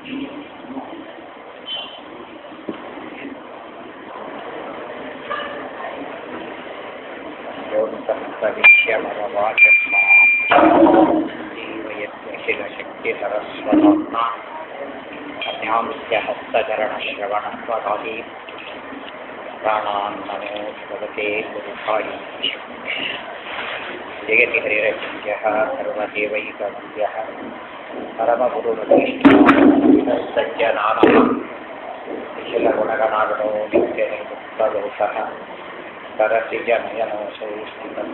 जीवयत्वशिलशक्तिसरस्वतात्मा अन्यांस्य हस्तचरणश्रवणत्वदादि प्राणान् नमो भगवते गुरुभाय जयति हरिरचिन्त्यः सर्वदेवैकवन्द्यः परमगुरुरतीष्ठसज्जनानः कुशलगुणगणागणो नित्यनिर्मुक्तदोषः सरसिजनयनोऽसौ स्थितः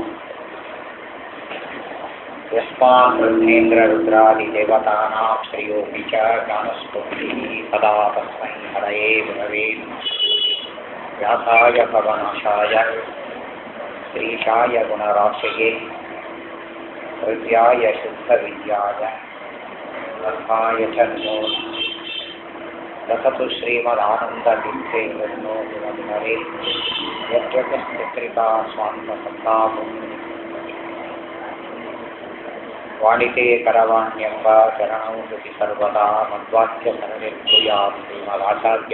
यस्मान् ब्रह्मेन्द्ररुद्रादिदेवतानां श्रियोऽपि च ज्ञानस्फूर्तिः सदा तस्मै हरये गुरवे व्यासाय भवनाशाय श्रीशाय गुणराशये हृद्याय शुद्धविद्याय अर्थाय च नमो दसतु श्रीमदानन्दतीर्थेन्द्रो गुणविहरे यज्ञकस्त्रिका स्वान्तसन्तापम् ವಾಣಿತೆ ಕರವಾಣ್ಯಂಬ ಚರಣೌ ಶ್ರುತಿ ಸರ್ವದಾ ಮದ್ವಾಕ್ಯ ಸರಣಿರ್ಭೂಯಾತ್ ಶ್ರೀಮದಾಚಾರ್ಯ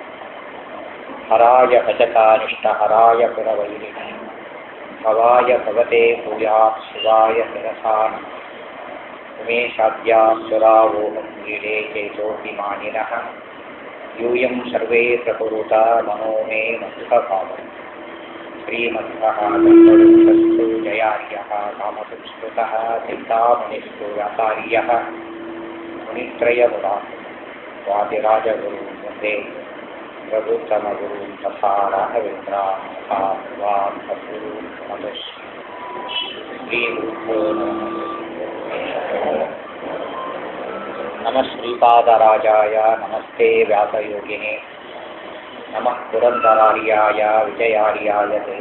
ಹರಾಯ ಭಜಕಾನಿಷ್ಠ ಹರಾಯ ಪುರವೈರಿಣಿ ಭವಾಯ ಭವತೆ ಭೂಯಾತ್ ಶಿವಾಯ ಶಿರಸಾನ ಉಮೇಶಾದ್ಯಾಸುರಾವೋಹಂ ಕ್ರೀಡೆ ಚೇತೋಪಿ ಮಾನಿನಃ ಯೂಯಂ ಸರ್ವೇ ಪ್ರಕುರುತ ಮನೋ ಮೇ ಮಧುಕಪಾವಂ श्रीमन्तः दत्तवृक्षस्तु जयार्यः कामसंस्कृतः चिन्तामणिस्तु व्यासार्यः मुनित्रयमुदा वादिराजगुरुं वन्दे प्रभुत्तमगुरुं तथा राघवेन्द्रान् तथा भगवान् सद्गुरून् नमः श्रीगुरुभ्यो नमः नमः श्रीपादराजाय नमस्ते व्यासयोगिने नमः पुरन्दरार्याय विजयार्याय ते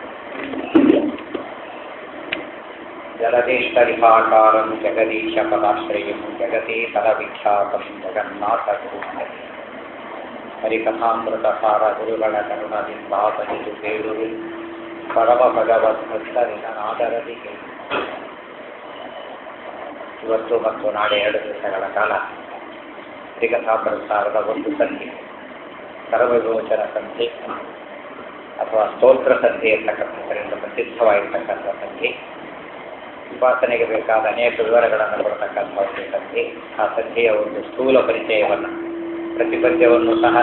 जलदेष्टरिहाकारं जगदीशपदाश्रयं जगति तलविख्यातं जगन्नाथगुरुमणे ಹರಿಕಥಾಮೃತಸಾರ ಗುರುಗಳ ಕರುಣದಿಂದಾಪನಿತು ಕೇಳುವೆ ಪರಮ ಭಗವದ್ಭಕ್ತರಿನ ನಾದರದಿ ಇವತ್ತು ಮತ್ತು ನಾಳೆ ಎರಡು ದಿವಸಗಳ ಕಾಲ ಹರಿಕಥಾಮೃತಸಾರದ ಒಂದು ಸಂಧಿ ಸರ್ವಗೋಚರ ಸಂಧಿ ಅಥವಾ ಸ್ತೋತ್ರ ಸಂಧಿ ಅಂತಕ್ಕಂಥದ್ದರಿಂದ ಪ್ರಸಿದ್ಧವಾಗಿರ್ತಕ್ಕಂಥ ಸಂಧಿ ಉಪಾಸನೆಗೆ ಬೇಕಾದ ಅನೇಕ ವಿವರಗಳನ್ನು ಕೊಡ್ತಕ್ಕಂಥ ಒಂದು ಸಂಧಿ ಆ ಸಂಧಿಯ ಒಂದು ಸ್ಥೂಲ ಪರಿಚಯವನ್ನು ಪ್ರತಿಪದ್ಯವನ್ನು ಸಹ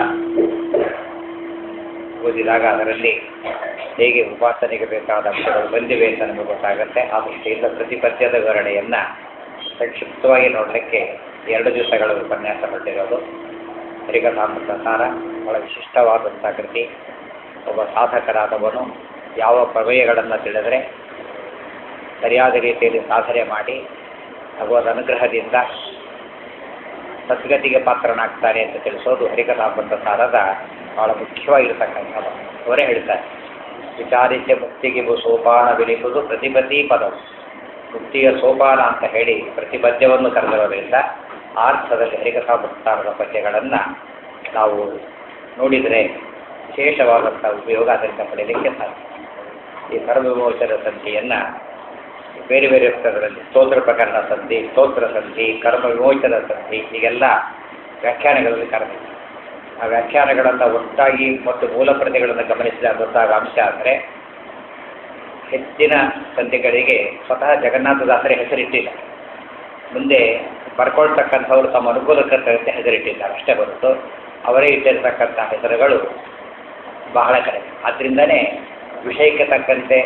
ಓದಿದಾಗ ಅದರಲ್ಲಿ ಹೇಗೆ ಉಪಾಸನೆಗೆ ಬೇಕಾದ ಅಂಶಗಳು ಬಂದಿವೆ ಅಂತ ನಮಗೆ ಗೊತ್ತಾಗುತ್ತೆ ಆ ದೃಷ್ಟಿಯಿಂದ ಪ್ರತಿಪದ್ಯದ ವಿವರಣೆಯನ್ನು ಸಂಕ್ಷಿಪ್ತವಾಗಿ ನೋಡಲಿಕ್ಕೆ ಎರಡು ದಿವಸಗಳ ಉಪನ್ಯಾಸ ಪಟ್ಟಿರೋದು ಹರಿಕಥಾಮೃತ ಸಾರ ಬಹಳ ವಿಶಿಷ್ಟವಾದಂಥ ಕೃತಿ ಒಬ್ಬ ಸಾಧಕರಾದವನು ಯಾವ ಪ್ರಮೇಯಗಳನ್ನು ತಿಳಿದರೆ ಸರಿಯಾದ ರೀತಿಯಲ್ಲಿ ಸಾಧನೆ ಮಾಡಿ ಭಗವದ್ ಅನುಗ್ರಹದಿಂದ ಸದ್ಗತಿಗೆ ಪಾತ್ರನಾಗ್ತಾನೆ ಅಂತ ತಿಳಿಸೋದು ಹರಿಕಥಾಮೃತ ಸಾರದ ಬಹಳ ಮುಖ್ಯವಾಗಿರ್ತಕ್ಕಂಥದ್ದು ಅವರೇ ಹೇಳ್ತಾರೆ ವಿಚಾರಿತ್ಯ ಮುಕ್ತಿಗೆ ಸೋಪಾನವೆನಿಸುವುದು ಪ್ರತಿಪತಿ ಪದವು ಮುಕ್ತಿಯ ಸೋಪಾನ ಅಂತ ಹೇಳಿ ಪ್ರತಿಪದ್ಯವನ್ನು ಕರೆದಿರೋದ್ರಿಂದ ಆ ಅರ್ಥದಲ್ಲಿ ಹರಿಕಥಾಮೃತಾರದ ಪದ್ಯಗಳನ್ನು ನಾವು ನೋಡಿದರೆ ವಿಶೇಷವಾದಂಥ ಉಪಯೋಗ ಅದರಿಂದ ಪಡೆಯಲಿಕ್ಕೆ ಸಾಧ್ಯ ಈ ಸರ್ವವಿಮೋಚನ ಸಂಧಿಯನ್ನು ಬೇರೆ ಬೇರೆ ಪುಸ್ತಕಗಳಲ್ಲಿ ಸ್ತೋತ್ರ ಪ್ರಕರಣ ಸಂಧಿ ಸ್ತೋತ್ರ ಸಂಧಿ ಕರ್ಮ ವಿಮೋಚನ ಸಂಧಿ ಹೀಗೆಲ್ಲ ವ್ಯಾಖ್ಯಾನಗಳಲ್ಲಿ ಕರೆದಿದೆ ಆ ವ್ಯಾಖ್ಯಾನಗಳನ್ನು ಒಟ್ಟಾಗಿ ಮತ್ತು ಮೂಲ ಪ್ರತಿಗಳನ್ನು ಗಮನಿಸಿದಾಗ ಗೊತ್ತಾಗ ಅಂಶ ಅಂದರೆ ಹೆಚ್ಚಿನ ಸಂಧಿಗಳಿಗೆ ಸ್ವತಃ ಜಗನ್ನಾಥದಾಸರೇ ಹೆಸರಿಟ್ಟಿಲ್ಲ ಮುಂದೆ ಬರ್ಕೊಳ್ತಕ್ಕಂಥವ್ರು ತಮ್ಮ ಅನುಕೂಲಕ್ಕೆ ತಕ್ಕಂತೆ ಹೆಸರಿಟ್ಟಿದ್ದಾರೆ ಅಷ್ಟೇ ಹೊರತು ಅವರೇ ಇಟ್ಟಿರ್ತಕ್ಕಂಥ ಹೆಸರುಗಳು ಬಹಳ ಕಡಿಮೆ ಆದ್ದರಿಂದನೇ ವಿಷಯಕ್ಕೆ ತಕ್ಕಂತೆ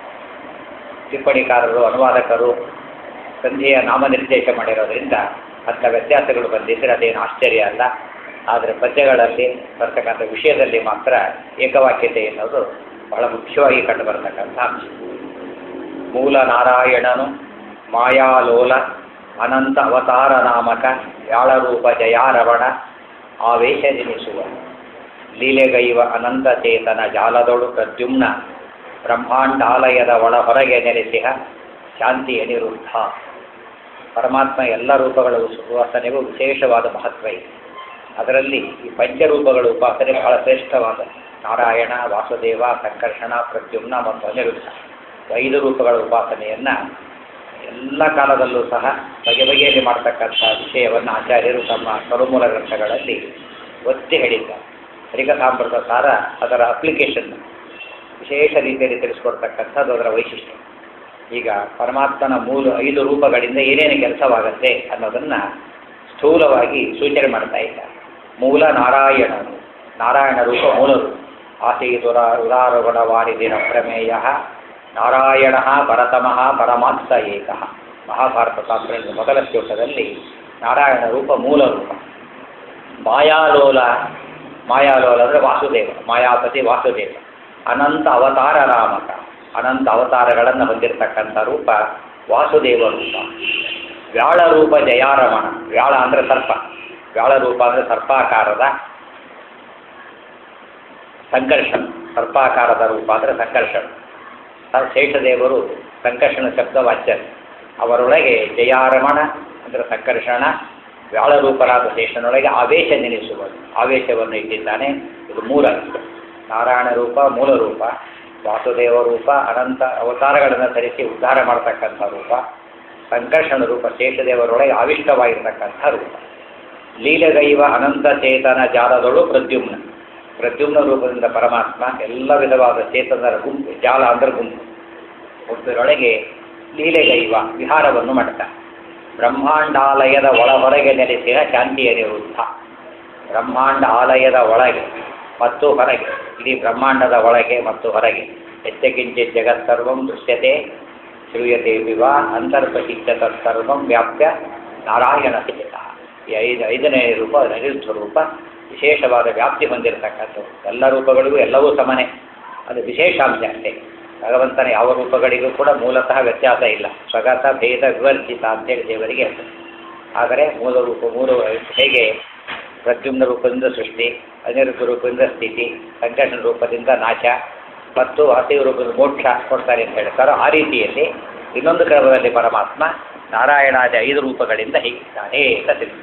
ಟಿಪ್ಪಣಿಕಾರರು ಅನುವಾದಕರು ಸಂಧಿಯ ನಾಮನಿರ್ದೇಶ ಮಾಡಿರೋದ್ರಿಂದ ಅಂಥ ವ್ಯತ್ಯಾಸಗಳು ಬಂದಿದ್ದರೆ ಅದೇನು ಆಶ್ಚರ್ಯ ಅಲ್ಲ ಆದರೆ ಪದ್ಯಗಳಲ್ಲಿ ಬರ್ತಕ್ಕಂಥ ವಿಷಯದಲ್ಲಿ ಮಾತ್ರ ಏಕವಾಕ್ಯತೆ ಎನ್ನುವುದು ಬಹಳ ಮುಖ್ಯವಾಗಿ ಕಂಡುಬರ್ತಕ್ಕಂಥ ಅಂಶ ಮೂಲ ನಾರಾಯಣನು ಮಾಯಾಲೋಲ ಅನಂತ ಅವತಾರ ನಾಮಕ ವ್ಯಾಳರೂಪ ಜಯಾರವಣ ಆವೇಶದೆನಿಸುವ ಲೀಲೆಗೈವ ಅನಂತ ಚೇತನ ಜಾಲದೊಳು ಪ್ರದ್ಯುಮ್ನ ಬ್ರಹ್ಮಾಂಡಾಲಯದ ಒಳ ಹೊರಗೆ ನೆಲೆಸಿಹ ಶಾಂತಿ ಅನಿರುದ್ಧ ಪರಮಾತ್ಮ ಎಲ್ಲ ರೂಪಗಳ ಉಪಾಸನೆಗೂ ವಿಶೇಷವಾದ ಮಹತ್ವ ಇದೆ ಅದರಲ್ಲಿ ಈ ಪಂಚರೂಪಗಳ ಉಪಾಸನೆ ಬಹಳ ಶ್ರೇಷ್ಠವಾದ ನಾರಾಯಣ ವಾಸುದೇವ ಸಂಕರ್ಷಣ ಪ್ರದ್ಯುಮ್ನ ಮತ್ತು ಅನಿರುದ್ಧ ಐದು ರೂಪಗಳ ಉಪಾಸನೆಯನ್ನು ಎಲ್ಲ ಕಾಲದಲ್ಲೂ ಸಹ ಬಗೆ ಬಗೆಯಲ್ಲಿ ಮಾಡ್ತಕ್ಕಂಥ ವಿಷಯವನ್ನು ಆಚಾರ್ಯರು ತಮ್ಮ ಕರುಮೂಲ ಗ್ರಂಥಗಳಲ್ಲಿ ಒತ್ತಿ ಹೇಳಿದ್ದಾರೆ ಹರಿಕಥಾಮೃತ ಸಾರ ಅದರ ಅಪ್ಲಿಕೇಶನ್ ವಿಶೇಷ ರೀತಿಯಲ್ಲಿ ತಿಳಿಸ್ಕೊಡ್ತಕ್ಕಂಥದ್ದು ಅದರ ವೈಶಿಷ್ಟ್ಯ ಈಗ ಪರಮಾತ್ಮನ ಮೂಲ ಐದು ರೂಪಗಳಿಂದ ಏನೇನು ಕೆಲಸವಾಗುತ್ತೆ ಅನ್ನೋದನ್ನು ಸ್ಥೂಲವಾಗಿ ಸೂಚನೆ ಮಾಡ್ತಾ ಇದ್ದಾರೆ ಮೂಲ ನಾರಾಯಣನು ನಾರಾಯಣ ರೂಪ ಮೂಲ ರೂಪ ಆಸೀದುರ ಉದಾರಗುಣವಾರಿದಿನ ಪ್ರಮೇಯ ನಾರಾಯಣ ಪರತಮಃ ಪರಮಾತ್ಮ ಏಕ ಮಹಾಭಾರತ ಶಾಸ್ತ್ರದ ಮೊದಲ ಶ್ಲೋಕದಲ್ಲಿ ನಾರಾಯಣ ರೂಪ ಮೂಲ ರೂಪ ಮಾಯಾಲೋಲ ಮಾಯಾಲೋಲ ಅಂದರೆ ವಾಸುದೇವ ಮಾಯಾಪತಿ ವಾಸುದೇವ ಅನಂತ ಅವತಾರ ರಾಮಕ ಅನಂತ ಅವತಾರಗಳನ್ನು ಹೊಂದಿರತಕ್ಕಂಥ ರೂಪ ವಾಸುದೇವ ರೂಪ ವ್ಯಾಳ ರೂಪ ಜಯಾರಮಣ ವ್ಯಾಳ ಅಂದರೆ ಸರ್ಪ ವ್ಯಾಳ ರೂಪ ಅಂದರೆ ಸರ್ಪಾಕಾರದ ಸಂಕರ್ಷಣ ಸರ್ಪಾಕಾರದ ರೂಪ ಅಂದರೆ ಸಂಕರ್ಷಣ ಶೇಷದೇವರು ಸಂಕರ್ಷಣ ಶಬ್ದ ವಾಚ್ಯರು ಅವರೊಳಗೆ ಜಯಾರಮಣ ಅಂದರೆ ಸಂಕರ್ಷಣ ವ್ಯಾಳರೂಪರಾದ ಶೇಷನೊಳಗೆ ಆವೇಶ ನೆನೆಸುವುದು ಆವೇಶವನ್ನು ಇಟ್ಟಿದ್ದಾನೆ ಇದು ಮೂಲ ನಾರಾಯಣ ರೂಪ ಮೂಲ ರೂಪ ವಾಸುದೇವ ರೂಪ ಅನಂತ ಅವತಾರಗಳನ್ನು ಧರಿಸಿ ಉದ್ಧಾರ ಮಾಡತಕ್ಕಂಥ ರೂಪ ಸಂಕರ್ಷಣ ರೂಪ ಶೇಷದೇವರೊಳಗೆ ಆವಿಷ್ಟವಾಗಿರ್ತಕ್ಕಂಥ ರೂಪ ಲೀಲಗೈವ ಅನಂತ ಚೇತನ ಜಾಲದೊಳು ಪ್ರದ್ಯುಮ್ನ ಪ್ರದ್ಯುಮ್ನ ರೂಪದಿಂದ ಪರಮಾತ್ಮ ಎಲ್ಲ ವಿಧವಾದ ಚೇತನರ ಗುಂಪು ಜಾಲ ಅಂದರೆ ಗುಂಪು ಒಬ್ಬರೊಳಗೆ ಲೀಲೆಗೈವ ವಿಹಾರವನ್ನು ಮಾಡ್ತಾನೆ ಬ್ರಹ್ಮಾಂಡಾಲಯದ ಒಳ ಹೊರಗೆ ನೆಲೆಸಿದ ಶಾಂತಿಯ ನಿರುದ್ಧ ಬ್ರಹ್ಮಾಂಡ ಆಲಯದ ಒಳಗೆ ಮತ್ತು ಹೊರಗೆ ಇಡೀ ಬ್ರಹ್ಮಾಂಡದ ಒಳಗೆ ಮತ್ತು ಹೊರಗೆ ಎಚ್ಚಕಿಂಚಿತ್ ಜಗತ್ಸರ್ವಂ ದೃಶ್ಯತೆ ಶ್ರೂಯತೆ ವಿವ ಅಂತರ್ಬಹಿಷ್ಯ ತತ್ಸರ್ವಂ ವ್ಯಾಪ್ಯ ನಾರಾಯಣ ಸ್ಥಿತ ಈ ಐದು ಐದನೇ ರೂಪ ಅನಿರುದ್ಧ ರೂಪ ವಿಶೇಷವಾದ ವ್ಯಾಪ್ತಿ ಹೊಂದಿರತಕ್ಕಂಥದ್ದು ಎಲ್ಲ ರೂಪಗಳಿಗೂ ಎಲ್ಲವೂ ಸಮನೆ ಅದು ವಿಶೇಷಾಂಶ ಅಷ್ಟೇ ಭಗವಂತನ ಯಾವ ರೂಪಗಳಿಗೂ ಕೂಡ ಮೂಲತಃ ವ್ಯತ್ಯಾಸ ಇಲ್ಲ ಸ್ವಗತ ಭೇದ ವಿವರ್ಜಿತ ಅಂತೇಳಿ ದೇವರಿಗೆ ಹೆಸರು ಆದರೆ ಮೂಲ ರೂಪ ಮೂರು ಹೇಗೆ ಪ್ರದ್ಯುಮ್ನ ರೂಪದಿಂದ ಸೃಷ್ಟಿ ಅನಿರುದ್ಧ ರೂಪದಿಂದ ಸ್ಥಿತಿ ಸಂಕರ್ಷಣ ರೂಪದಿಂದ ನಾಶ ಮತ್ತು ಅತಿವ ರೂಪದ ಮೋಕ್ಷ ಕೊಡ್ತಾರೆ ಅಂತ ಹೇಳ್ತಾರೋ ಆ ರೀತಿಯಲ್ಲಿ ಇನ್ನೊಂದು ಕ್ರಮದಲ್ಲಿ ಪರಮಾತ್ಮ ನಾರಾಯಣಾದ ಐದು ರೂಪಗಳಿಂದ ಹೀಗಿದ್ದಾನೆ ಅಂತ ತಿಳಿಸಿ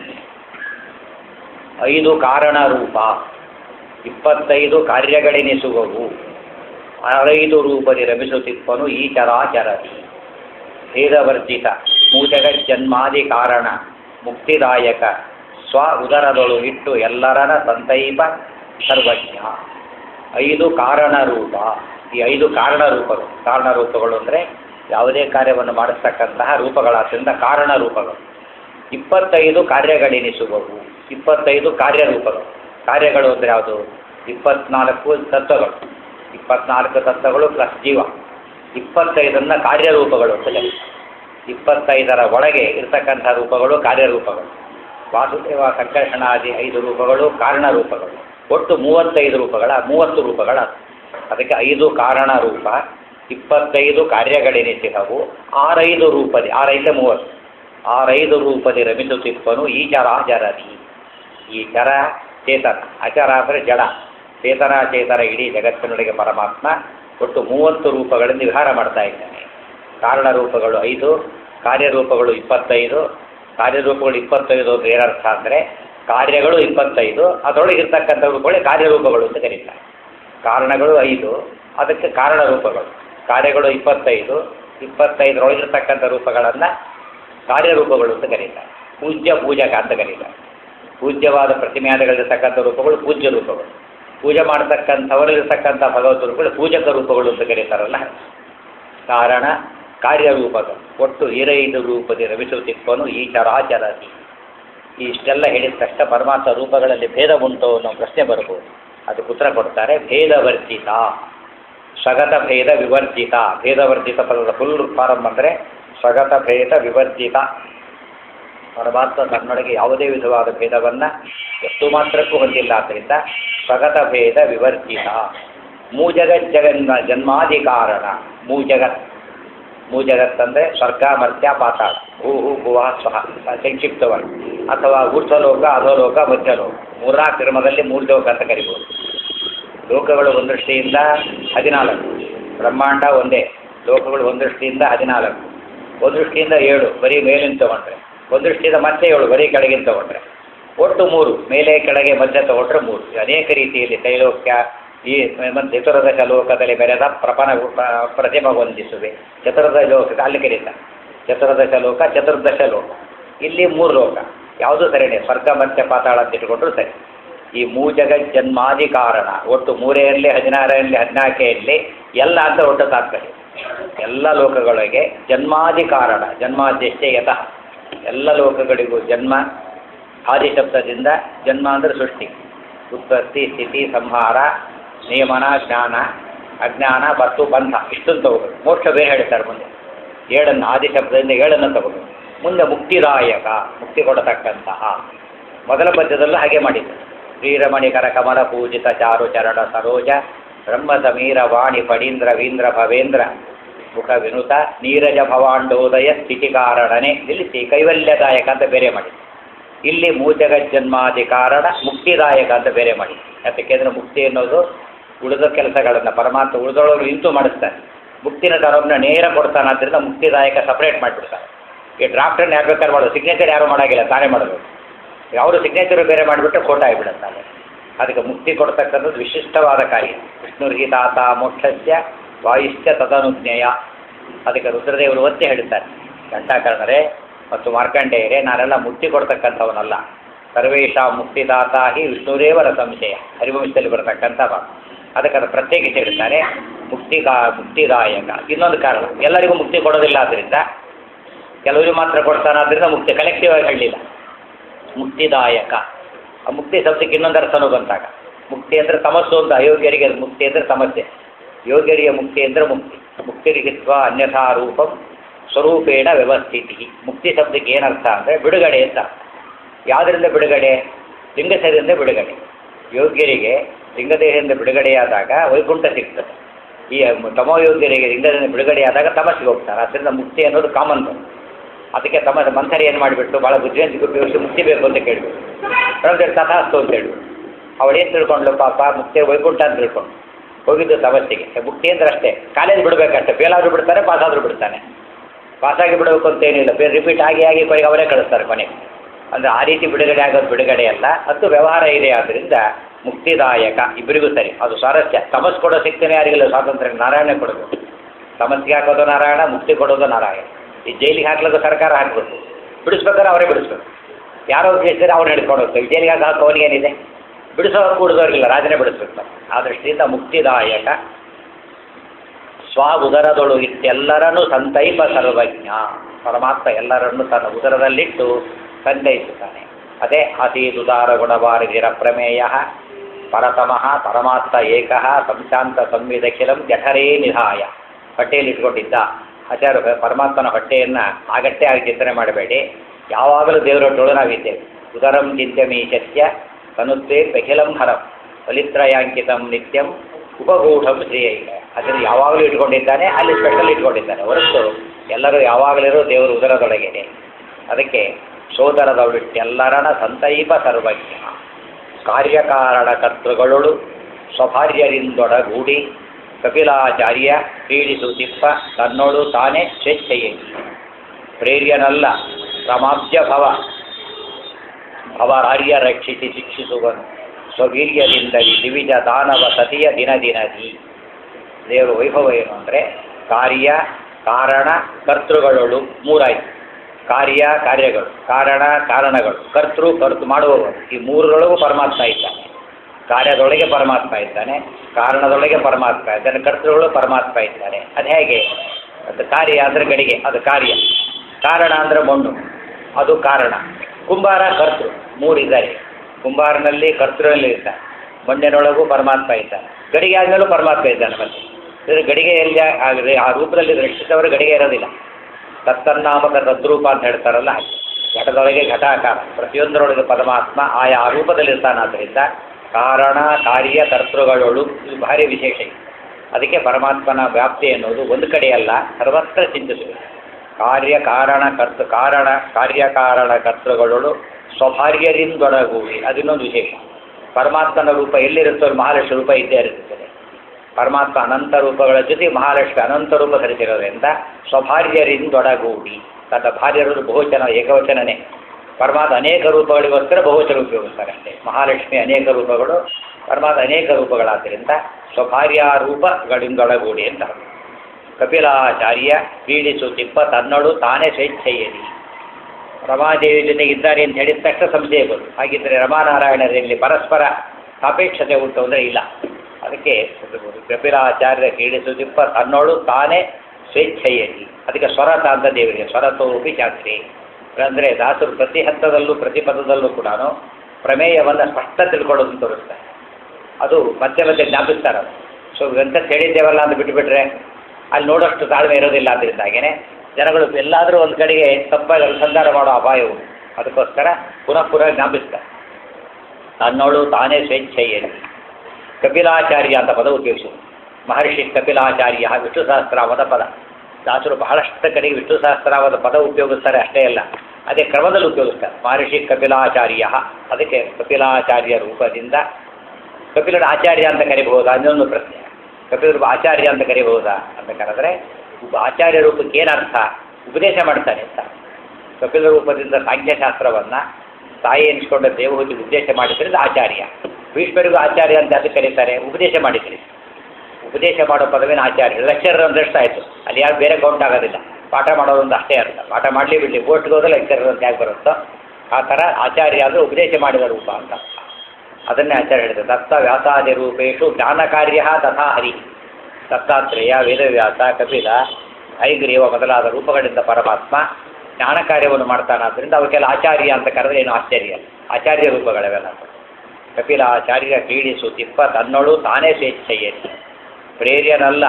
ಐದು ಕಾರಣ ರೂಪ ಇಪ್ಪತ್ತೈದು ಕಾರ್ಯಗಳೆನಿಸುವವು ಆರೈದು ರೂಪದಿ ರಮಿಸುತ್ತಿಪ್ಪನು ಈ ಚರಾಚರತಿ ಭೇದವರ್ಜಿತ ಮೂಜಗ ಜನ್ಮಾದಿ ಕಾರಣ ಮುಕ್ತಿದಾಯಕ ಸ್ವ ಉದರದೊಳು ಇಟ್ಟು ಎಲ್ಲರನ ಸಂತೈಪ ಸರ್ವಜ್ಞ ಐದು ಕಾರಣ ರೂಪ ಈ ಐದು ಕಾರಣ ರೂಪಗಳು ಕಾರಣ ರೂಪಗಳು ಅಂದರೆ ಯಾವುದೇ ಕಾರ್ಯವನ್ನು ಮಾಡಿಸ್ತಕ್ಕಂತಹ ರೂಪಗಳಾದ್ದರಿಂದ ಕಾರಣ ರೂಪಗಳು ಇಪ್ಪತ್ತೈದು ಕಾರ್ಯಗಳೆನಿಸುವವು ಇಪ್ಪತ್ತೈದು ಕಾರ್ಯರೂಪಗಳು ಕಾರ್ಯಗಳು ಅಂದರೆ ಯಾವುದು ಇಪ್ಪತ್ನಾಲ್ಕು ತತ್ವಗಳು ಇಪ್ಪತ್ನಾಲ್ಕು ತತ್ವಗಳು ಪ್ಲಸ್ ಜೀವ ಇಪ್ಪತ್ತೈದನ್ನ ಕಾರ್ಯರೂಪಗಳು ಅಂತ ಕರೀತಾರೆ. ಇಪ್ಪತ್ತೈದರ ಒಳಗೆ ಇರ್ತಕ್ಕಂಥ ರೂಪಗಳು ಕಾರ್ಯರೂಪಗಳು ವಾಸುದೇವ ಸಂಕರ್ಷಣಾದಿ ಐದು ರೂಪಗಳು ಕಾರಣ ರೂಪಗಳು ಒಟ್ಟು ಮೂವತ್ತೈದು ರೂಪಗಳ ಮೂವತ್ತು ರೂಪಗಳ ಅದಕ್ಕೆ ಐದು ಕಾರಣ ರೂಪ ಇಪ್ಪತ್ತೈದು ಕಾರ್ಯಗಳೆನಿಸಿದವು ಆರೈದು ರೂಪದಿ ಆರೈದ ಮೂವತ್ತು ಆರೈದು ರೂಪದಿ ರಮಿಸುತ್ತಿಪ್ಪನು ಈ ಚರಾಚರದಿ ಈ ಚರ ಚೇತನ ಅಚರ ಅಂದರೆ ಜಡ ಚೇತನ ಚೇತನ ಇಡೀ ಜಗತ್ತಿನೊಳಗೆ ಪರಮಾತ್ಮ ಒಟ್ಟು ಮೂವತ್ತು ರೂಪಗಳಿಂದ ವಿಹಾರ ಮಾಡ್ತಾ ಇದ್ದಾನೆ ಕಾರಣ ರೂಪಗಳು ಐದು ಕಾರ್ಯರೂಪಗಳು ಇಪ್ಪತ್ತೈದು ಕಾರ್ಯರೂಪಗಳು ಇಪ್ಪತ್ತೈದು ಅಂದ್ರೆ ಏನರ್ಥ ಅಂದರೆ ಕಾರ್ಯಗಳು ಇಪ್ಪತ್ತೈದು ಅದರೊಳಗೆ ಇರ್ತಕ್ಕಂಥ ರೂಪಗಳೇ ಕಾರ್ಯರೂಪಗಳು ಅಂತ ಕರೀತಾರೆ ಕಾರಣಗಳು ಐದು ಅದಕ್ಕೆ ಕಾರಣ ರೂಪಗಳು ಕಾರ್ಯಗಳು ಇಪ್ಪತ್ತೈದು ಇಪ್ಪತ್ತೈದರೊಳಗಿರ್ತಕ್ಕಂಥ ರೂಪಗಳನ್ನು ಕಾರ್ಯರೂಪಗಳು ಅಂತ ಕರೀತಾರೆ ಪೂಜ್ಯ ಪೂಜಕ ಅಂತ ಕರೀತಾರೆ ಪೂಜ್ಯವಾದ ಪ್ರತಿಮೆಯಾದಗಳಿರ್ತಕ್ಕಂಥ ರೂಪಗಳು ಪೂಜ್ಯ ರೂಪಗಳು ಪೂಜೆ ಮಾಡ್ತಕ್ಕಂಥವರಲ್ಲಿರ್ತಕ್ಕಂಥ ಭಗವತ್ ರೂಪಗಳು ಪೂಜಕ ರೂಪಗಳು ಅಂತ ಕರೀತಾರಲ್ಲ ಕಾರಣ ಕಾರ್ಯರೂಪಗಳು ಒಟ್ಟು ಇರೈದು ರೂಪದಿ ರವಿಸುತ್ತಿಪ್ಪನು ಈ ಚರಾಚರತಿ ಈ ಇಷ್ಟೆಲ್ಲ ಹೇಳಿದ ತಕ್ಷಣ ಪರಮಾತ್ಮ ರೂಪಗಳಲ್ಲಿ ಭೇದ ಉಂಟು ಅನ್ನೋ ಪ್ರಶ್ನೆ ಬರ್ಬೋದು ಅದಕ್ಕೆ ಉತ್ತರ ಕೊಡ್ತಾರೆ ಭೇದವರ್ಜಿತ ಸ್ವಗತ ಭೇದ ವಿವರ್ಜಿತ ಭೇದವರ್ಜಿತ ಪದದ ಫುಲ್ ಫಾರಂ ಅಂದರೆ ಸ್ವಗತ ಭೇದ ವಿವರ್ಜಿತ ಪರಮಾತ್ಮ ತನ್ನೊಳಗೆ ಯಾವುದೇ ವಿಧವಾದ ಭೇದವನ್ನು ಎಷ್ಟು ಮಾತ್ರಕ್ಕೂ ಹೊಂದಿಲ್ಲ ಆದ್ದರಿಂದ ಸ್ವಗತ ಭೇದ ವಿವರ್ಜಿತ ಮೂಜಗತ್ ಜಗನ್ನ ಜನ್ಮಾದಿ ಕಾರಣ ಮೂಜಗತ್ ಮೂಜಗತ್ ಅಂದರೆ ಸ್ವರ್ಗ ಮರ್ತ್ಯ ಪಾತಾಳ ಭೂ ಭುವ ಸ್ವಹ ಸಂಕ್ಷಿಪ್ತವಾಗಿ ಅಥವಾ ಊರ್ಧ್ವಲೋಕ ಅಧೋಲೋಕ ಮಧ್ಯಲೋಕ ಮೂರ್ನಾಲ್ಕು ಕ್ರಮದಲ್ಲಿ ಮೂರು ಲೋಕ ಅಂತ ಕರಿಬೋದು ಲೋಕಗಳು ಒಂದು ದೃಷ್ಟಿಯಿಂದ ಹದಿನಾಲ್ಕು ಬ್ರಹ್ಮಾಂಡ ಒಂದೇ ಲೋಕಗಳು ಒಂದು ದೃಷ್ಟಿಯಿಂದ ಹದಿನಾಲ್ಕು ಒಂದು ದೃಷ್ಟಿಯಿಂದ ಏಳು ಬರೀ ಮೇಲಿನ ತಗೊಂಡ್ರೆ ಒಂದು ದೃಷ್ಟಿಯಿಂದ ಮತ್ತೆ ಏಳು ಬರೀ ಕೆಳಗಿನ ತಗೊಂಡ್ರೆ ಒಟ್ಟು ಮೂರು ಮೇಲೆ ಕೆಳಗೆ ಮಧ್ಯ ತಗೊಂಡ್ರೆ ಮೂರು ಇದು ಅನೇಕ ರೀತಿಯಲ್ಲಿ ತೈಲೋಕ್ಯ ಈ ಮತ್ತು ಚತುರ್ದಶ ಲೋಕದಲ್ಲಿ ಬೆರೆದ ಪ್ರಪನ ಪ್ರತಿಮ ಹೊಂದಿಸುವೆ ಚತುರ್ದಶ ಲೋಕಕ್ಕೆ ಅಲ್ಲಿ ಕರೀತಾರೆ ಚತುರ್ದಶ ಲೋಕ ಚತುರ್ದಶ ಲೋಕ ಇಲ್ಲಿ ಮೂರು ಲೋಕ ಯಾವುದು ಸರಿನೇ ಸ್ವರ್ಗ ಮತ್ಯ ಪಾತಾಳ ಅಂತ ಇಟ್ಕೊಂಡ್ರು ಸರಿ ಈ ಮೂ ಜಗತ್ ಜನ್ಮಾದಿ ಕಾರಣ ಒಟ್ಟು ಮೂರೇ ಇರಲಿ ಹದಿನಾರೇ ಇರಲಿ ಹದಿನಾಲ್ಕೇ ಇರಲಿ ಎಲ್ಲ ಅಂತ ಒಟ್ಟು ತಾತ್ಪರ್ಯ ಎಲ್ಲ ಲೋಕಗಳಿಗೆ ಜನ್ಮಾದಿ ಕಾರಣ ಜನ್ಮಾದ್ಯಷ್ಟೇ ಯತಃ ಎಲ್ಲ ಲೋಕಗಳಿಗೂ ಜನ್ಮ ಆದಿ ಶಬ್ದದಿಂದ ಜನ್ಮ ಅಂದರೆ ಸೃಷ್ಟಿ ಉತ್ಪತ್ತಿ ಸ್ಥಿತಿ ಸಂಹಾರ ನಿಯಮನ ಜ್ಞಾನ ಅಜ್ಞಾನ ಮತ್ತು ಬಂಧ ಇಷ್ಟನ್ನು ತಗೋಬೇಕು ಮೋಕ್ಷ ಬೇರೆ ಹೇಳ್ತಾರೆ ಮುಂದೆ ಏಳನ್ನು ಆದಿ ಶಬ್ದದಿಂದ ಏಳನ್ನು ತಗೋಬೇಕು ಮುಂದೆ ಮುಕ್ತಿದಾಯಕ ಮುಕ್ತಿ ಕೊಡತಕ್ಕಂತಹ ಮೊದಲ ಪದ್ಯದಲ್ಲೂ ಹಾಗೆ ಮಾಡಿದ್ದು ಶ್ರೀರಮಣಿಕರ ಕಮಲ ಪೂಜಿತ ಚಾರು ಚರಣ ಸರೋಜ ಬ್ರಹ್ಮ ಸಮೀರ ವಾಣಿ ಪಡೀಂದ್ರ ವೀಂದ್ರ ಭವೇಂದ್ರ ಮುಖ ವಿನುತ ನೀರಜ ಭವಾಂಡೋದಯ ಸ್ಥಿತಿ ಕಾರಣನೆ ನಿಲ್ಲಿಸಿ ಕೈವಲ್ಯದಾಯಕ ಅಂತ ಬೇರೆ ಮಾಡಿ ಇಲ್ಲಿ ಮೂಜಗಜ್ಜನ್ಮಾದಿ ಕಾರಣ ಮುಕ್ತಿದಾಯಕ ಅಂತ ಬೇರೆ ಮಾಡಿ ಯಾಕೆಂದ್ರೆ ಮುಕ್ತಿ ಅನ್ನೋದು ಉಳಿದ ಕೆಲಸಗಳನ್ನು ಪರಮಾತ್ಮ ಉಳಿದೊಳಗೆ ನಿಂತು ಮಾಡಿಸ್ತಾನೆ ಮುಕ್ತಿನ ತರೋದನ್ನ ನೇರ ಕೊಡ್ತಾನೆ ಆದ್ದರಿಂದ ಮುಕ್ತಿದಾಯಕ ಸಪ್ರೇಟ್ ಮಾಡಿಬಿಡ್ತಾನೆ ಈ ಡ್ರಾಫ್ಟನ್ನು ಯಾರು ಬೇಕಾದ್ರೆ ಮಾಡೋದು ಸಿಗ್ನೇಚರ್ ಯಾರು ಮಾಡೋಂಗಿಲ್ಲ ತಾನೇ ಮಾಡೋದು ಅವರು ಸಿಗ್ನೇಚರ್ ಬೇರೆ ಮಾಡಿಬಿಟ್ಟು ಫೋಟೋ ಆಗಿಬಿಡುತ್ತಾನೆ ಅದಕ್ಕೆ ಮುಕ್ತಿ ಕೊಡ್ತಕ್ಕಂಥದ್ದು ವಿಶಿಷ್ಟವಾದ ಕಾರ್ಯ ವಿಷ್ಣುರ್ಹಿತಾತ ಮೋಕ್ಷಸ್ಯ ವಾಯುಶ್ಚ ತದನುಜ್ಞೇಯ ಅದಕ್ಕೆ ರುದ್ರದೇವರು ಒತ್ತಿ ಹೇಳ್ತಾರೆ ಘಂಟಾಕರ್ಣರೇ ಮತ್ತು ಮಾರ್ಕಂಡೇಯರೇ ನಾನೆಲ್ಲ ಮುಕ್ತಿ ಕೊಡ್ತಕ್ಕಂಥವನಲ್ಲ ಸರ್ವೇಶ ಮುಕ್ತಿದಾತ ಹಿ ವಿಷ್ಣುರೇವರ ಸಂಶಯ ಹರಿವಂಶದಲ್ಲಿ ಬರತಕ್ಕಂಥ ಭಾಗ ಅದಕ್ಕೆ ಅದು ಪ್ರತ್ಯೇಕಿಸಿ ಹೇಳ್ತಾರೆ ಮುಕ್ತಿ ಕಾ ಮುಕ್ತಿದಾಯಕ ಇನ್ನೊಂದು ಕಾರಣ ಎಲ್ಲರಿಗೂ ಮುಕ್ತಿ ಕೊಡೋದಿಲ್ಲ ಆದ್ದರಿಂದ ಕೆಲವರಿಗೆ ಮಾತ್ರ ಕೊಡ್ತಾನಾದ್ರಿಂದ ಮುಕ್ತಿ ಕಲೆಕ್ಟಿವ್ ಆಗಿ ಹೇಳಲಿಲ್ಲ ಮುಕ್ತಿದಾಯಕ ಆ ಮುಕ್ತಿ ಶಬ್ದಕ್ಕೆ ಇನ್ನೊಂದು ಅರ್ಥನೂ ಬಂತಾಗ ಮುಕ್ತಿ ಅಂದರೆ ತಮಸ್ಸು ಅಂತ ಅಯೋಗ್ಯರಿಗೆ ಅದು ಮುಕ್ತಿ ಅಂದರೆ ಸಮಸ್ಯೆ ಯೋಗ್ಯರಿಗೆ ಮುಕ್ತಿ ಅಂದರೆ ಮುಕ್ತಿ ಮುಕ್ತಿರಿಗಿತ್ವ ಅನ್ಯಥಾ ರೂಪಂ ಸ್ವರೂಪೇಣ ವ್ಯವಸ್ಥಿತಿ ಮುಕ್ತಿ ಶಬ್ದಕ್ಕೆ ಏನರ್ಥ ಅಂದರೆ ಬಿಡುಗಡೆ ಅಂತ ಯಾವುದರಿಂದ ಬಿಡುಗಡೆ ಲಿಂಗಶರೀರದಿಂದ ಬಿಡುಗಡೆ ಯೋಗ್ಯರಿಗೆ ಲಿಂಗದೇಹದಿಂದ ಬಿಡುಗಡೆಯಾದಾಗ ವೈಕುಂಠ ಸಿಗ್ತದೆ ಈ ತಮೋಯೋಗ್ಯರಿಗೆ ಲಿಂಗದಿಂದ ಬಿಡುಗಡೆಯಾದಾಗ ತಮಸ್ಸಿಗೆ ಹೋಗ್ತಾರೆ ಅದರಿಂದ ಮುಕ್ತಿ ಅನ್ನೋದು ಕಾಮನ್ ಅದಕ್ಕೆ ತಮ್ಮ ಮಂಥರಿ ಏನು ಮಾಡಿಬಿಟ್ಟು ಭಾಳ ಬುದ್ಧಿವಂತಿಕೆ ಉಪಯೋಗಿಸಿ ಮುಕ್ತಿ ಬೇಕು ಅಂತ ಕೇಳಿಬಿಟ್ಟು ಬ್ರಹ್ಮದೇವ್ರು ತಥಾಸ್ತು ಅಂತ ಹೇಳ್ಬಿಟ್ಟು ಅವಳು ಏನು ತಿಳ್ಕೊಂಡ್ಲು ಪಾಪ ಮುಕ್ತಿ ವೈಕುಂಠ ಅಂತ ತಿಳ್ಕೊಂಡು ಹೋಗಿದ್ದು ತಮಸ್ಸಿಗೆ ಮುಕ್ತಿ ಅಂದ್ರೆ ಅಷ್ಟೇ ಕಾಲೇಜ್ ಬಿಡಬೇಕಷ್ಟೇ ಫೇಲ್ ಆದರೂ ಬಿಡ್ತಾನೆ ಪಾಸ್ ಆದರೂ ಬಿಡ್ತಾನೆ ಪಾಸಾಗಿ ಬಿಡಬೇಕು ಅಂತ ಏನಿಲ್ಲ ಬೇರೆ ರಿಪೀಟ್ ಆಗಿ ಆಗಿ ಕೊನೆಗೆ ಅವರೇ ಕಳಿಸ್ತಾರೆ ಕೊನೆಗೆ ಅಂದರೆ ಆ ರೀತಿ ಬಿಡುಗಡೆ ಆಗೋದು ಬಿಡುಗಡೆ ಅಲ್ಲ ಅದು ವ್ಯವಹಾರ ಇದೆ ಆದ್ದರಿಂದ ಮುಕ್ತಿದಾಯಕ ಇಬ್ಬರಿಗೂ ಸರಿ ಅದು ಸ್ವಾರಸ್ಯ ತಮಸ್ ಕೊಡೋ ಸಿಗ್ತಾನೆ ಯಾರಿಗಿಲ್ಲ ಸ್ವಾತಂತ್ರ್ಯ ನಾರಾಯಣ ಕೊಡಬೇಕು ತಮಸ್ಸಿಗೆ ಹಾಕೋದು ನಾರಾಯಣ ಮುಕ್ತಿ ಕೊಡೋದು ನಾರಾಯಣ ಈ ಜೈಲಿಗೆ ಹಾಕ್ಲಿಕ್ಕೆ ಸರ್ಕಾರ ಹಾಕಬೇಕು ಬಿಡಿಸ್ಬೇಕಾದ್ರೆ ಅವರೇ ಬಿಡಿಸ್ಬೇಕು ಯಾರೋ ಉದ್ದೇಶಿಸಿದ್ರೆ ಅವ್ರು ಹಿಡ್ಕೊಂಡು ಹೋಗ್ತಾರೆ ಜೈಲಿಗೆ ಹಾಕಿ ಹಾಕೋ ಅವನಿಗೇನಿದೆ ಬಿಡಿಸೋ ಕೂಡಿದವ್ರಿಗಿಲ್ಲ ರಾಜನೇ ಬಿಡಿಸ್ಬೇಕು ಆ ದೃಷ್ಟಿಯಿಂದ ಮುಕ್ತಿದಾಯಕ ಸ್ವ ಉದರದೊಳು ಇಟ್ಟೆಲ್ಲರನ್ನು ಸಂತೈಪ ಸರ್ವಜ್ಞ ಪರಮಾತ್ಮ ಎಲ್ಲರನ್ನು ತನ್ನ ಉದರದಲ್ಲಿಟ್ಟು ಸಂತೈಸುತ್ತಾನೆ ಅದೇ ಅತೀದುದಾರ ಗುಣವಾರಿದಿರ ಪ್ರಮೇಯ ಪರತಮಃ ಪರಮಾತ್ಮ ಏಕಃ ಸಂಶಾಂತ ಸಂವಿದಖಿಲಂ ಜಠರೇ ನಿಧಾಯ ಹೊಟ್ಟೆಯಲ್ಲಿ ಇಟ್ಕೊಂಡಿದ್ದ ಆಚಾರ್ಯ ಪರಮಾತ್ಮನ ಹೊಟ್ಟೆಯನ್ನು ಆಗಟ್ಟೆ ಆಗಿ ಚಿಂತನೆ ಮಾಡಬೇಡಿ ಯಾವಾಗಲೂ ದೇವರೊಟ್ಟೊಳು ನಾವಿದ್ದೇವೆ ಉದರಂ ಚಿಂತ್ಯಮೀಶಸ್ಯ ತನುತ್ವೇ ಪಖಿಲಂ ಹರಂ ಫಲಿತ್ರಯಾಂಕಿತಂ ನಿತ್ಯಂ ಉಪಗೂಢಂ ಶ್ರೇಯ ಅದನ್ನು ಯಾವಾಗಲೂ ಇಟ್ಕೊಂಡಿದ್ದಾನೆ ಅಲ್ಲಿ ಸ್ಪೆಷಲ್ ಇಟ್ಕೊಂಡಿದ್ದಾನೆ ಹೊರತು ಎಲ್ಲರೂ ಯಾವಾಗಲಿರೋ ದೇವರು ಉದರದೊಳಗಿದೆ ಅದಕ್ಕೆ ಸೋದರದವಳಿಟ್ಟೆಲ್ಲರನ ಸಂತೈಪ ಸರ್ವಜ್ಞ ಕಾರ್ಯಕಾರಣ ಕರ್ತೃಗಳೊಳು ಸ್ವಭಾರ್ಯರಿಂದೊಡಗೂಡಿ ಕಪಿಲಾಚಾರ್ಯ ಕ್ರೀಡಿಸುತ್ತಿಪ್ಪ ತನ್ನೊಳು ತಾನೇ ಸ್ವೇಚ್ಛೆಯೇ ಪ್ರೇರ್ಯನಲ್ಲ ರಮಾಬ್ಜ ಭವ ಅವರಾರ್ಯ ರಕ್ಷಿಸಿ ಶಿಕ್ಷಿಸುವನು ಸ್ವವೀರ್ಯದಿಂದಲಿ ದಿವಿಜ ದಾನವ ಸತಿಯ ದಿನ ದಿನದಿ ದೇವರ ವೈಭವ ಏನು ಅಂದರೆ ಕಾರ್ಯ ಕಾರಣ ಕರ್ತೃಗಳೊಳು ಮೂರಾಯ್ತು ಕಾರ್ಯ ಕಾರ್ಯಗಳು ಕಾರಣ ಕಾರಣಗಳು ಕರ್ತೃ ಕರ್ತೃ ಮಾಡುವವರು ಈ ಮೂರರೊಳಗೂ ಪರಮಾತ್ಮ ಇದ್ದಾನೆ ಕಾರ್ಯದೊಳಗೆ ಪರಮಾತ್ಮ ಇದ್ದಾನೆ ಕಾರಣದೊಳಗೆ ಪರಮಾತ್ಮ ಇದ್ದಾನೆ ಕರ್ತೃಗಳು ಪರಮಾತ್ಮ ಇದ್ದಾನೆ ಅದು ಹೇಗೆ ಅದು ಕಾರ್ಯ ಅಂದರೆ ಗಡಿಗೆ ಅದು ಕಾರ್ಯ ಕಾರಣ ಅಂದರೆ ಮಣ್ಣು ಅದು ಕಾರಣ ಕುಂಬಾರ ಕರ್ತೃ ಮೂರಿದ್ದಾರೆ ಕುಂಬಾರನಲ್ಲಿ ಕರ್ತೃನಲ್ಲಿ ಇದ್ದಾನೆ ಮಣ್ಣಿನೊಳಗೂ ಪರಮಾತ್ಮ ಇದ್ದಾನೆ ಗಡಿಗೆ ಆದಮೇಲೂ ಪರಮಾತ್ಮ ಇದ್ದಾನೆ ಮತ್ತೆ ಅಂದರೆ ಗಡಿಗೆಯಲ್ಲಿ ಆಗದೆ ಆ ರೂಪದಲ್ಲಿ ದೃಷ್ಟಿಸವರು ಗಡಿಗೆ ಇರೋದಿಲ್ಲ ತತ್ತನ್ನಾಮಕ ತದ್ರೂಪ ಅಂತ ಹೇಳ್ತಾರಲ್ಲ ಹಾಗೆ ಘಟದೊಳಗೆ ಘಟಾಕಾರ ಪ್ರತಿಯೊಂದರೊಳಗೆ ಪರಮಾತ್ಮ ಆಯಾ ರೂಪದಲ್ಲಿರ್ತಾನಾದ್ದರಿಂದ ಕಾರಣ ಕಾರ್ಯ ಕರ್ತೃಗಳೊಳು ಇದು ಭಾರಿ ವಿಶೇಷ ಇದೆ ಅದಕ್ಕೆ ಪರಮಾತ್ಮನ ವ್ಯಾಪ್ತಿ ಎನ್ನುವುದು ಒಂದು ಕಡೆಯಲ್ಲ ಸರ್ವತ್ರ ಚಿಂತಿಸಬೇಕು ಕಾರ್ಯ ಕಾರಣ ಕರ್ತ ಕಾರಣ ಕಾರ್ಯಕಾರಣ ಕರ್ತೃಗಳೊಳು ಸ್ವಭಾರ್ಯರಿಂದೊಡಗೂಡಿ ಅದಿನ್ನೊಂದು ವಿಶೇಷ ಪರಮಾತ್ಮನ ರೂಪ ಎಲ್ಲಿರುತ್ತೋ ಅಲ್ಲಿ ಮಹಾಲಕ್ಷ್ಮಿ ರೂಪ ಇದ್ದೇ ಇರುತ್ತದೆ ಪರಮಾತ್ಮ ಅನಂತ ರೂಪಗಳ ಜೊತೆ ಮಹಾಲಕ್ಷ್ಮಿ ಅನಂತ ರೂಪ ಧರಿಸಿರೋದ್ರಿಂದ ಸ್ವಭಾರ್ಯರಿಂದೊಡಗೂಡಿ ತನ್ನ ಭಾರ್ಯರು ಬಹುವಚನ ಏಕವಚನನೇ ಪರಮಾತ್ಮ ಅನೇಕ ರೂಪಗಳಿಗೋಸ್ಕರ ಬಹುವಚನ ಉಪಯೋಗಿಸ್ತಾರೆ ಅಷ್ಟೇ ಮಹಾಲಕ್ಷ್ಮಿ ಅನೇಕ ರೂಪಗಳು ಪರಮಾತ್ಮ ಅನೇಕ ರೂಪಗಳಾದ್ದರಿಂದ ಸ್ವಭಾರ್ಯ ರೂಪಗಳಿಂದೊಳಗೂಡಿ ಅಂತ ಕಪಿಲಾಚಾರ್ಯ ಕ್ರೀಡಿಸು ತಿಪ್ಪ ತನ್ನಳು ತಾನೇ ಸ್ವೇಚ್ಛೆಯಲಿ ರಮಾದೇವಿ ಜೊತೆಗೆ ಇದ್ದಾರೆ ಅಂತ ಹೇಳಿದ ತಕ್ಷಣ ಸಂಶಯ ಬರು ಹಾಗಿದ್ದರೆ ರಮಾನಾರಾಯಣರಲ್ಲಿ ಪರಸ್ಪರ ಸಾಪೇಕ್ಷತೆ ಉಂಟು ಅಂದರೆ ಇಲ್ಲ ಅದಕ್ಕೆ ಕಪಿಲಾಚಾರ್ಯ ಕ್ರೀಡಿಸು ತಿಪ್ಪ ತನ್ನೋಳು ತಾನೇ ಸ್ವೇಚ್ಛೆಯಲಿ ಅದಕ್ಕೆ ಸ್ವರತ ಅಂತ ದೇವರಿಗೆ ಸ್ವರತೋಪಿ ಶಾಸ್ತ್ರಿ ಅಂದರೆ ದಾಸರು ಪ್ರತಿ ಹಂತದಲ್ಲೂ ಪ್ರತಿ ಪದದಲ್ಲೂ ಕೂಡ ಪ್ರಮೇಯವನ್ನು ಸ್ಪಷ್ಟ ತಿಳ್ಕೊಳ್ಳೋದನ್ನು ತೋರಿಸ್ತಾರೆ ಅದು ಮಧ್ಯೆ ಮಧ್ಯೆ ಜ್ಞಾಪಿಸ್ತಾರೆ ಅದು ಸೊ ಗ್ರಂಥ ಹೇಳಿದ್ದೇವಲ್ಲ ಅಂತ ಬಿಟ್ಟುಬಿಟ್ರೆ ಅಲ್ಲಿ ನೋಡೋಷ್ಟು ತಾಳ್ಮೆ ಇರೋದಿಲ್ಲ ಅದರಿಂದಾಗೇನೆ ಜನಗಳು ಎಲ್ಲಾದರೂ ಒಂದು ಕಡೆಗೆ ತಪ್ಪಾಗಿ ಅನುಸಂಧಾನ ಮಾಡೋ ಅಪಾಯವು ಅದಕ್ಕೋಸ್ಕರ ಪುನಃ ಪುನಃ ಜ್ಞಾಪಿಸ್ತಾರೆ ತನ್ನೋಳು ತಾನೇ ಸ್ವೇಚ್ಛೆಯಲ್ಲಿ ಕಪಿಲಾಚಾರ್ಯ ಅಂತ ಪದ ಉಪಯೋಗಿಸಿದರು ಮಹರ್ಷಿ ಕಪಿಲಾಚಾರ್ಯ ವಿಷ್ಣು ಸಹಸ್ರಾಮದ ಪದ ದಾಸರು ಬಹಳಷ್ಟು ಕಡೆಗೆ ವಿಷ್ಣು ಸಹಸ್ರಾಮದ ಪದ ಉಪಯೋಗಿಸ್ತಾರೆ ಅಷ್ಟೇ ಅಲ್ಲ ಅದೇ ಕ್ರಮದಲ್ಲಿ ಉಪಯೋಗಿಸ್ತಾರೆ ಮಹರ್ಷಿ ಕಪಿಲಾಚಾರ್ಯ ಅದಕ್ಕೆ ಕಪಿಲಾಚಾರ್ಯ ರೂಪದಿಂದ ಕಪಿಲರ ಆಚಾರ್ಯ ಅಂತ ಕರಿಬಹುದಾ ಇನ್ನೊಂದು ಪ್ರಶ್ನೆ ಕಪಿಲರು ಆಚಾರ್ಯ ಅಂತ ಕರಿಬಹುದಾ ಅಂತ ಕರೆದ್ರೆ ಒಬ್ಬ ಆಚಾರ್ಯ ರೂಪಕ್ಕೆ ಏನರ್ಥ ಉಪದೇಶ ಮಾಡ್ತಾನೆ ಅಂತ ಕಪಿಲ ರೂಪದಿಂದ ಸಾಂಖ್ಯಶಾಸ್ತ್ರವನ್ನು ತಾಯಿ ಎನಿಸ್ಕೊಂಡ ದೇವಹೂತಿ ಉಪದೇಶ ಮಾಡಿದ್ರಿಂದ ಆಚಾರ್ಯ ಭೀಷ್ಮರಿಗೂ ಆಚಾರ್ಯ ಅಂತ ಅದಕ್ಕೆ ಕರೀತಾರೆ ಉಪದೇಶ ಮಾಡಿದ್ರಿ ಉಪದೇಶ ಮಾಡೋ ಪದವಿನ ಆಚಾರ್ಯ ಲೆಕ್ಚರರ್ ಅಂದ್ರೆ ಎಷ್ಟಾಯಿತು ಅಲ್ಲಿ ಯಾರು ಬೇರೆ ಕೌಂಟ್ ಆಗೋದಿಲ್ಲ ಪಾಠ ಮಾಡೋದೊಂದು ಅಷ್ಟೇ ಅರ್ಥ ಪಾಠ ಮಾಡಲಿ ಬಿಡಲಿ ಬೋಟ್ಗೆ ಹೋದ್ರೆ ಲೆಕ್ಚರರ್ ಅಂತ ಯಾಕೆ ಬರುತ್ತೋ ಆ ಥರ ಆಚಾರ್ಯ ಅಂದರೆ ಉಪದೇಶ ಮಾಡಿದ ರೂಪ ಅಂತ ಅರ್ಥ ಅದನ್ನೇ ಆಚಾರ್ಯ ಹೇಳಿದೆ ದತ್ತ ವ್ಯಾಸಾದಿ ರೂಪೇಶು ಜ್ಞಾನ ಕಾರ್ಯ ತಥಾ ಹರಿ ದತ್ತಾತ್ರೇಯ ವೇದವ್ಯಾಸ ಕಪಿಲ ಐಗ್ರೀವ ಮೊದಲಾದ ರೂಪಗಳಿಂದ ಪರಮಾತ್ಮ ಜ್ಞಾನ ಕಾರ್ಯವನ್ನು ಮಾಡ್ತಾನಾದ್ರಿಂದ ಅವಕ್ಕೆಲ್ಲ ಆಚಾರ್ಯ ಅಂತ ಕರೆದ್ರೆ ಏನು ಆಶ್ಚರ್ಯ ಆಚಾರ್ಯ ರೂಪಗಳವೆಲ್ಲ ಕಪಿಲ ಆಚಾರ್ಯ ಕ್ರೀಡಿಸು ತಿಪ್ಪ ತನ್ನೋಳು ತಾನೇ ಸ್ವೇಚ್ಛೆಯಲ್ಲಿ ಪ್ರೇರ್ಯನಲ್ಲ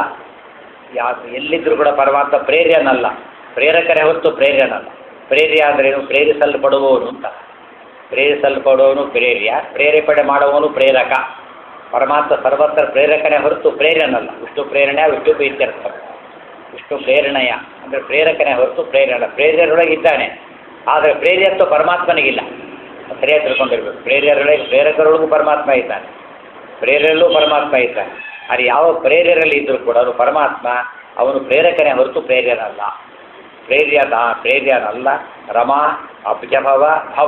ಯಾ ಎಲ್ಲಿದ್ದರೂ ಕೂಡ ಪರಮಾತ್ಮ ಪ್ರೇರ್ಯನಲ್ಲ ಪ್ರೇರಕರೇ ಹೊತ್ತು ಪ್ರೇರ್ಯನಲ್ಲ ಪ್ರೇರ್ಯ ಅಂದ್ರೇನು ಪ್ರೇರಿಸಲ್ಪಡುವವನು ಅಂತ ಪ್ರೇರಿಸಲ್ಪಡುವವನು ಪ್ರೇರ್ಯ ಪ್ರೇರೇಪಣೆ ಮಾಡುವವನು ಪ್ರೇರಕ ಪರಮಾತ್ಮ ಸರ್ವತ್ರ ಪ್ರೇರಕನೇ ಹೊರತು ಪ್ರೇರ್ಯನಲ್ಲ ವಿಷ್ಣು ಪ್ರೇರಣೆ ವಿಷ್ಣು ಪ್ರೀತ್ಯರ್ಥ ವಿಷ್ಣು ಪ್ರೇರಣೆಯ ಅಂದರೆ ಪ್ರೇರಕನೇ ಹೊರತು ಪ್ರೇರಣ ಪ್ರೇರ್ಯರೊಳಗಿದ್ದಾನೆ ಆದರೆ ಪ್ರೇರ್ಯತ್ವ ಪರಮಾತ್ಮನಿಗಿಲ್ಲ ಸರಿಯಾಗಿ ತಿಳ್ಕೊಂಡಿರ್ಬೇಕು ಪ್ರೇರ್ಯರೊಳಗೆ ಪ್ರೇರಕರೊಳಗೂ ಪರಮಾತ್ಮ ಇದ್ದಾನೆ ಪ್ರೇರಲ್ಲೂ ಪರಮಾತ್ಮ ಇದ್ದಾನೆ ಆದರೆ ಯಾವ ಪ್ರೇರ್ಯರಲ್ಲಿ ಇದ್ದರೂ ಕೂಡ ಅದು ಪರಮಾತ್ಮ ಅವನು ಪ್ರೇರಕನೇ ಹೊರತು ಪ್ರೇರ್ಯನಲ್ಲ ಪ್ರೇರ್ಯದ ಪ್ರೇರ್ಯನಲ್ಲ ರಮಾ ಅಬ್ಜಭವ ಭವ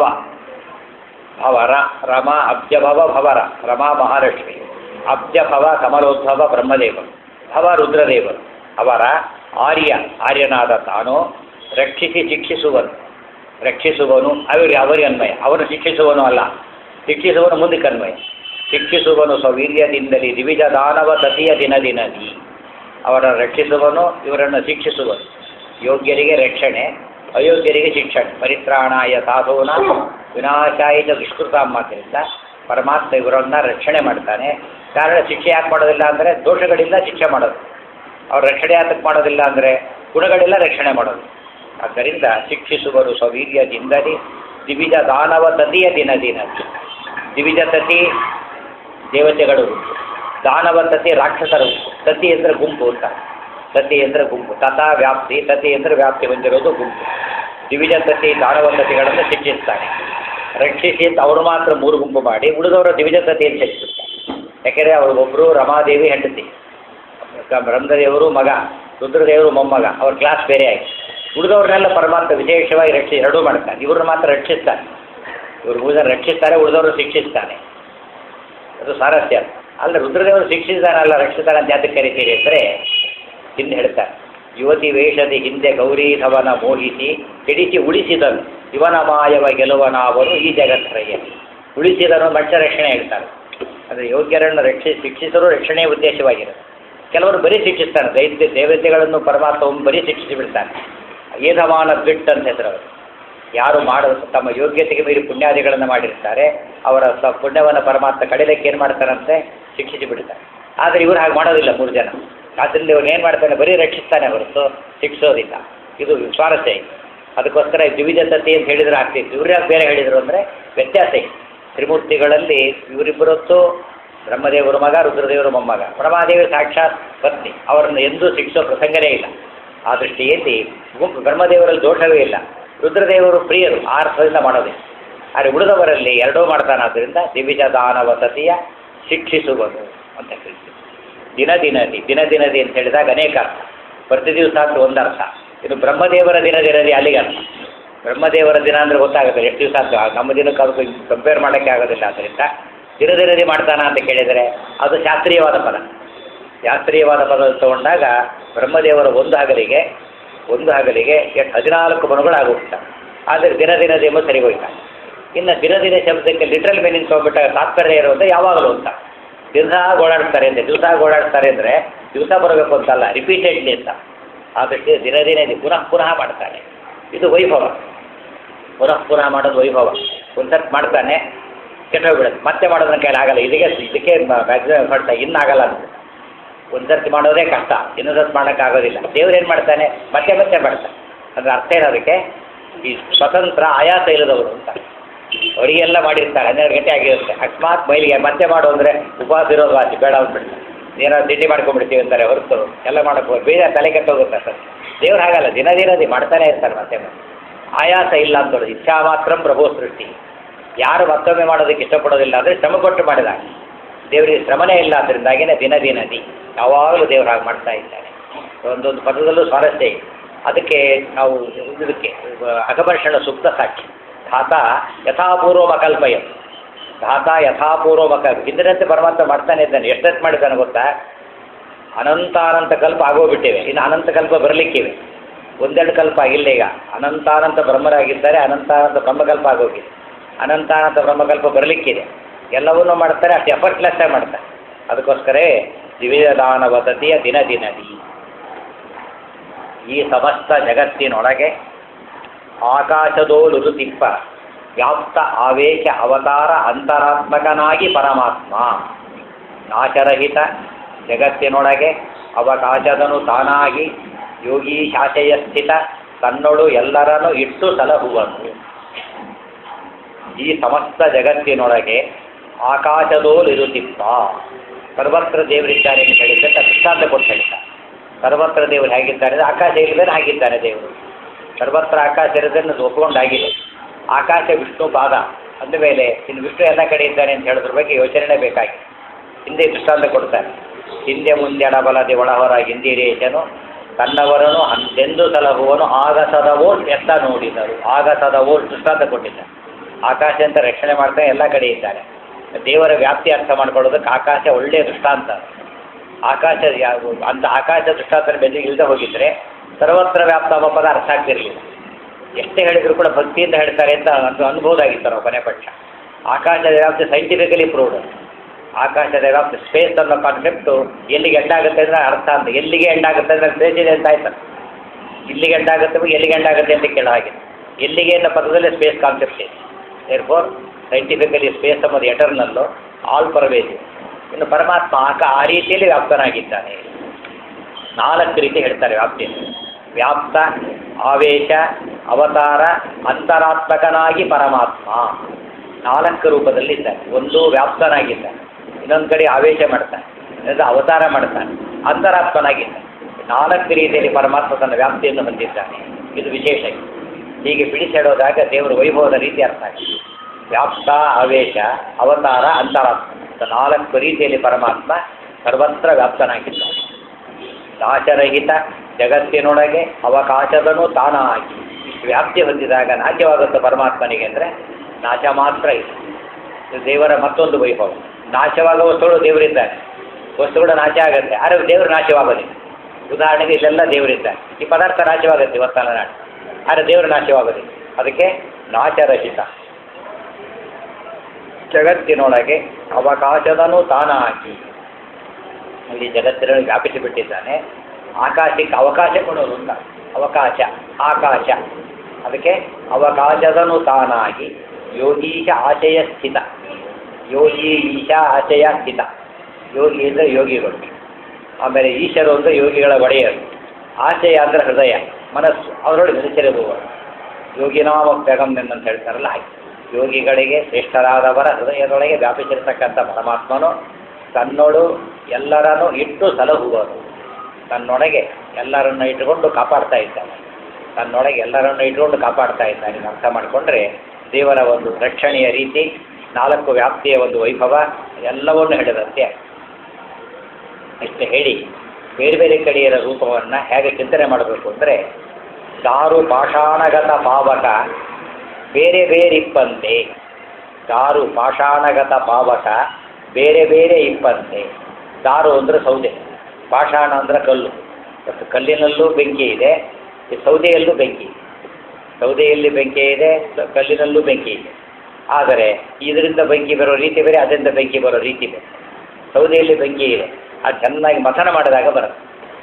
ಭವರ ರಮ ಅಬ್ಜಭವ ಭವರ ರಮಾ ಮಹಾಲಕ್ಷ್ಮಿ ಅಬ್ಜಭವ ಕಮಲೋದ್ಭವ ಬ್ರಹ್ಮದೇವರು ಭವ ರುದ್ರದೇವರು ಅವರ ಆರ್ಯ ಆರ್ಯನಾದ ತಾನು ರಕ್ಷಿಸಿ ಶಿಕ್ಷಿಸುವನು ರಕ್ಷಿಸುವನು ಅವರು ಅವರಿಗನ್ವಯ ಅವನು ಶಿಕ್ಷಿಸುವನು ಅಲ್ಲ ಶಿಕ್ಷಿಸುವನು ಮುಂದಕ್ಕೆ ಅನ್ವಯ ಶಿಕ್ಷಿಸುವನು ಸ್ವವೀರ್ಯದಿಂದಲೇ ದಿವಿಜ ದಾನವ ತತಿಯ ದಿನ ದಿನದಿ ಅವರನ್ನು ರಕ್ಷಿಸುವನು ಇವರನ್ನು ಶಿಕ್ಷಿಸುವನು ಯೋಗ್ಯರಿಗೆ ರಕ್ಷಣೆ ಅಯೋಗ್ಯರಿಗೆ ಶಿಕ್ಷಣೆ ಪರಿತ್ರಾಣಾಯ ಸಾಧುವನ ವಿನಾಶಾಯ ಚ ದುಷ್ಕೃತ ಮಾತಿನಿಂದ ಪರಮಾತ್ಮ ಇವರನ್ನ ರಕ್ಷಣೆ ಮಾಡ್ತಾನೆ ಕಾರಣ ಶಿಕ್ಷೆ ಯಾಕೆ ಮಾಡೋದಿಲ್ಲ ಅಂದರೆ ದೋಷಗಳಿಂದ ಶಿಕ್ಷೆ ಮಾಡೋದು ಅವ್ರ ರಕ್ಷಣೆ ಯಾತಕ್ಕೆ ಮಾಡೋದಿಲ್ಲ ಅಂದರೆ ಗುಣಗಳಿಲ್ಲ ರಕ್ಷಣೆ ಮಾಡೋದು ಆದ್ದರಿಂದ ಶಿಕ್ಷಿಸುವರು ಸ್ವವೀರ್ಯದಿಂದಲೇ ದಿವಿಜ ದಾನವ ತತಿಯ ದಿನ ದಿನ ದಿವಿಜ ತತಿ ದೇವತೆಗಳು ಉಂಟು ದಾನವ ತತಿ ರಾಕ್ಷಸರು ಉಂಟು ತತಿ ಅಂದರೆ ಗುಂಪು ಅಂತ ತತಿ ಅಂದರೆ ಗುಂಪು ತಥಾ ವ್ಯಾಪ್ತಿ ತತಿ ಅಂದರೆ ವ್ಯಾಪ್ತಿ ಹೊಂದಿರೋದು ಗುಂಪು ದಿವಿಜ ತತಿ ದಾನವ ತತಿಗಳನ್ನು ಶಿಕ್ಷಿಸ್ತಾನೆ ರಕ್ಷಿಸಿ ಅಂತ ಅವರು ಮಾತ್ರ ಮೂರು ಗುಂಪು ಮಾಡಿ ಉಳಿದವರು ದಿವಿಜ ತತಿಯನ್ನು ಶಿಕ್ಷಿಸ್ತಾರೆ ಯಾಕೆಂದರೆ ಅವರು ಒಬ್ಬರು ರಮಾದೇವಿ ಹೆಂಡತಿ ಬ್ರಹ್ಮದೇವರು ಮಗ ರುದ್ರದೇವರು ಮೊಮ್ಮಗ ಅವ್ರ ಕ್ಲಾಸ್ ಬೇರೆ ಆಯಿತು ಉಳಿದವ್ರನ್ನೆಲ್ಲ ಪರಮಾತ್ಮ ವಿಶೇಷವಾಗಿ ರಕ್ಷಿ ಎರಡೂ ಮಾಡ್ತಾನೆ ಇವ್ರನ್ನ ಮಾತ್ರ ರಕ್ಷಿಸ್ತಾನೆ ಇವರು ಉಳಿದವ್ರು ರಕ್ಷಿಸ್ತಾರೆ ಉಳಿದವರು ಶಿಕ್ಷಿಸ್ತಾನೆ ಅದು ಸಾರಸ್ಯ ಅಲ್ಲ ರುದ್ರದೇವರು ಶಿಕ್ಷಿಸ್ತಾನಲ್ಲ ರಕ್ಷಿಸ್ತಾನೆ ಅಂತ ಯಾತಕ್ಕೆ ಕರಿತೀರಿ ಅಂದರೆ ಹಿಂದೆ ಹೇಳ್ತಾರೆ ಯುವತಿ ವೇಷದಿ ಹಿಂದೆ ಗೌರೀಧವನ ಮೋಹಿಸಿ ಹಿಡಿಸಿ ಉಳಿಸಿದನು ಇವನ ಮಾಯವ ಗೆಲುವನಾವರು ಈ ಜಗತ್ತರೆಯಲ್ಲಿ ಉಳಿಸಿದನು ಮನುಷ್ಯ ರಕ್ಷಣೆ ಹೇಳ್ತಾರೆ ಅಂದರೆ ಯೋಗ್ಯರನ್ನು ರಕ್ಷಿ ಶಿಕ್ಷಿಸಲು ರಕ್ಷಣೆಯ ಉದ್ದೇಶವಾಗಿರುತ್ತೆ ಕೆಲವರು ಬರೀ ಶಿಕ್ಷಿಸ್ತಾನೆ ದೈತ್ಯ ದೇವತೆಗಳನ್ನು ಪರಮಾತ್ಮವನ್ನು ಬರೀ ಶಿಕ್ಷಿಸಿ ಬಿಡ್ತಾನೆ ಏಧಮಾನ ಬಿಟ್ ಅಂತ ಹೆಸರು ಅವರು ಯಾರು ಮಾಡೋ ತಮ್ಮ ಯೋಗ್ಯತೆಗೆ ಮೀರಿ ಪುಣ್ಯಾದಿಗಳನ್ನು ಮಾಡಿರ್ತಾರೆ ಅವರ ಸ ಪುಣ್ಯವನ್ನು ಪರಮಾತ್ಮ ಕಡಿಲಿಕ್ಕೆ ಏನು ಮಾಡ್ತಾರಂತೆ ಶಿಕ್ಷಿಸಿ ಬಿಡ್ತಾರೆ ಆದರೆ ಇವರು ಹಾಗೆ ಮಾಡೋದಿಲ್ಲ ಮೂರು ಜನ ಆದ್ದರಿಂದ ಇವ್ರು ಏನು ಮಾಡ್ತಾನೆ ಬರೀ ರಕ್ಷಿಸ್ತಾನೆ ಹೊರತು ಶಿಕ್ಷೋದಿಲ್ಲ ಇದು ಸ್ವಾರಸ್ಯ ಇದೆ ಅದಕ್ಕೋಸ್ಕರ ದ್ವಿವಿಧ ತತಿ ಅಂತ ಹೇಳಿದ್ರೆ ಆಗ್ತಿತ್ತು ಇವ್ರು ಯಾಕೆ ಬೇರೆ ಹೇಳಿದರು ಅಂದರೆ ವ್ಯತ್ಯಾಸ ಇದೆ ತ್ರಿಮೂರ್ತಿಗಳಲ್ಲಿ ಇವರಿಬ್ಬರತ್ತು ಬ್ರಹ್ಮದೇವರು ಮಗ ರುದ್ರದೇವರು ಮೊಮ್ಮಗ ಬ್ರಹ್ಮದೇವಿ ಸಾಕ್ಷಾತ್ ಪತ್ನಿ ಅವರನ್ನು ಎಂದೂ ಶಿಕ್ಷೋ ಪ್ರಸಂಗನೇ ಇಲ್ಲ ಆ ದೃಷ್ಟಿಯಲ್ಲಿ ಗುಂಪು ಬ್ರಹ್ಮದೇವರಲ್ಲಿ ದೋಷವೇ ಇಲ್ಲ ರುದ್ರದೇವರು ಪ್ರಿಯರು ಆ ಅರ್ಥದಿಂದ ಮಾಡೋದಿಲ್ಲ ಆದರೆ ಉಳಿದವರಲ್ಲಿ ಎರಡೂ ಮಾಡ್ತಾನಾದ್ದರಿಂದ ದಿವಿಜ ದಾನವ ತತಿಯ ಶಿಕ್ಷಿಸುವುದು ಅಂತ ಹೇಳ್ತೀವಿ ದಿನ ದಿನದಿ ದಿನ ದಿನದಿ ಅಂತ ಹೇಳಿದಾಗ ಅನೇಕ ಅರ್ಥ ಪ್ರತಿ ದಿವಸ ಅಂತ ಒಂದು ಅರ್ಥ ಇದು ಬ್ರಹ್ಮದೇವರ ದಿನ ದಿನದಿ ಅಲ್ಲಿಗೆ ಅರ್ಥ ಬ್ರಹ್ಮದೇವರ ದಿನ ಅಂದರೆ ಗೊತ್ತಾಗುತ್ತೆ ಎಷ್ಟು ದಿವಸ ಅಂತ ನಮ್ಮ ದಿನಕ್ಕೆ ಅದಕ್ಕೆ ಕಂಪೇರ್ ಮಾಡೋಕ್ಕೆ ಆಗೋದಿಲ್ಲ ಆದ್ದರಿಂದ ದಿನ ದಿನದಿ ಮಾಡ್ತಾನ ಅಂತ ಕೇಳಿದರೆ ಅದು ಶಾಸ್ತ್ರೀಯವಾದ ಪದ ಶಾಸ್ತ್ರೀಯವಾದ ಪದ ತಗೊಂಡಾಗ ಬ್ರಹ್ಮದೇವರ ಒಂದು ಹಗಲಿಗೆ ಒಂದು ಹಗಲಿಗೆ ಎಷ್ಟು ಹದಿನಾಲ್ಕು ಮನುಗಳಾಗೋಗ್ತಾ ಆದರೆ ದಿನ ದಿನದ ಎಂಬ ಸರಿಗೋಯ್ತಾ ಇನ್ನು ದಿನ ದಿನ ಶಬ್ದಕ್ಕೆ ಲಿಟ್ರಲ್ ಮೀನಿಂಗ್ ತೊಗೊಂಡ್ಬಿಟ್ಟಾಗ ತಾತ್ಪರ್ಯ ಇರುವಂಥ ಯಾವಾಗಲೂ ಅಂತ ದಿವಸ ಓಡಾಡ್ತಾರೆ ಅಂದರೆ ದಿವಸ ಓಡಾಡ್ತಾರೆ ಅಂದರೆ ದಿವಸ ಬರಬೇಕು ಅಂತಲ್ಲ ರಿಪೀಟೆಡ್ಲಿ ಅಂತ ಆದಷ್ಟು ದಿನ ದಿನ ಇದು ಪುನಃ ಪುನಃ ಮಾಡ್ತಾನೆ ಇದು ವೈಭವ ಪುನಃ ಪುನಃ ಮಾಡೋದು ವೈಭವ ಒಂದ್ಸರ್ತಿ ಮಾಡ್ತಾನೆ ಕೆಟ್ಟೋಗ್ಬಿಡುತ್ತೆ ಮತ್ತೆ ಮಾಡೋದನ್ನ ಕೈಲಿ ಆಗಲ್ಲ ಇದಕ್ಕೆ ಇದಕ್ಕೆ ಮ್ಯಾಕ್ಸಿಮಮ್ ಮಾಡ್ತಾ ಇನ್ನಾಗಲ್ಲ ಅಂತ ಒಂದ್ಸರ್ತಿ ಮಾಡೋದೇ ಕಷ್ಟ ಇನ್ನೊಂದು ಸರ್ತಿ ಮಾಡೋಕ್ಕಾಗೋದಿಲ್ಲ ದೇವ್ರು ಏನು ಮಾಡ್ತಾನೆ ಮತ್ತೆ ಮತ್ತೆ ಮಾಡ್ತಾನೆ ಅಂದ್ರೆ ಅರ್ಥ ಏನೋದಕ್ಕೆ ಈ ಸ್ವತಂತ್ರ ಆಯಾಸ ಇಲ್ಲದವರು ಅಂತ ಅವರಿಗೆಲ್ಲ ಮಾಡಿರ್ತಾರೆ ಹನ್ನೆರಡು ಗಂಟೆ ಆಗಿರುತ್ತೆ ಅಕಸ್ಮಾತ್ ಮೈಲಿಗೆ ಮತ್ತೆ ಮಾಡು ಅಂದರೆ ಉಪವಾಸ ಇರೋದು ವಾಸಿ ಬೇಡ ಅಂದ್ಬಿಡ್ತಾರೆ ಏನಾದ್ರು ತಿಂಡಿ ಮಾಡ್ಕೊಂಡ್ಬಿಡ್ತೀವಿ ಅಂತಾರೆ ಹೊರತು ಎಲ್ಲ ಮಾಡೋಕ್ಕೆ ಬೇರೆ ತಲೆ ಕೆಟ್ಟೋಗುತ್ತೆ ಸರ್ ದೇವ್ರು ಹಾಗಲ್ಲ ದಿನ ದಿನದಿ ಮಾಡ್ತಾನೆ ಇರ್ತಾರೆ ಮತ್ತೆ ಮತ್ತೆ ಆಯಾಸ ಇಲ್ಲ ಅಂತೋದು ಇಚ್ಛಾ ಮಾತ್ರ ಪ್ರಭು ಸೃಷ್ಟಿ ಯಾರು ಮತ್ತೊಮ್ಮೆ ಮಾಡೋದಕ್ಕೆ ಇಷ್ಟಪಡೋದಿಲ್ಲ ಅಂದರೆ ಶ್ರಮ ಕೊಟ್ಟು ಮಾಡಿದಾಗ ದೇವರಿಗೆ ಶ್ರಮನೇ ಇಲ್ಲ ಅದರಿಂದಾಗಿನೇ ದಿನ ದಿನದಿ ಯಾವಾಗಲೂ ದೇವರು ಹಾಗೆ ಮಾಡ್ತಾ ಇದ್ದಾನೆ ಒಂದೊಂದು ಪದದಲ್ಲೂ ಸ್ವಾರಸ್ಯ ಇದೆ ಅದಕ್ಕೆ ನಾವು ಇದಕ್ಕೆ ಅಗಮರ್ಷಣ ಸೂಕ್ತ ಸಾಕ್ಷಿ ಧಾತ ಯಥಾಪೂರ್ವಮ ಕಲ್ಪಯಂ ಧಾತ ಯಥಾಪೂರ್ವಮ ಕಲ್ಪ ಹಿಂದಿನಂತೆ ಪರಮಾತ್ಮ ಮಾಡ್ತಾನೆ ಇದ್ದಾನೆ ಎಷ್ಟೆಷ್ಟು ಮಾಡಿದ್ದಾನೆ ಗೊತ್ತಾ ಅನಂತಾನಂತ ಕಲ್ಪ ಆಗೋಗ್ಬಿಟ್ಟಿವೆ ಇನ್ನು ಅನಂತ ಕಲ್ಪ ಬರಲಿಕ್ಕಿವೆ ಒಂದೆರಡು ಕಲ್ಪ ಆಗಿಲ್ಲ ಈಗ ಅನಂತಾನಂತ ಬ್ರಹ್ಮರಾಗಿದ್ದಾರೆ ಅನಂತಾನಂತ ಬ್ರಹ್ಮಕಲ್ಪ ಆಗೋಗಿದೆ ಅನಂತಾನಂತ ಬ್ರಹ್ಮಕಲ್ಪ ಬರಲಿಕ್ಕಿದೆ ಎಲ್ಲವನ್ನೂ ಮಾಡ್ತಾರೆ ಅಷ್ಟು ಎಫರ್ಟ್ಲೆಸ್ ಮಾಡ್ತಾರೆ ಅದಕ್ಕೋಸ್ಕರ ದಿವ್ಯದಾನ ವಸತಿಯ ದಿನ ದಿನದಿ ಈ ಸಮಸ್ತ ಜಗತ್ತಿನೊಳಗೆ ಆಕಾಶದೋಲುರು ತಿಪ್ಪ ವ್ಯಾಪ್ತ ಆವೇಶ ಅವತಾರ ಅಂತರಾತ್ಮಕನಾಗಿ ಪರಮಾತ್ಮ ನಾಶರಹಿತ ಜಗತ್ತಿನೊಳಗೆ ಅವಕಾಶದನು ತಾನಾಗಿ ಯೋಗಿ ಶಾಸೆಯ ಸ್ಥಿತ ತನ್ನೊಳು ಎಲ್ಲರನ್ನು ಇಟ್ಟು ಸಲಹುವನು ಈ ಸಮಸ್ತ ಜಗತ್ತಿನೊಳಗೆ ಆಕಾಶದೋಲಿರುತ್ತಿಪ್ಪ ಸರ್ವತ್ರ ದೇವರಿದ್ದಾರೆ ಅಂತ ಹೇಳಿದ್ದೆ ದೃಷ್ಟಾಂತ ಕೊಟ್ಟು ಹೇಳ್ತಾರೆ ಸರ್ವತ್ರ ದೇವರು ಹೇಗಿದ್ದಾರೆ ಅಂದರೆ ಆಕಾಶ ಇಲ್ಲದೇ ಹಾಗಿದ್ದಾನೆ ದೇವರು ಸರ್ವತ್ರ ಆಕಾಶ ಇರೋದನ್ನು ಒಪ್ಕೊಂಡಾಗಿದೆ ಆಕಾಶ ವಿಷ್ಣು ಪಾದ ಅಂದಮೇಲೆ ಇನ್ನು ವಿಷ್ಣು ಎಲ್ಲ ಕಡೆ ಇದ್ದಾನೆ ಅಂತ ಹೇಳೋದ್ರ ಬಗ್ಗೆ ಯೋಚನೆ ಬೇಕಾಗಿದೆ ಹಿಂದೆ ದೃಷ್ಟಾಂತ ಕೊಡ್ತಾರೆ ಹಿಂದೆ ಮುಂದೆ ಎಡಬಲದೆ ಒಳಹೊರ ಹಿಂದಿರೇಶನು ತನ್ನವರನು ಅಂದೆಂದು ಸಲಹುವನು ಆಗಸದವೋ ಎತ್ತ ನೋಡಿದರು ಆಗಸದವೋ ದೃಷ್ಟಾಂತ ಕೊಟ್ಟಿದ್ದಾರೆ ಆಕಾಶ ಅಂತ ರಕ್ಷಣೆ ಮಾಡ್ತಾನೆ ಎಲ್ಲ ಕಡೆ ಇದ್ದಾನೆ ದೇವರ ವ್ಯಾಪ್ತಿ ಅರ್ಥ ಮಾಡ್ಕೊಳ್ಳೋದಕ್ಕೆ ಆಕಾಶ ಒಳ್ಳೆಯ ದೃಷ್ಟಾಂತ ಆಕಾಶ ಯಾವ ಅಂತ ಆಕಾಶ ದೃಷ್ಟಾಂತರ ಬೆಲೆ ಇಲ್ಲದೆ ಹೋಗಿದ್ರೆ ಸರ್ವತ್ರ ವ್ಯಾಪ್ತ ಅನ್ನೋ ಪದ ಅರ್ಥ ಆಗ್ತಿರಲಿಲ್ಲ ಎಷ್ಟೇ ಹೇಳಿದ್ರು ಕೂಡ ಭಕ್ತಿಯಿಂದ ಹೇಳ್ತಾರೆ ಅಂತ ಅದು ಅನ್ಬೋದಾಗಿತ್ತು ನಾವು ಕೊನೆ ಪಕ್ಷ ಆಕಾಶದ ವ್ಯಾಪ್ತಿ ಸೈಂಟಿಫಿಕಲಿ ಪ್ರೂವ್ಡ್ ಆಕಾಶದ ವ್ಯಾಪ್ತಿ ಸ್ಪೇಸ್ ಅನ್ನೋ ಕಾನ್ಸೆಪ್ಟು ಎಲ್ಲಿಗೆ ಎಂಡಾಗುತ್ತೆ ಅಂದರೆ ಅರ್ಥ ಅಂತ ಎಲ್ಲಿಗೆ ಎಂಡಾಗುತ್ತೆ ಅಂದರೆ ಸ್ಪೇಸ್ ಇದೆ ಅಂತ ಆಯ್ತಲ್ಲ ಇಲ್ಲಿಗೆ ಎಂಡಾಗುತ್ತೆ ಎಲ್ಲಿಗೆ ಎಂಡಾಗುತ್ತೆ ಅಂತ ಕೇಳೋ ಹಾಗೆ ಎಲ್ಲಿಗೆ ಅನ್ನೋ ಪದದಲ್ಲೇ ಸ್ಪೇಸ್ ಕಾನ್ಸೆಪ್ಟ್ ಇದೆ ಏರ್ಫೋರ್ ಸೈಂಟಿಫಿಕಲಿ ಸ್ಪೇಸ್ ಅನ್ನೋದು ಎಟರ್ನಲ್ಲು ಆಲ್ ಪರ್ವೇಜ್ ಇನ್ನು ಪರಮಾತ್ಮ ಆಕ ಆ ರೀತಿಯಲ್ಲಿ ವ್ಯಾಪ್ತನಾಗಿದ್ದಾನೆ ನಾಲ್ಕು ರೀತಿ ಹೇಳ್ತಾರೆ ವ್ಯಾಪ್ತಿಯನ್ನು ವ್ಯಾಪ್ತ ಆವೇಶ ಅವತಾರ ಅಂತರಾತ್ಮಕನಾಗಿ ಪರಮಾತ್ಮ ನಾಲ್ಕು ರೂಪದಲ್ಲಿ ಇದ್ದಾನೆ ಒಂದು ವ್ಯಾಪ್ತನಾಗಿದ್ದಾನೆ ಇನ್ನೊಂದು ಕಡೆ ಆವೇಶ ಮಾಡ್ತಾನೆ ಇನ್ನೊಂದು ಅವತಾರ ಮಾಡ್ತಾನೆ ಅಂತರಾತ್ಮನಾಗಿದ್ದಾನೆ ನಾಲ್ಕು ರೀತಿಯಲ್ಲಿ ಪರಮಾತ್ಮ ತನ್ನ ವ್ಯಾಪ್ತಿಯನ್ನು ಹೊಂದಿದ್ದಾನೆ ಇದು ವಿಶೇಷ ಹೀಗೆ ಬಿಡಿಸಿ ಹೇಳೋದಾಗ ದೇವರ ವೈಭವದ ರೀತಿ ಅರ್ಥ ಆಗಿದೆ ವ್ಯಾಪ್ತ ಆವೇಶ ಅವತಾರ ಅಂತರಾತ್ಮ ಅಂತ ನಾಲ್ಕು ರೀತಿಯಲ್ಲಿ ಪರಮಾತ್ಮ ಸರ್ವತ್ರ ವ್ಯಾಪ್ತನಾಗಿದ್ದಾನೆ ನಾಶರಹಿತ ಜಗತ್ತಿನೊಳಗೆ ಅವಕಾಶದನು ತಾನಾಗಿ ವ್ಯಾಪ್ತಿ ಹೊಂದಿದಾಗ ನಾಶವಾಗುತ್ತೆ ಪರಮಾತ್ಮನಿಗೆ ಅಂದರೆ ನಾಶ ಮಾತ್ರ ಇದೆ ಇದು ದೇವರ ಮತ್ತೊಂದು ವೈಭವ ನಾಶವಾಗುವ ವಸ್ತುಗಳು ದೇವರಿದ್ದಾರೆ ವಸ್ತುಗಳು ನಾಶ ಆಗುತ್ತೆ ಆದರೆ ದೇವರು ನಾಶವಾಗೋದಿಲ್ಲ ಉದಾಹರಣೆಗೆ ಇಲ್ಲೆಲ್ಲ ದೇವರಿದ್ದಾರೆ ಈ ಪದಾರ್ಥ ನಾಶವಾಗುತ್ತೆ ಇವತ್ತಲ್ಲ ನಾಡು ಆದರೆ ದೇವರು ನಾಶವಾಗೋದಿಲ್ಲ ಅದಕ್ಕೆ ನಾಶರಹಿತ ಜಗತ್ತಿನೊಳಗೆ ಅವಕಾಶದನು ತಾನಾಗಿ ಇಲ್ಲಿ ಜಗತ್ತಿನಲ್ಲಿ ವ್ಯಾಪಿಸಿ ಬಿಟ್ಟಿದ್ದಾನೆ ಆಕಾಶಕ್ಕೆ ಅವಕಾಶ ಕೊಡೋದು ಅಂತ ಅವಕಾಶ ಆಕಾಶ ಅದಕ್ಕೆ ಅವಕಾಶದನು ತಾನಾಗಿ ಯೋಗೀಶ ಆಶಯ ಸ್ಥಿತ ಯೋಗಿ ಈಶ ಆಶಯ ಸ್ಥಿತ ಯೋಗಿ ಅಂದರೆ ಯೋಗಿಗಳು ಆಮೇಲೆ ಈಶರು ಅಂದರೆ ಯೋಗಿಗಳ ಒಡೆಯರು ಆಶಯ ಅಂದರೆ ಹೃದಯ ಮನಸ್ಸು ಅವರೊಳಗೆ ನಿಶ್ಚರಿಸುವರು ಯೋಗಿನಾಮ ಬೆಗಮ್ನೆನ್ ಅಂತ ಹೇಳ್ತಾರಲ್ಲ ಹಾಗೆ ಯೋಗಿಗಳಿಗೆ ಶ್ರೇಷ್ಠರಾದವರ ಹೃದಯದೊಳಗೆ ವ್ಯಾಪಿಸಿರ್ತಕ್ಕಂಥ ಪರಮಾತ್ಮನು ತನ್ನೋಡು ಎಲ್ಲರನ್ನು ಇಟ್ಟು ಸಲಹುವನು ತನ್ನೊಳಗೆ ಎಲ್ಲರನ್ನು ಇಟ್ಟುಕೊಂಡು ಕಾಪಾಡ್ತಾ ಇದ್ದಾನೆ ತನ್ನೊಳಗೆ ಎಲ್ಲರನ್ನು ಇಟ್ಟುಕೊಂಡು ಕಾಪಾಡ್ತಾ ಇದ್ದಾನೆ ಇದನ್ನ ಅರ್ಥ ಮಾಡಿಕೊಂಡ್ರೆ ದೇವರ ಒಂದು ರಕ್ಷಣೆಯ ರೀತಿ ನಾಲ್ಕು ವ್ಯಾಪ್ತಿಯ ಒಂದು ವೈಭವ ಎಲ್ಲವನ್ನು ಹೇಳಿದಂತೆ ಇಷ್ಟು ಹೇಳಿ ಬೇರೆ ಬೇರೆ ಕಡೆಯರ ರೂಪವನ್ನು ಹೇಗೆ ಚಿಂತನೆ ಮಾಡಬೇಕು ಅಂದರೆ ದಾರು ಪಾಷಾಣಗತ ಪಾವಕ ಬೇರೆ ಬೇರೆ ಇಪ್ಪಂತೆ ದಾರು ಪಾಷಾಣಗತ ಪಾವಕ ಬೇರೆ ಬೇರೆ ಇಪ್ಪಂತೆ ದಾರು ಅಂದರೆ ಸೌದೆ ಪಾಷಾಣ ಅಂದ್ರೆ ಕಲ್ಲು ಮತ್ತು ಕಲ್ಲಿನಲ್ಲೂ ಬೆಂಕಿ ಇದೆ ಈ ಸೌದೆಯಲ್ಲೂ ಬೆಂಕಿ ಇದೆ ಸೌದೆಯಲ್ಲಿ ಬೆಂಕಿ ಇದೆ ಸ- ಕಲ್ಲಿನಲ್ಲೂ ಬೆಂಕಿ ಇದೆ ಆದರೆ ಇದರಿಂದ ಬೆಂಕಿ ಬರೋ ರೀತಿ ಬೇರೆ ಅದರಿಂದ ಬೆಂಕಿ ಬರೋ ರೀತಿ ಬೇರೆ ಸೌದೆಯಲ್ಲಿ ಬೆಂಕಿ ಇದೆ ಅದು ಚೆನ್ನಾಗಿ ಮಥನ ಮಾಡಿದಾಗ ಬರುತ್ತೆ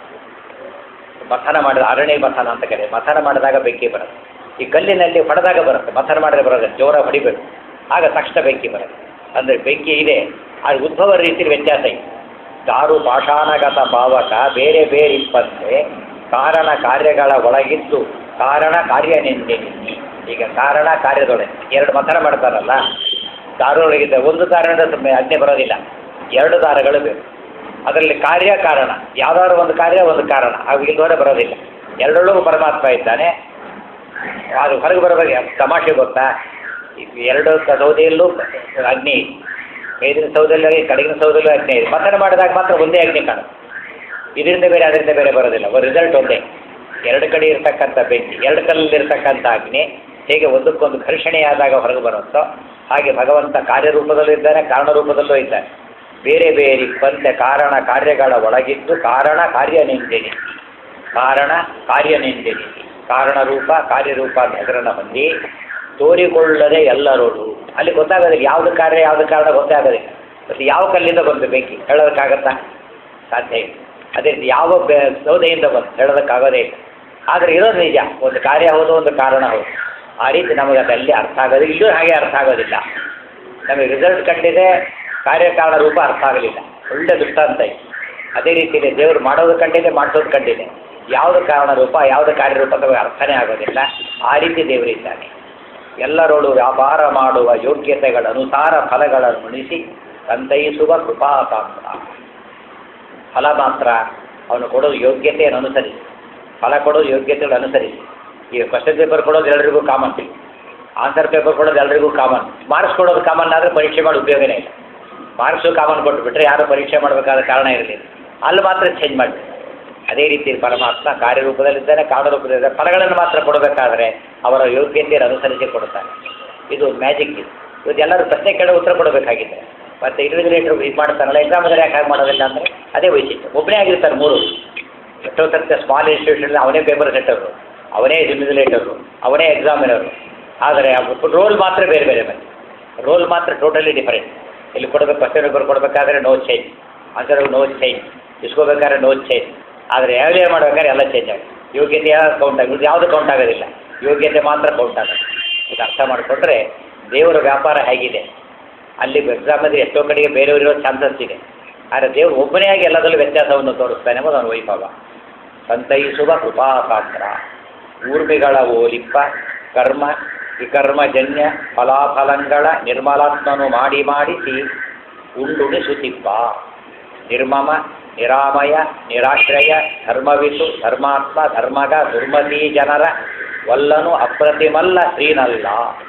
ಮಥನ ಮಾಡಿದ ಅರಣೆ ಮಥನ ಅಂತ ಕರೆ ಮಥನ ಮಾಡಿದಾಗ ಬೆಂಕಿ ಬರುತ್ತೆ ಈ ಕಲ್ಲಿನಲ್ಲಿ ಹೊಡೆದಾಗ ಬರುತ್ತೆ ಮಥನ ಮಾಡಿದ್ರೆ ಬರೋದು ಜೋರ ಹೊಡಿಬೇಕು ಆಗ ತಕ್ಷಣ ಬೆಂಕಿ ಬರುತ್ತೆ ಅಂದರೆ ಬೆಂಕಿ ಇದೆ ಅದು ಉದ್ಭವ ರೀತಿಯಲ್ಲಿ ವ್ಯತ್ಯಾಸ ಇದೆ ದಾರು ಪಾಷಾಣಗತ ಭಾವಕ ಬೇರೆ ಬೇರೆ ಇಪ್ಪಂತೆ ಕಾರಣ ಕಾರ್ಯಗಳ ಒಳಗಿದ್ದು ಕಾರಣ ಕಾರ್ಯನೆಂದೆ ಈಗ ಕಾರಣ ಕಾರ್ಯದೊಳಗೆ ಎರಡು ಮಥನ ಮಾಡ್ತಾರಲ್ಲ ದಾರೊಳಗಿದ್ದ ಒಂದು ಕಾರಣದ ಸುಮ್ಮನೆ ಅಗ್ನಿ ಬರೋದಿಲ್ಲ ಎರಡು ದಾರಗಳು ಬೇಕು ಅದರಲ್ಲಿ ಕಾರ್ಯ ಕಾರಣ ಯಾವ್ದಾದ್ರು ಒಂದು ಕಾರ್ಯ ಒಂದು ಕಾರಣ ಹಾಗೂ ಇಲ್ಲದವರೆ ಬರೋದಿಲ್ಲ ಎರಡರೊಳಗೂ ಪರಮಾತ್ಮ ಇದ್ದಾನೆ ಅದು ಹೊರಗೆ ಬರಬೇಕು ತಮಾಷೆ ಗೊತ್ತಾ ಈ ಎರಡು ಕ- ಸೌದೆಯಲ್ಲೂ ಅಗ್ನಿ ಇದೆ ಮೇಲಿನ ಸೌದೆಯಲ್ಲಿ ಕಡೆಗಿನ ಸೌದೆಯಲ್ಲೂ ಅಗ್ನಿ ಇದೆ ಮಥನ ಮಾಡಿದಾಗ ಮಾತ್ರ ಒಂದೇ ಅಗ್ನಿ ಕಾಣುತ್ತೆ ಇದರಿಂದ ಬೇರೆ ಅದರಿಂದ ಬೇರೆ ಬರೋದಿಲ್ಲ ರಿಸಲ್ಟ್ ಒಂದೇ ಎರಡು ಕಡೆ ಇರ್ತಕ್ಕಂಥ ಬೆಂಕಿ ಎರಡು ಕಲ್ಲಲ್ಲಿ ಇರ್ತಕ್ಕಂಥ ಅಗ್ನಿ ಹೇಗೆ ಒಂದಕ್ಕೊಂದು ಘರ್ಷಣೆಯಾದಾಗ ಹೊರಗೆ ಬರುತ್ತೋ ಹಾಗೆ ಭಗವಂತ ಕಾರ್ಯರೂಪದಲ್ಲೂ ಇದ್ದಾನೆ ಕಾರಣ ರೂಪದಲ್ಲೂ ಇದ್ದಾನೆ ಬೇರೆ ಬೇರೆ ಬಂತೆ ಕಾರಣ ಕಾರ್ಯಗಳ ಒಳಗಿದ್ದು ಕಾರಣ ಕಾರ್ಯನೆಂದೆನಿ ಕಾರಣ ಕಾರ್ಯನೆಂದೆನಿ ಕಾರಣ ರೂಪ ಕಾರ್ಯರೂಪ ಅಂತ ಹೆಸರನ್ನು ಹೊಂದಿ ತೋರಿಕೊಳ್ಳದೆ ಎಲ್ಲರೋಡು ಅಲ್ಲಿ ಗೊತ್ತಾಗೋದಿಲ್ಲ ಯಾವ್ದು ಕಾರ್ಯ ಯಾವ್ದು ಕಾರಣ ಗೊತ್ತೇ ಆಗೋದಿಲ್ಲ ಮತ್ತು ಯಾವ ಕಲ್ಲಿಂದ ಬಂತು ಬೆಂಕಿ ಹೇಳೋದಕ್ಕಾಗತ್ತಾ ಸಾಧ್ಯ ಇಲ್ಲ ಅದೇ ರೀತಿ ಯಾವ ಬೆ ಸೌದೆಯಿಂದ ಬಂತು ಹೇಳೋದಕ್ಕಾಗೋದೇ ಇಲ್ಲ ಆದರೆ ಇರೋದು ನಿಜ ಒಂದು ಕಾರ್ಯ ಹೌದು ಒಂದು ಕಾರಣ ಹೌದು ಆ ರೀತಿ ನಮಗೆ ಅದಲ್ಲಿ ಅರ್ಥ ಆಗೋದಿಲ್ಲ ಇಲ್ಲೂ ಹಾಗೆ ಅರ್ಥ ಆಗೋದಿಲ್ಲ ನಮಗೆ ರಿಸಲ್ಟ್ ಕಂಡಿದೆ ಕಾರ್ಯಕಾರಣ ರೂಪ ಅರ್ಥ ಆಗಲಿಲ್ಲ ಒಳ್ಳೆ ದೃಷ್ಟಾಂತ ಇದೆ ಅದೇ ರೀತಿಯಲ್ಲಿ ದೇವರು ಮಾಡೋದು ಕಂಡಿದೆ ಮಾಡಿಸೋದು ಕಂಡಿದೆ ಯಾವುದು ಕಾರಣ ರೂಪ ಯಾವುದು ಕಾರ್ಯರೂಪ ನಮಗೆ ಅರ್ಥನೇ ಆಗೋದಿಲ್ಲ ಆ ರೀತಿ ದೇವರಿದ್ದಾನೆ ಎಲ್ಲರೊಳು ವ್ಯಾಪಾರ ಮಾಡುವ ಯೋಗ್ಯತೆಗಳ ಅನುಸಾರ ಫಲಗಳನ್ನು ಉಣಿಸಿ ಸಂತೈಸುವ ಕೃಪಾಪಾತ್ರ ಫಲ ಮಾತ್ರ ಅವನು ಕೊಡೋದು ಯೋಗ್ಯತೆಯನ್ನು ಅನುಸರಿಸಿ ಫಲ ಕೊಡೋದು ಯೋಗ್ಯತೆಗಳನ್ನು ಅನುಸರಿಸಿ ಈಗ ಕ್ವಶನ್ ಪೇಪರ್ ಕೊಡೋದು ಎಲ್ಲರಿಗೂ ಕಾಮನ್ ಆನ್ಸರ್ ಪೇಪರ್ ಕೊಡೋದು ಎಲ್ಲರಿಗೂ ಕಾಮನ್ ಮಾರ್ಕ್ಸ್ ಕೊಡೋದು ಕಾಮನ್ ಆದರೆ ಪರೀಕ್ಷೆ ಮಾಡಿ ಉಪಯೋಗನೇ ಇಲ್ಲ ಮಾರ್ಕ್ಸು ಕಾಮನ್ ಕೊಟ್ಟುಬಿಟ್ರೆ ಯಾರು ಪರೀಕ್ಷೆ ಮಾಡಬೇಕಾದ ಕಾರಣ ಇರಲಿಲ್ಲ ಅಲ್ಲಿ ಮಾತ್ರ ಚೇಂಜ್ ಮಾಡಿ ಅದೇ ರೀತಿ ಪರಮಾತ್ಮ ಕಾರ್ಯರೂಪದಲ್ಲಿದ್ದಾನೆ ಕಾರಣರೂಪದಲ್ಲಿದ್ದಾನೆ ಫಲಗಳನ್ನು ಮಾತ್ರ ಕೊಡಬೇಕಾದ್ರೆ ಅವರ ಯೋಗ್ಯತೆಯನ್ನು ಅನುಸರಿಸಿ ಕೊಡುತ್ತಾನೆ ಇದು ಮ್ಯಾಜಿಕ್ ಇದು ಇವತ್ತು ಎಲ್ಲರೂ ಪ್ರಶ್ನೆ ಕೇಳೋ ಉತ್ತರ ಕೊಡಬೇಕಾಗಿದೆ ಮತ್ತು ಇನ್ವಿಜಿಲೇಟರ್ ಇದು ಮಾಡ್ತಾರಲ್ಲ ಎಕ್ಸಾಮ್ ಯಾಕೆ ಹಾಗೆ ಮಾಡೋದಿಲ್ಲ ಅಂದರೆ ಅದೇ ವೈಶಿಷ್ಟ್ಯ ಒಬ್ಬನೇ ಆಗಿರ್ತಾರೆ ಮೂರು ಎಷ್ಟೋ ಸರ್ತಿ ಸ್ಮಾಲ್ ಇನ್ಸ್ಟಿಟ್ಯೂಷನ್ ಅವನೇ ಪೇಪರ್ ಸೆಟ್ಟರು ಅವನೇ ಇನ್ವಿಜಿಲೇಟರು ಅವನೇ ಎಕ್ಸಾಮಿನರು ಆದರೆ ರೋಲ್ ಮಾತ್ರ ಬೇರೆ ಬೇರೆ ಬಂದು ರೋಲ್ ಮಾತ್ರ ಟೋಟಲಿ ಡಿಫರೆಂಟ್ ಇಲ್ಲಿ ಕೊಡಬೇಕು ಕ್ವಶನ್ ಪೇಪರ್ ಕೊಡಬೇಕಾದ್ರೆ no change answer no change ಇಸ್ಕೋಬೇಕಾದ್ರೆ ನೋ ಚೇಂಜ್ ಆದರೆ ಯಾವ್ದೇ ಮಾಡ್ಬೇಕಾದ್ರೆ ಎಲ್ಲ ಚೇಂಜ್ ಆಗುತ್ತೆ ಯೋಗ್ಯತೆ ಯಾವ್ದು ಕೌಂಟ್ ಆಗುತ್ತೆ ಯಾವುದು ಕೌಂಟ್ ಆಗೋದಿಲ್ಲ ಯೋಗ್ಯತೆ ಮಾತ್ರ ಕೌಂಟ್ ಆಗುತ್ತೆ ಇದು ಅರ್ಥ ಮಾಡಿಕೊಂಡ್ರೆ ದೇವರ ವ್ಯಾಪಾರ ಹೇಗಿದೆ ಅಲ್ಲಿ ಎಕ್ಸಾಮ್ ಅಂದರೆ ಎಷ್ಟೋ ಕಡೆಗೆ ಬೇರೆಯವರಿರೋ ಚಾನ್ಸಸ್ ಇದೆ ಆದರೆ ದೇವರು ಒಬ್ಬನೇ ಆಗಿ ಎಲ್ಲದರಲ್ಲೂ ವ್ಯತ್ಯಾಸವನ್ನು ತೋರಿಸ್ತಾನೆ ಎಂಬುದು ಅವನ ವೈಭವ ಸಂತೈಸುವ ಕೃಪಾಪಾತ್ರ ಊರ್ಮಿಗಳ ಓಲಿಪ್ಪ ಕರ್ಮ ವಿಕರ್ಮಜನ್ಯ ಫಲಾಫಲಗಳ ನಿರ್ಮಲಾತ್ಮನು ಮಾಡಿ ಮಾಡಿಸಿ ಉಂಡುಣಿಸುತ್ತಿಪ್ಪ ನಿರ್ಮಮ ನಿರಾಮಯ ನಿರಾಶ್ರಯ ಧರ್ಮವಿತು ಧರ್ಮಾತ್ಮ ಧರ್ಮಗ ದುರ್ಮತಿ ಜನರ ವಲ್ಲನು ಅಪ್ರತಿಮಲ್ಲ ಶ್ರೀನಲ್ಲ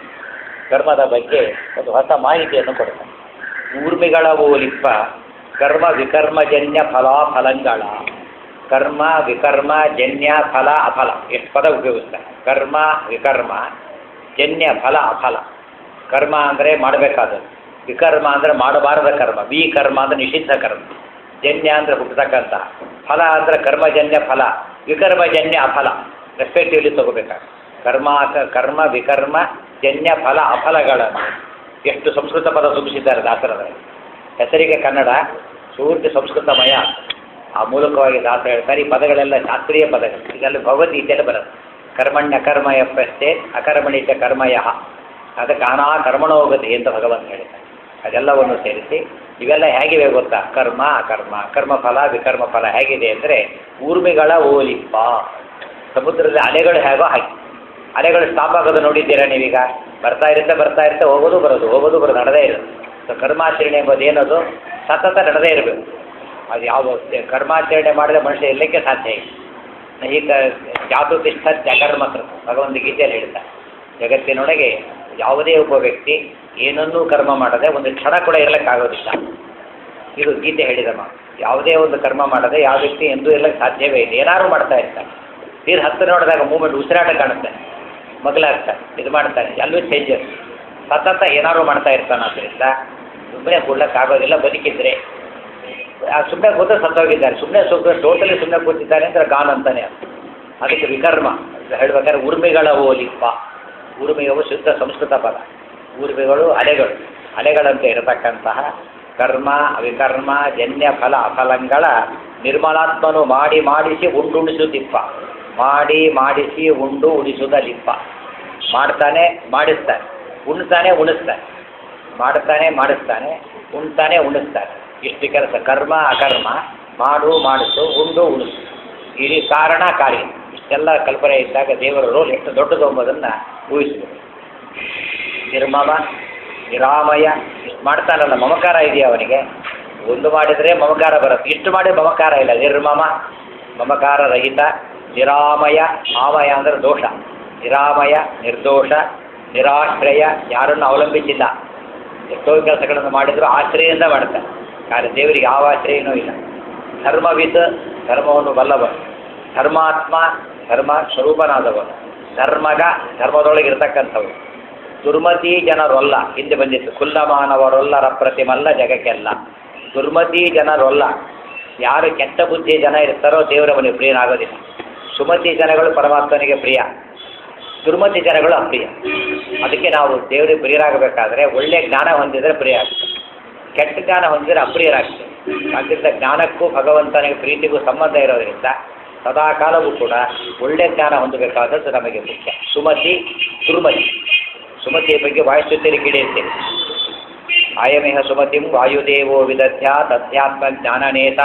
ಕರ್ಮದ ಬಗ್ಗೆ ಒಂದು ಹೊಸ ಮಾಹಿತಿಯನ್ನು ಕೊಡ್ತಾನೆ ಊರ್ಮಿಗಳ ಓಲಿಪ್ಪ ಕರ್ಮ ವಿಕರ್ಮಜನ್ಯ ಫಲಾಫಲಗಳ ಕರ್ಮ ವಿಕರ್ಮ ಜನ್ಯ ಫಲ ಅಫಲ ಎಷ್ಟು ಪದ ಉಪಯೋಗಿಸ್ತಾರೆ ಕರ್ಮ ವಿಕರ್ಮ ಜನ್ಯ ಫಲ ಅಫಲ ಕರ್ಮ ಅಂದರೆ ಮಾಡಬೇಕಾದದ್ದು ವಿಕರ್ಮ ಅಂದರೆ ಮಾಡಬಾರದ ಕರ್ಮ ವಿ ಕರ್ಮ ಅಂದರೆ ನಿಷಿದ್ಧ ಕರ್ಮ ಜನ್ಯ ಅಂದರೆ ಹುಟ್ಟತಕ್ಕಂಥ ಫಲ ಅಂದರೆ ಕರ್ಮಜನ್ಯ ಫಲ ವಿಕರ್ಮಜನ್ಯ ಅಫಲ ರೆಸ್ಪೆಕ್ಟಿವ್ಲಿ ತಗೋಬೇಕಾಗುತ್ತೆ ಕರ್ಮ ಕರ್ಮ ವಿಕರ್ಮ ಜನ್ಯ ಫಲ ಅಫಲಗಳನ್ನು ಎಷ್ಟು ಸಂಸ್ಕೃತ ಪದ ತುಂಬಿಸಿದ್ದಾರೆ ದಾಸರದಲ್ಲಿ ಹೆಸರಿಗೆ ಕನ್ನಡ ಪೂರ್ತಿ ಸಂಸ್ಕೃತಮಯ ಆ ಮೂಲಕವಾಗಿ ದಾಸ ಹೇಳ್ತಾರೆ ಈ ಪದಗಳೆಲ್ಲ ಶಾಸ್ತ್ರೀಯ ಪದಗಳು ಇದೆಲ್ಲ ಭಗವದ್ಗೀತೆಯಲ್ಲಿ ಬರುತ್ತೆ ಕರ್ಮಣ್ಯ ಕರ್ಮ ಎಪ್ಪಷ್ಟೇ ಅಕರ್ಮಣಿತ ಕರ್ಮಯ ಅದಕ್ಕೆ ಅನಾ ಕರ್ಮಣೋಗತಿ ಅಂತ ಭಗವಂತ ಹೇಳ್ತಾರೆ ಅದೆಲ್ಲವನ್ನು ಸೇರಿಸಿ ಇವೆಲ್ಲ ಹೇಗಿವೆ ಗೊತ್ತಾ ಕರ್ಮ ಅಕರ್ಮ ಕರ್ಮಫಲ ವಿಕರ್ಮ ಫಲ ಹೇಗಿದೆ ಅಂದರೆ ಊರ್ಮಿಗಳ ಓಲಿಪ್ಪ ಸಮುದ್ರದ ಅಲೆಗಳು ಹೇಗೋ ಹಾಗೆ ಅಲೆಗಳು ಸ್ಟಾಪ್ ಆಗೋದು ನೋಡಿದ್ದೀರಾ ನೀವೀಗ ಬರ್ತಾ ಇರುತ್ತೆ ಬರ್ತಾ ಇರುತ್ತೆ ಹೋಗೋದು ಬರೋದು ಹೋಗೋದು ಬರೋದು ನಡೆದೇ ಇರುತ್ತೆ ಸೊ ಕರ್ಮಾಚರಣೆ ಎಂಬುದು ಏನದು ಸತತ ನಡೆದೇ ಇರಬೇಕು ಅದು ಯಾವ ಕರ್ಮಾಚರಣೆ ಮಾಡಿದ್ರೆ ಮನುಷ್ಯ ಇರಲಿಕ್ಕೆ ಸಾಧ್ಯ ಇಲ್ಲ ಈಗ ಜಾತು ತಿಷ್ಠತ್ಯ ಕರ್ಮಕೃತ ಭಗವಂತ ಗೀತೆಯಲ್ಲಿ ಹೇಳ್ತಾರೆ ಜಗತ್ತಿನೊಳಗೆ ಯಾವುದೇ ಒಬ್ಬ ವ್ಯಕ್ತಿ ಏನನ್ನೂ ಕರ್ಮ ಮಾಡದೆ ಒಂದು ಕ್ಷಣ ಕೂಡ ಇರಲಿಕ್ಕಾಗೋದಿಲ್ಲ ಇದು ಗೀತೆ ಹೇಳಿದ ಮಾತು ಯಾವುದೇ ಒಂದು ಕರ್ಮ ಮಾಡದೆ ಯಾವ ವ್ಯಕ್ತಿ ಎಂದೂ ಇರಲಿಕ್ಕೆ ಸಾಧ್ಯವೇ ಇಲ್ಲ ಏನಾದ್ರು ಮಾಡ್ತಾ ಇರ್ತಾನೆ ನೀರು ಹತ್ತಿರ ನೋಡಿದಾಗ ಮೂಮೆಂಟ್ ಉಸಿರಾಟ ಕಾಣುತ್ತೆ ಮಗಲಾಗ್ತಾನೆ ಇದು ಮಾಡ್ತಾನೆ ಎಲ್ಲೂ ಚೇಂಜಸ್ ಸತತ ಏನಾದ್ರು ಮಾಡ್ತಾ ಇರ್ತಾನೆ ಅದರಿಂದ ಸುಮ್ಮನೆ ಕೊಡ್ಲಿಕ್ಕಾಗೋದಿಲ್ಲ ಬದುಕಿದ್ರೆ ಸುಮ್ಮನೆ ಕೂತು ಸತ್ತೋಗಿದ್ದಾರೆ ಸುಮ್ಮನೆ ಸುಮ್ಮನೆ ಟೋಟಲಿ ಸುಮ್ಮನೆ ಕೂತಿದ್ದಾರೆ ಅಂದರೆ ಗಾನ್ ಅಂತಾನೆ ಅರ್ಥ. ಅದಕ್ಕೆ ವಿಕರ್ಮ ಹೇಳ್ಬೇಕಾದ್ರೆ ಉರ್ಮಿಗಳ ಓಲಿಪ್ಪ ಉರ್ಮಿಯವು ಶುದ್ಧ ಸಂಸ್ಕೃತ ಪದ ಊರ್ಮಿಗಳು ಅಲೆಗಳು ಅಲೆಗಳಂತೆ ಇರತಕ್ಕಂತಹ ಕರ್ಮ ವಿಕರ್ಮ ಜನ್ಯ ಫಲ ಅಫಲಂಗಳ ನಿರ್ಮಲಾತ್ಮನು ಮಾಡಿ ಮಾಡಿಸಿ ಉಂಡುಣಿಸುತ್ತಿಪ್ಪ ಮಾಡಿ ಮಾಡಿಸಿ ಉಂಡು ಉಣಿಸುವುದ ಲಿಪ್ಪ ಮಾಡ್ತಾನೆ ಮಾಡಿಸ್ತಾನೆ ಉಣ್ತಾನೆ ಉಣಿಸ್ತಾನೆ ಮಾಡ್ತಾನೆ ಮಾಡಿಸ್ತಾನೆ ಉಣ್ತಾನೆ ಉಣಿಸ್ತಾನೆ ಇಷ್ಟು ಕೆಲಸ ಕರ್ಮ ಅಕರ್ಮ ಮಾಡು ಮಾಡಿಸು ಉಂಡು ಉಣಿಸು ಇಡೀ ಕಾರಣ ಕಾರ್ಯ ಇಷ್ಟೆಲ್ಲ ಕಲ್ಪನೆ ಇದ್ದಾಗ ದೇವರ ರೋಲ್ ಎಷ್ಟು ದೊಡ್ಡದು ಎಂಬುದನ್ನು ಊಹಿಸಬೇಕು ನಿರ್ಮಮ ನಿರಾಮಯ ಇಷ್ಟು ಮಾಡ್ತಾನಲ್ಲ ಮಮಕಾರ ಇದೆಯಾ ಅವನಿಗೆ ಒಂದು ಮಾಡಿದರೆ ಮಮಕಾರ ಬರುತ್ತೆ ಇಷ್ಟು ಮಾಡಿ ಮಮಕಾರ ಇಲ್ಲ ನಿರ್ಮಮ ಮಮಕಾರ ರಹಿತ ನಿರಾಮಯ ಆಮಯ ಅಂದರೆ ದೋಷ ನಿರಾಮಯ ನಿರ್ದೋಷ ನಿರಾಶ್ರಯ ಯಾರನ್ನು ಅವಲಂಬಿಸಿಲ್ಲ ಎಷ್ಟೋ ಕೆಲಸಗಳನ್ನು ಮಾಡಿದ್ರು ಆಶ್ರಯದಿಂದ ಮಾಡ್ತಾರೆ ಆದರೆ ದೇವರಿಗೆ ಯಾವ ಆಶ್ರಯನೂ ಇಲ್ಲ ಧರ್ಮವಿದ್ ಧರ್ಮವನ್ನು ಬಲ್ಲವನು ಧರ್ಮಾತ್ಮ ಧರ್ಮ ಸ್ವರೂಪನಾದವನು ಧರ್ಮಗ ಧರ್ಮದೊಳಗೆ ಇರತಕ್ಕಂಥವನು ದುರ್ಮತಿ ಜನರೊಲ್ಲ ಹಿಂದೆ ಬಂದಿತ್ತು ಕುಲ್ಲಮಾನವರೊಲ್ಲರ ಪ್ರತಿಮಲ್ಲ ಜಗಕ್ಕೆಲ್ಲ ದುರ್ಮತಿ ಜನರೊಲ್ಲ ಯಾರು ಕೆಟ್ಟ ಬುದ್ಧಿ ಜನ ಇರ್ತಾರೋ ದೇವರವನಿಗೆ ಪ್ರಿಯನಾಗೋದಿಲ್ಲ ಸುಮತಿ ಜನಗಳು ಪರಮಾತ್ಮನಿಗೆ ಪ್ರಿಯ ದುರ್ಮತಿ ಜನಗಳು ಅಪ್ರಿಯ ಅದಕ್ಕೆ ನಾವು ದೇವರಿಗೆ ಪ್ರಿಯರಾಗಬೇಕಾದ್ರೆ ಒಳ್ಳೆಯ ಜ್ಞಾನ ಹೊಂದಿದರೆ ಪ್ರಿಯ ಆಗ್ತದೆ ಕೆಟ್ಟ ಜ್ಞಾನ ಹೊಂದಿದರೆ ಅಪ್ರಿಯರಾಗ್ತದೆ ಆದ್ದರಿಂದ ಜ್ಞಾನಕ್ಕೂ ಭಗವಂತನಿಗೆ ಪ್ರೀತಿಗೂ ಸಂಬಂಧ ಇರೋದರಿಂದ ಸದಾ ಕಾಲವೂ ಕೂಡ ಒಳ್ಳೆಯ ಜ್ಞಾನ ಹೊಂದಬೇಕಾದದ್ದು ನಮಗೆ ಮುಖ್ಯ ಸುಮತಿ ದುರ್ಮತಿ ಸುಮತಿಯ ಬಗ್ಗೆ ವಾಯುಸ್ತುತಿಯಲ್ಲಿ ಕಿಡಿಯುತ್ತೇವೆ ಆಯಮೇಹ ಸುಮತಿಂ ವಾಯುದೇವೋ ವಿದಧ್ಯ ತಥ್ಯಾತ್ಮ ಜ್ಞಾನನೇತ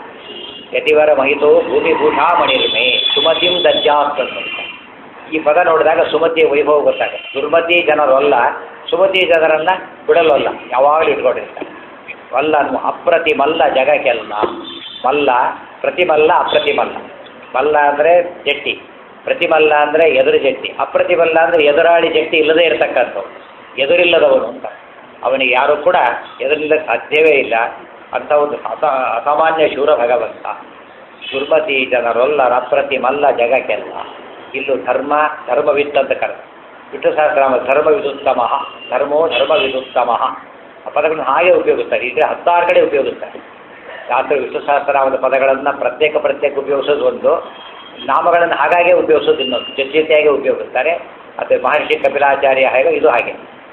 ಯತಿವರ ಮಹಿತೋ ಭೂಮಿಭೂಷಾ ಮಣಿರ್ಮೆ ಸುಮತಿಂ ದಜ್ಜಾತ್ ಅಂತ ಈ ಪದ ನೋಡಿದಾಗ ಸುಮತಿಯ ವೈಭವ ಗೊತ್ತಾಗುತ್ತೆ ದುರ್ಮತಿ ಜನರಲ್ಲ ಸುಮತಿ ಜನರನ್ನ ಬಿಡಲಲ್ಲ ಯಾವಾಗಲೂ ಇಟ್ಕೊಂಡಿರ್ತಾರೆ ವಲ್ಲ ಅನ್ನುವ ಅಪ್ರತಿಮಲ್ಲ ಜಗಕ್ಕೆಲ್ಲ ಮಲ್ಲ ಪ್ರತಿಮಲ್ಲ ಅಪ್ರತಿಮಲ್ಲ ಮಲ್ಲ ಅಂದರೆ ಜಟ್ಟಿ ಪ್ರತಿಮಲ್ಲ ಅಂದರೆ ಎದುರು ಜಟ್ಟಿ ಅಪ್ರತಿಮಲ್ಲ ಅಂದರೆ ಎದುರಾಳಿ ಜಟ್ಟಿ ಇಲ್ಲದೇ ಇರತಕ್ಕಂಥವು ಎದುರಿಲ್ಲದವನು ಅಂತ ಅವನಿಗೆ ಯಾರೂ ಕೂಡ ಎದುರಿಲ್ಲ ಸಾಧ್ಯವೇ ಇಲ್ಲ ಅಂತ ಒಂದು ಅಸ ಅಸಾಮಾನ್ಯ ಶೂರ ಭಗವಂತ ದುರ್ಮತಿ ಜನರೊಲ್ಲರ ಅಪ್ರತಿಮಲ್ಲ ಜಗಕ್ಕೆಲ್ಲ ಇಲ್ಲೂ ಧರ್ಮ ಧರ್ಮವಿತ್ ಅಂತ ಕರೆದ ವಿಷ್ಣು ಸಹಸ್ರನಾಮ ಧರ್ಮವಿದುತ್ತಮ ಧರ್ಮೋ ಧರ್ಮವಿದುತ್ತಮ ಆ ಪದಗಳನ್ನು ಹಾಗೆ ಉಪಯೋಗಿಸ್ತಾರೆ ಇದ್ರೆ ಹತ್ತಾರು ಕಡೆ ಉಪಯೋಗಿಸ್ತಾರೆ ರಾತ್ರಿ ವಿಷ್ಣು ಸಹಸ್ರನಾಮದ ಪದಗಳನ್ನು ಪ್ರತ್ಯೇಕ ಪ್ರತ್ಯೇಕ ಉಪಯೋಗಿಸೋದು ಒಂದು ನಾಮಗಳನ್ನು ಹಾಗಾಗೆ ಉಪಯೋಗಿಸೋದು ಇನ್ನೊಂದು ಜೊತೆ ಜೊತೆಯಾಗಿ ಉಪಯೋಗಿಸ್ತಾರೆ ಮತ್ತು ಮಹರ್ಷಿ ಕಪಿಲಾಚಾರ್ಯ ಹಾಗೆ ಇದು ಹಾಗೆ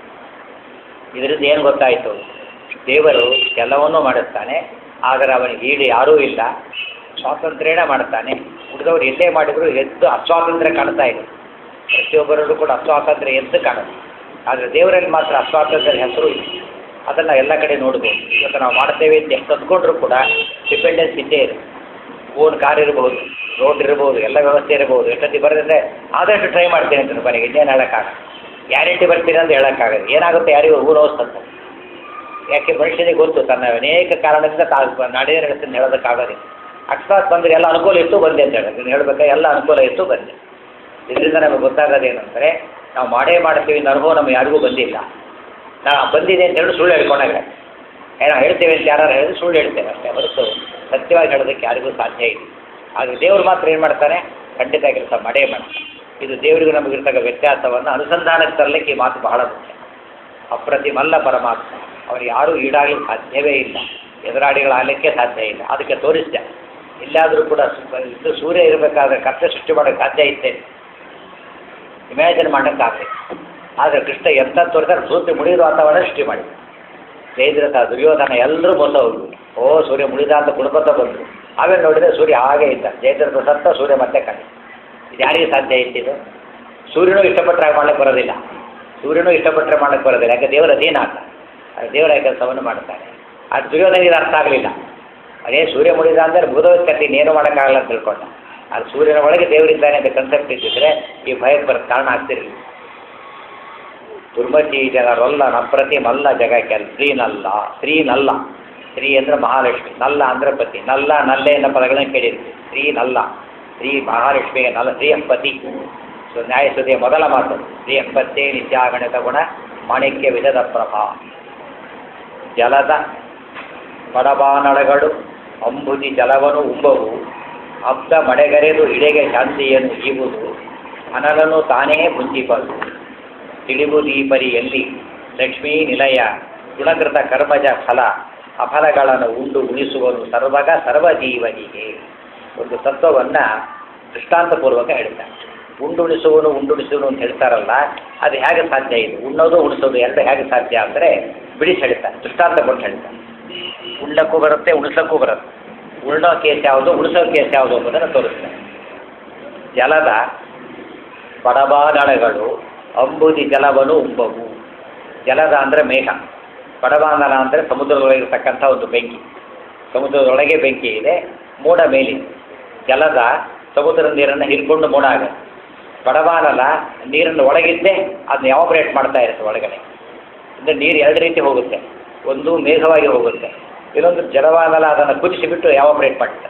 ಇದರಿಂದ ಏನು ಗೊತ್ತಾಯಿತು ದೇವರು ಎಲ್ಲವನ್ನೂ ಮಾಡುತ್ತಾನೆ ಆದರೆ ಅವನಿಗೆ ಈಡು ಯಾರೂ ಇಲ್ಲ ಸ್ವಾತಂತ್ರ್ಯನೇ ಮಾಡುತ್ತಾನೆ ಉಳಿದವರು ಎಲ್ಲೇ ಮಾಡಿದರೂ ಎದ್ದು ಅಸ್ವಾತಂತ್ರ್ಯ ಕಾಣ್ತಾ ಇದೆ ಪ್ರತಿಯೊಬ್ಬರಲ್ಲೂ ಕೂಡ ಅಸ್ವಾತಂತ್ರ್ಯ ಎದ್ದು ಕಾಣುತ್ತೆ ಆದರೆ ದೇವರಲ್ಲಿ ಮಾತ್ರ ಅಸ್ವಾತಂತ್ರ್ಯದ ಹೆಸರು ಇಲ್ಲ ಅದನ್ನು ಎಲ್ಲ ಕಡೆ ನೋಡ್ಬೋದು ಇವತ್ತು ನಾವು ಮಾಡ್ತೇವೆ ಅಂತ ಎಷ್ಟು ಅಂದ್ಕೊಂಡ್ರೂ ಕೂಡ ಡಿಪೆಂಡೆನ್ಸ್ ಇದ್ದೇ ಇದೆ ಓನ್ ಕಾರ್ ಇರ್ಬೋದು ರೋಡ್ ಇರ್ಬೋದು ಎಲ್ಲ ವ್ಯವಸ್ಥೆ ಇರಬಹುದು ಎಷ್ಟೊತ್ತಿ ಬರೋದಂದ್ರೆ ಆದಷ್ಟು ಟ್ರೈ ಮಾಡ್ತೇನೆ ಅಂತ ಮನೆಗೆ ಇನ್ನೇನು ಹೇಳೋಕ್ಕಾಗಲ್ಲ ಗ್ಯಾರಂಟಿ ಬರ್ತೀನಿ ಅಂತ ಹೇಳೋಕ್ಕಾಗಲ್ಲ ಏನಾಗುತ್ತೆ ಯಾರಿಗೂ ಊರೋಸ್ತಂತ ಯಾಕೆ ಮನುಷ್ಯನಿಗೆ ಗೊತ್ತು ತನ್ನ ಅನೇಕ ಕಾರಣದಿಂದ ತಾ ನಡೆಯ ನಡೆಸ್ತೀನಿ ಹೇಳೋದಕ್ಕಾಗೋದಿಲ್ಲ ಅಕಸ್ಮಾತ್ ಬಂದರೆ ಎಲ್ಲ ಅನುಕೂಲ ಇತ್ತು ಬಂದೆ ಅಂತ ಹೇಳೋದು ಇನ್ನು ಹೇಳ್ಬೇಕಾ ಎಲ್ಲ ಅನುಕೂಲ ಇತ್ತು ಬಂದೆ ಇದರಿಂದ ನಮಗೆ ಗೊತ್ತಾಗೋದೇನೆಂದರೆ ನಾವು ಮಾಡೇ ಮಾಡ್ತೀವಿ ಅನ್ನೋ ಅನುಭವ ನಮಗೆ ಯಾರಿಗೂ ಬಂದಿಲ್ಲ ನಾ ಬಂದಿದೆ ಅಂತ ಹೇಳಿ ಸುಳ್ಳು ಹೇಳ್ಕೊಂಡಾಗ ಏನೋ ಹೇಳ್ತೇವೆ ಅಂತ ಯಾರು ಹೇಳಿದ್ರೆ ಸುಳ್ಳು ಹೇಳ್ತೇವೆ ಅಷ್ಟೇ ಹೊರತು ಸತ್ಯವಾಗಿ ಹೇಳೋದಕ್ಕೆ ಯಾರಿಗೂ ಸಾಧ್ಯ ಇಲ್ಲ ಆದರೆ ದೇವರು ಮಾತ್ರ ಏನು ಮಾಡ್ತಾನೆ ಖಂಡಿತ ಕೆಲಸ ಮಾಡೇ ಮಾಡ್ತಾನೆ ಇದು ದೇವರಿಗೂ ನಮಗಿರ್ತಕ್ಕ ವ್ಯತ್ಯಾಸವನ್ನು ಅನುಸಂಧಾನಕ್ಕೆ ತರಲಿಕ್ಕೆ ಈ ಮಾತು ಬಹಳ ಮುಖ್ಯ ಅಪ್ರತಿಮಲ್ಲ ಪರಮಾತ್ಮ ಅವ್ರು ಯಾರೂ ಈಡಾಗಲಿಕ್ಕೆ ಸಾಧ್ಯವೇ ಇಲ್ಲ ಎದುರಾಳಿಗಳಾಗಲಿಕ್ಕೆ ಸಾಧ್ಯ ಇಲ್ಲ ಅದಕ್ಕೆ ತೋರಿಸಿದೆ ಎಲ್ಲಾದರೂ ಕೂಡ ಸು- ಇದು ಸೂರ್ಯ ಇರಬೇಕಾದ್ರೆ ಕತ್ತೆ ಸೃಷ್ಟಿ ಮಾಡೋಕ್ಕೆ ಸಾಧ್ಯ ಇತ್ತೇನೆ ಇಮ್ಯಾಜಿನ್ ಮಾಡೋಕ್ಕಾಗಲಿಲ್ಲ ಆದರೆ ಕೃಷ್ಣ ಎಂತ ತೋರಿದ್ರೆ ಸೂರ್ಯ ಮುಡಿದ ವಾತಾವರಣ ಸೃಷ್ಟಿ ಮಾಡಿ ಜಯದ್ರಥ ದುರ್ಯೋಧನ ಎಲ್ಲರೂ ಬಂದ ಹೋದ್ರು ಓ ಸೂರ್ಯ ಮುಳಿದ ಅಂತ ಕುಡ್ಕೊತ ಬಂದರು ಆಮೇಲೆ ನೋಡಿದರೆ ಸೂರ್ಯ ಹಾಗೆ ಇದ್ದ ಜಯದ್ರಥ ಸತ್ತ ಸೂರ್ಯ ಮತ್ತೆ ಕಡೆ ಇದು ಯಾರಿಗೆ ಸಾಧ್ಯ ಇತ್ತಿದು ಸೂರ್ಯನೂ ಇಷ್ಟಪಟ್ಟರೆ ಹಾಗೆ ಮಾಡ್ಲಿಕ್ಕೆ ಬರೋದಿಲ್ಲ ಸೂರ್ಯನೂ ಇಷ್ಟಪಟ್ಟರೆ ಮಾಡ್ಲಿಕ್ಕೆ ಬರೋದಿಲ್ಲ ಯಾಕೆ ದೇವರ ಅಧೀನ ಆತ ಅದು ದೇವರ ಕೆಲಸವನ್ನು ಮಾಡ್ತಾನೆ ಅದು ದುರ್ಯೋಧನಿಗೆ ಇದು ಅರ್ಥ ಆಗಲಿಲ್ಲ ಅದೇ ಸೂರ್ಯ ಮುಳಿದ ಅಂದರೆ ಭೂದೋತ್ ಕಥೆ ಇನ್ನೇನು ಮಾಡೋಕ್ಕಾಗಲ್ಲ ಅಂತ ತಿಳ್ಕೊಂಡ ಅದು ಸೂರ್ಯನ ಒಳಗೆ ದೇವರಿದ್ದಾನೆ ಅಂತ ಕನ್ಸೆಪ್ಟ್ ಇದ್ದಿದ್ರೆ ಈ ಭಯಕ್ಕೆ ಬರೋ ಕಾರಣ ಆಗ್ತಿರಲಿಲ್ಲ ದುರ್ಮತಿ ಜನರೊಲ್ಲ ನಪ್ರತಿ ಮಲ್ಲ ಜಗಕ್ಕೆಲ್ಲ ಸ್ತ್ರೀನಲ್ಲ ಸ್ತ್ರೀನಲ್ಲ ಸ್ತ್ರೀ ಅಂದರೆ ಮಹಾಲಕ್ಷ್ಮಿ ನಲ್ಲ ಅಂದರೆ ಪತಿ ನಲ್ಲ ನಲ್ಲೆ ಎನ್ನ ಪದಗಳನ್ನ ಕೇಳಿರ್ತೀವಿ ಸ್ತ್ರೀ ನಲ್ಲ ಸ್ತ್ರೀ ಮಹಾಲಕ್ಷ್ಮಿಗೆ ನಲ್ಲ ಸ್ತ್ರೀ ಪತಿ ಸೊ ನ್ಯಾಯಸುದಿಯ ಮೊದಲ ಮಾತು ಸ್ತ್ರೀ ಎಂಬತ್ತೇ ನಿತ್ಯಾಗಣಿತ ಗುಣ ಮಾಣಿಕ್ಯ ವಿಧದ ಪ್ರಭಾ ಜಲದ ಪರಬಾನಳಗಳು ಅಂಬುದಿ ಜಲವನು ಉಂಬವು ಅಬ್ದ ಮಡೆಗರೆದು ಇಡೆಗೆ ಶಾಂತಿಯನ್ನು ಈವುದು ಅನಲನು ತಾನೇ ಮುಂಚಿಪದು ತಿಳಿಬುದೀಪರಿಯಲ್ಲಿ ಲಕ್ಷ್ಮೀ ನಿಲಯ ಗುಣಕೃತ ಕರ್ಮಜ ಫಲ ಅಫಲಗಳನ್ನು ಉಂಡು ಉಳಿಸುವನು ಸರ್ವಗ ಸರ್ವಜೀವನಿಗೆ ಒಂದು ತತ್ವವನ್ನು ದೃಷ್ಟಾಂತಪೂರ್ವಕ ಹೇಳ್ತಾನೆ ಉಂಡುಣಿಸುವನು ಉಂಡುಣಿಸುವನು ಅಂತ ಹೇಳ್ತಾರಲ್ಲ ಅದು ಹೇಗೆ ಸಾಧ್ಯ ಇದು ಉಣ್ಣೋದು ಉಣಿಸೋದು ಎರಡು ಹೇಗೆ ಸಾಧ್ಯ ಅಂದರೆ ಬಿಡಿಸಿ ಹೇಳ್ತಾನೆ ದೃಷ್ಟಾಂತ ಕೊಟ್ಟು ಹೇಳ್ತಾನೆ ಉಣ್ಣಕ್ಕೂ ಬರುತ್ತೆ ಉಣಿಸೋಕ್ಕೂ ಬರುತ್ತೆ ಉಣ್ಣೋ ಕೇಸ್ ಯಾವುದು ಉಣಿಸೋ ಕೇಸ್ ಯಾವುದು ಎಂಬುದನ್ನು ತೋರಿಸ್ತಾನೆ ಜಲದ ಪಡಬಾದಳಗಳು ಅಂಬುದಿ ಜಲವನ್ನು ಉಂಬವು ಜಲದ ಅಂದರೆ ಮೇಘ ಪಡಬಾಂಧನ ಅಂದರೆ ಸಮುದ್ರದೊಳಗಿರ್ತಕ್ಕಂಥ ಒಂದು ಬೆಂಕಿ ಸಮುದ್ರದೊಳಗೆ ಬೆಂಕಿ ಇದೆ ಮೋಡ ಮೇಲಿದೆ ಜಲದ ಸಮುದ್ರದ ನೀರನ್ನು ಹಿಡ್ಕೊಂಡು ಮೋಡ ಆಗುತ್ತೆ ಬಡವಾನಲ ನೀರನ್ನು ಒಳಗಿದ್ದೇ ಅದನ್ನ ಯಾವಾಬ್ರೇಟ್ ಮಾಡ್ತಾ ಇರುತ್ತೆ ಒಳಗಡೆ ಅಂದರೆ ನೀರು ಎರಡು ರೀತಿ ಹೋಗುತ್ತೆ ಒಂದು ಮೇಘವಾಗಿ ಹೋಗುತ್ತೆ ಇನ್ನೊಂದು ಜಲವಾನಲ ಅದನ್ನು ಕುದಿಸಿ ಬಿಟ್ಟು ಯಾವಾಬ್ರೇಟ್ ಮಾಡುತ್ತೆ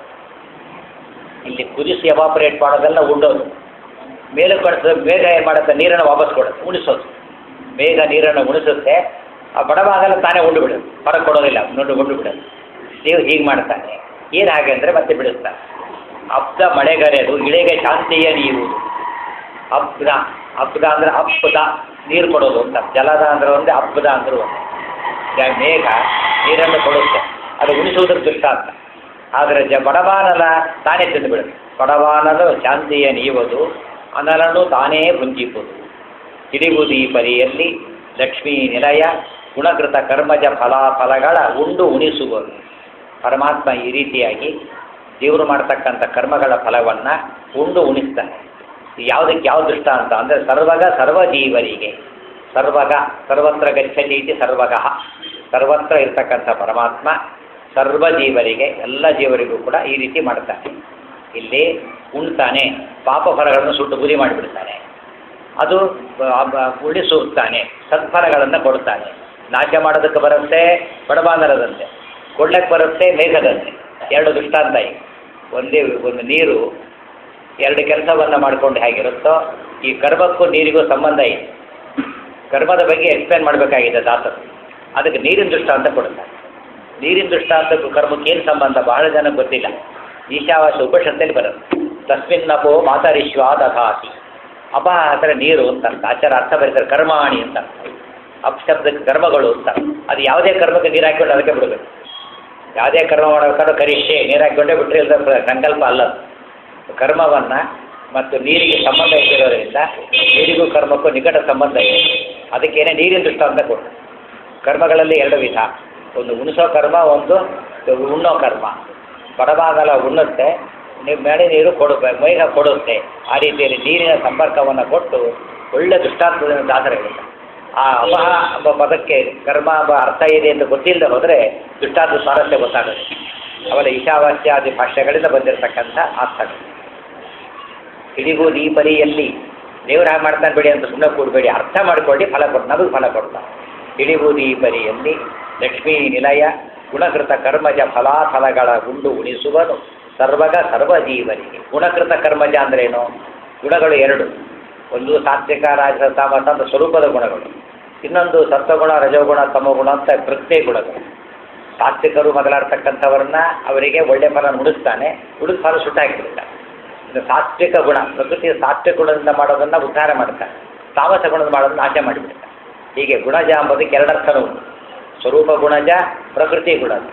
ಇಲ್ಲಿ ಕುದಿಸಿ ಎವಾಪರೇಟ್ ಮಾಡೋದೆಲ್ಲ ಉಂಡೋದು ಮೇಲೆ ಕಳಿಸೋದು ಮೇಘ ಏನು ಮಾಡುತ್ತೆ ನೀರನ್ನು ವಾಪಸ್ ಕೊಡುತ್ತೆ ಉಣಿಸೋದು ಮೇಘ ನೀರನ್ನು ಉಣಿಸುತ್ತೆ ಆ ಬಡವಾಗಲ್ಲ ತಾನೇ ಉಂಡು ಬಿಡೋದು ಹೊರಗೆ ಕೊಡೋದಿಲ್ಲ ನುಂಡು ಉಂಡು ಬಿಡೋದು ನೀವು ಹೀಗೆ ಮಾಡ್ತಾನೆ ಏನು ಹಾಗೆ ಅಂದರೆ ಮತ್ತೆ ಬಿಡಿಸ್ತಾನೆ ಅಬ್ದ ಮಳೆಗರೆದು ಇಳೆಗೆ ಶಾಂತಿಯ ನೀವುದು ಅಬ್ದ ಅಬ್ದ ಅಂದರೆ ಅಪ್ಪದ ನೀರು ಕೊಡೋದು ಅಂತ ಜಲದ ಅಂದ್ರೆ ಒಂದೇ ಅಬ್ಬದ ಅಂದ್ರೆ ಒಂದೇ ಈಗ ಮೇಘ ನೀರನ್ನು ಕೊಡುತ್ತೆ ಅದು ಉಣಿಸುವುದರ ದೃಷ್ಟಾಂತ ಆದರೆ ಜ ಬಡವಾನಲ ತಾನೇ ತಿಂದು ಬಿಡುತ್ತೆ ಬಡವಾನಲು ಶಾಂತಿಯ ನೀವುದು ಅನಲನ್ನು ತಾನೇ ಭುಂಜಿಪುದು ಹಿಡಿಬುದಿ ಪರಿಯಲ್ಲಿ ಲಕ್ಷ್ಮೀ ನಿಲಯ ಗುಣಕೃತ ಕರ್ಮಜ ಫಲಾಫಲಗಳ ಉಂಡು ಉಣಿಸುವುದು ಪರಮಾತ್ಮ ಈ ರೀತಿಯಾಗಿ ದೇವರು ಮಾಡ್ತಕ್ಕಂಥ ಕರ್ಮಗಳ ಫಲವನ್ನು ಉಂಡು ಉಣಿಸ್ತಾನೆ ಯಾವುದಕ್ಕೆ ಯಾವ ದೃಷ್ಟಾಂತ ಅಂದರೆ ಸರ್ವಗ ಸರ್ವಜೀವರಿಗೆ ಸರ್ವಗ ಸರ್ವತ್ರ ಗಚ್ಚತಿ ಇತಿ ಸರ್ವಗಃ ಸರ್ವತ್ರ ಇರ್ತಕ್ಕಂಥ ಪರಮಾತ್ಮ ಸರ್ವ ಜೀವರಿಗೆ ಎಲ್ಲ ಜೀವರಿಗೂ ಕೂಡ ಈ ರೀತಿ ಮಾಡ್ತಾನೆ ಇಲ್ಲಿ ಉಣ್ತಾನೆ ಪಾಪ ಫಲಗಳನ್ನು ಸುಟ್ಟು ಬುದಿ ಮಾಡಿಬಿಡ್ತಾನೆ ಅದು ಬ- ಬ- ಉಳಿಸುತ್ತಾನೆ ಸತ್ಫಲಗಳನ್ನು ಕೊಡ್ತಾನೆ ನಾಶ ಮಾಡೋದಕ್ಕೆ ಬರುತ್ತೆ ಬಡಬಾಂಧರದಂತೆ ಕೊಡ್ಲಕ್ಕೆ ಬರುತ್ತೆ ಮೇಘದಂತೆ ಎರಡು ದೃಷ್ಟಾಂತ ಈಗ ಒಂದೇ ಒಂದು ನೀರು ಎರಡು ಕೆಲಸವನ್ನು ಮಾಡಿಕೊಂಡು ಹೇಗಿರುತ್ತೋ ಈ ಕರ್ಮಕ್ಕೂ ನೀರಿಗೂ ಸಂಬಂಧ ಇದೆ ಕರ್ಮದ ಬಗ್ಗೆ ಎಕ್ಸ್ಪ್ಲೇನ್ ಮಾಡಬೇಕಾಗಿದೆ ದಾಸರು ಅದಕ್ಕೆ ನೀರಿನ ದೃಷ್ಟಾಂತ ಕೊಡ್ತಾರೆ ನೀರಿನ ದೃಷ್ಟಾಂತಕ್ಕೂ ಕರ್ಮಕ್ಕೆ ಏನು ಸಂಬಂಧ ಬಹಳ ಜನಕ್ಕೆ ಗೊತ್ತಿಲ್ಲ ಈಶಾವಾಸ ಉಪನಿಷತ್ತಲ್ಲಿ ಬರುತ್ತೆ ತಸ್ಮಿನ್ನಪೋ ಮಾತರಿಶ್ವ ದಧಾತಿ ಅಪ ಅಂದರೆ ನೀರು ಅಂತ ಅರ್ಥ. ಆಚಾರ ಅರ್ಥ ಬರೀತಾರೆ ಕರ್ಮಾಣಿ ಅಂತ ಅರ್ಥ. ಅಪಶಬ್ದಕ್ಕೆ ಕರ್ಮಗಳು ಅಂತ ಅದು ಯಾವುದೇ ಕರ್ಮಕ್ಕೆ ನೀರು ಹಾಕಿಕೊಂಡು ಅದಕ್ಕೆ ಬಿಡಬೇಕು ಯಾವುದೇ ಕರ್ಮ ಮಾಡಬೇಕಾದ್ರೂ ಕರಿಷ್ಯೆ ನೀರು ಹಾಕಿಕೊಂಡೇ ಬಿಟ್ಟರೆ ಇಲ್ಲದ ಸಂಕಲ್ಪ ಅಲ್ಲ ಅದು. ಕರ್ಮವನ್ನು ಮತ್ತು ನೀರಿಗೆ ಸಂಬಂಧ ಇಟ್ಟಿರೋದ್ರಿಂದ ನೀರಿಗೂ ಕರ್ಮಕ್ಕೂ ನಿಕಟ ಸಂಬಂಧ ಇದೆ ಅದಕ್ಕೇನೆ ನೀರಿನ ದೃಷ್ಟಾಂತ ಕೊಡು ಕರ್ಮಗಳಲ್ಲಿ ಎರಡು ವಿಧ ಒಂದು ಉಣಿಸೋ ಕರ್ಮ ಒಂದು ಉಣ್ಣೋ ಕರ್ಮ ಬಡಬಾಗಲ ಉಣ್ಣುತ್ತೆ ನೀವು ಮಳೆ ನೀರು ಕೊಡು ಮೇಘ ಕೊಡುತ್ತೆ ಆ ರೀತಿಯಲ್ಲಿ ನೀರಿನ ಸಂಪರ್ಕವನ್ನು ಕೊಟ್ಟು ಒಳ್ಳೆ ದೃಷ್ಟಾಂತದಿಂದ ದಾಸರ ಹೇಳ್ತಾರೆ ಆ ಅಪಹ ಎಂಬ ಪದಕ್ಕೆ ಕರ್ಮ ಎಂಬ ಅರ್ಥ ಇದೆ ಎಂದು ಗೊತ್ತಿಲ್ಲದೆ ಹೋದರೆ ದೃಷ್ಟಾಂತ ಸ್ವಾರಸ್ಯ ಗೊತ್ತಾಗುತ್ತೆ ಅವರ ಈಶಾವಾಸ್ಯಾದಿ ಭಾಷೆಗಳಿಂದ ಬಂದಿರತಕ್ಕಂಥ ಅರ್ಥಗಳು ಹಿಡಿಗೂ ದೀಪರಿಯಲ್ಲಿ ದೇವರು ಹಾಗೆ ಮಾಡ್ತಾನೆ ಬಿಡಿ ಅಂತ ಸುಮ್ಮನೆ ಕೂಡಬೇಡಿ ಅರ್ಥ ಮಾಡಿಕೊಳ್ಳಿ ಫಲ ಕೊಟ್ಟು ನಮಗೆ ಫಲ ಕೊಡ್ತಾನೆ ಹಿಡಿಗೂ ದೀಪರಿಯಲ್ಲಿ ಲಕ್ಷ್ಮೀ ನಿಲಯ ಗುಣಕೃತ ಕರ್ಮಜ ಫಲಾಫಲಗಳ ಉಂಡು ಉಣಿಸುವನು ಸರ್ವಗ ಸರ್ವಜೀವನಿಗೆ ಗುಣಕೃತ ಕರ್ಮಜ ಅಂದ್ರೇನು ಗುಣಗಳು ಎರಡು ಒಂದು ಸಾತ್ವಿಕ ರಾಜಸ ತಾಮಸ ಅಂತ ಸ್ವರೂಪದ ಗುಣಗಳು ಇನ್ನೊಂದು ಸತ್ವಗುಣ ರಜೋಗುಣ ತಮಗುಣ ಅಂತ ಪ್ರತ್ಯೇ ಗುಣಗಳು ಸಾತ್ವಿಕರು ಮೊದಲಾಡ್ತಕ್ಕಂಥವ್ರನ್ನ ಅವರಿಗೆ ಒಳ್ಳೆ ಫಲ ನುಡಿಸ್ತಾನೆ ಉಳಿದ ಫಲ ಸುಟ್ಟು ಹಾಕಿಬಿಡ್ತಾನೆ ಇದು ಸಾತ್ವಿಕ ಗುಣ ಪ್ರಕೃತಿಯ ಸಾತ್ವಿಕ ಗುಣದಿಂದ ಮಾಡೋದನ್ನು ಉದ್ಧಾರ ಮಾಡ್ತಾನೆ ತಾಮಸ ಗುಣದ ಮಾಡೋದನ್ನು ನಾಶ ಮಾಡಿಬಿಡ್ತಾನೆ ಹೀಗೆ ಗುಣಜ ಎಂಬುದಕ್ಕೆ ಎರಡರ್ಥನೂ ಉಂಟು ಸ್ವರೂಪ ಗುಣಜ ಪ್ರಕೃತಿ ಗುಣಜ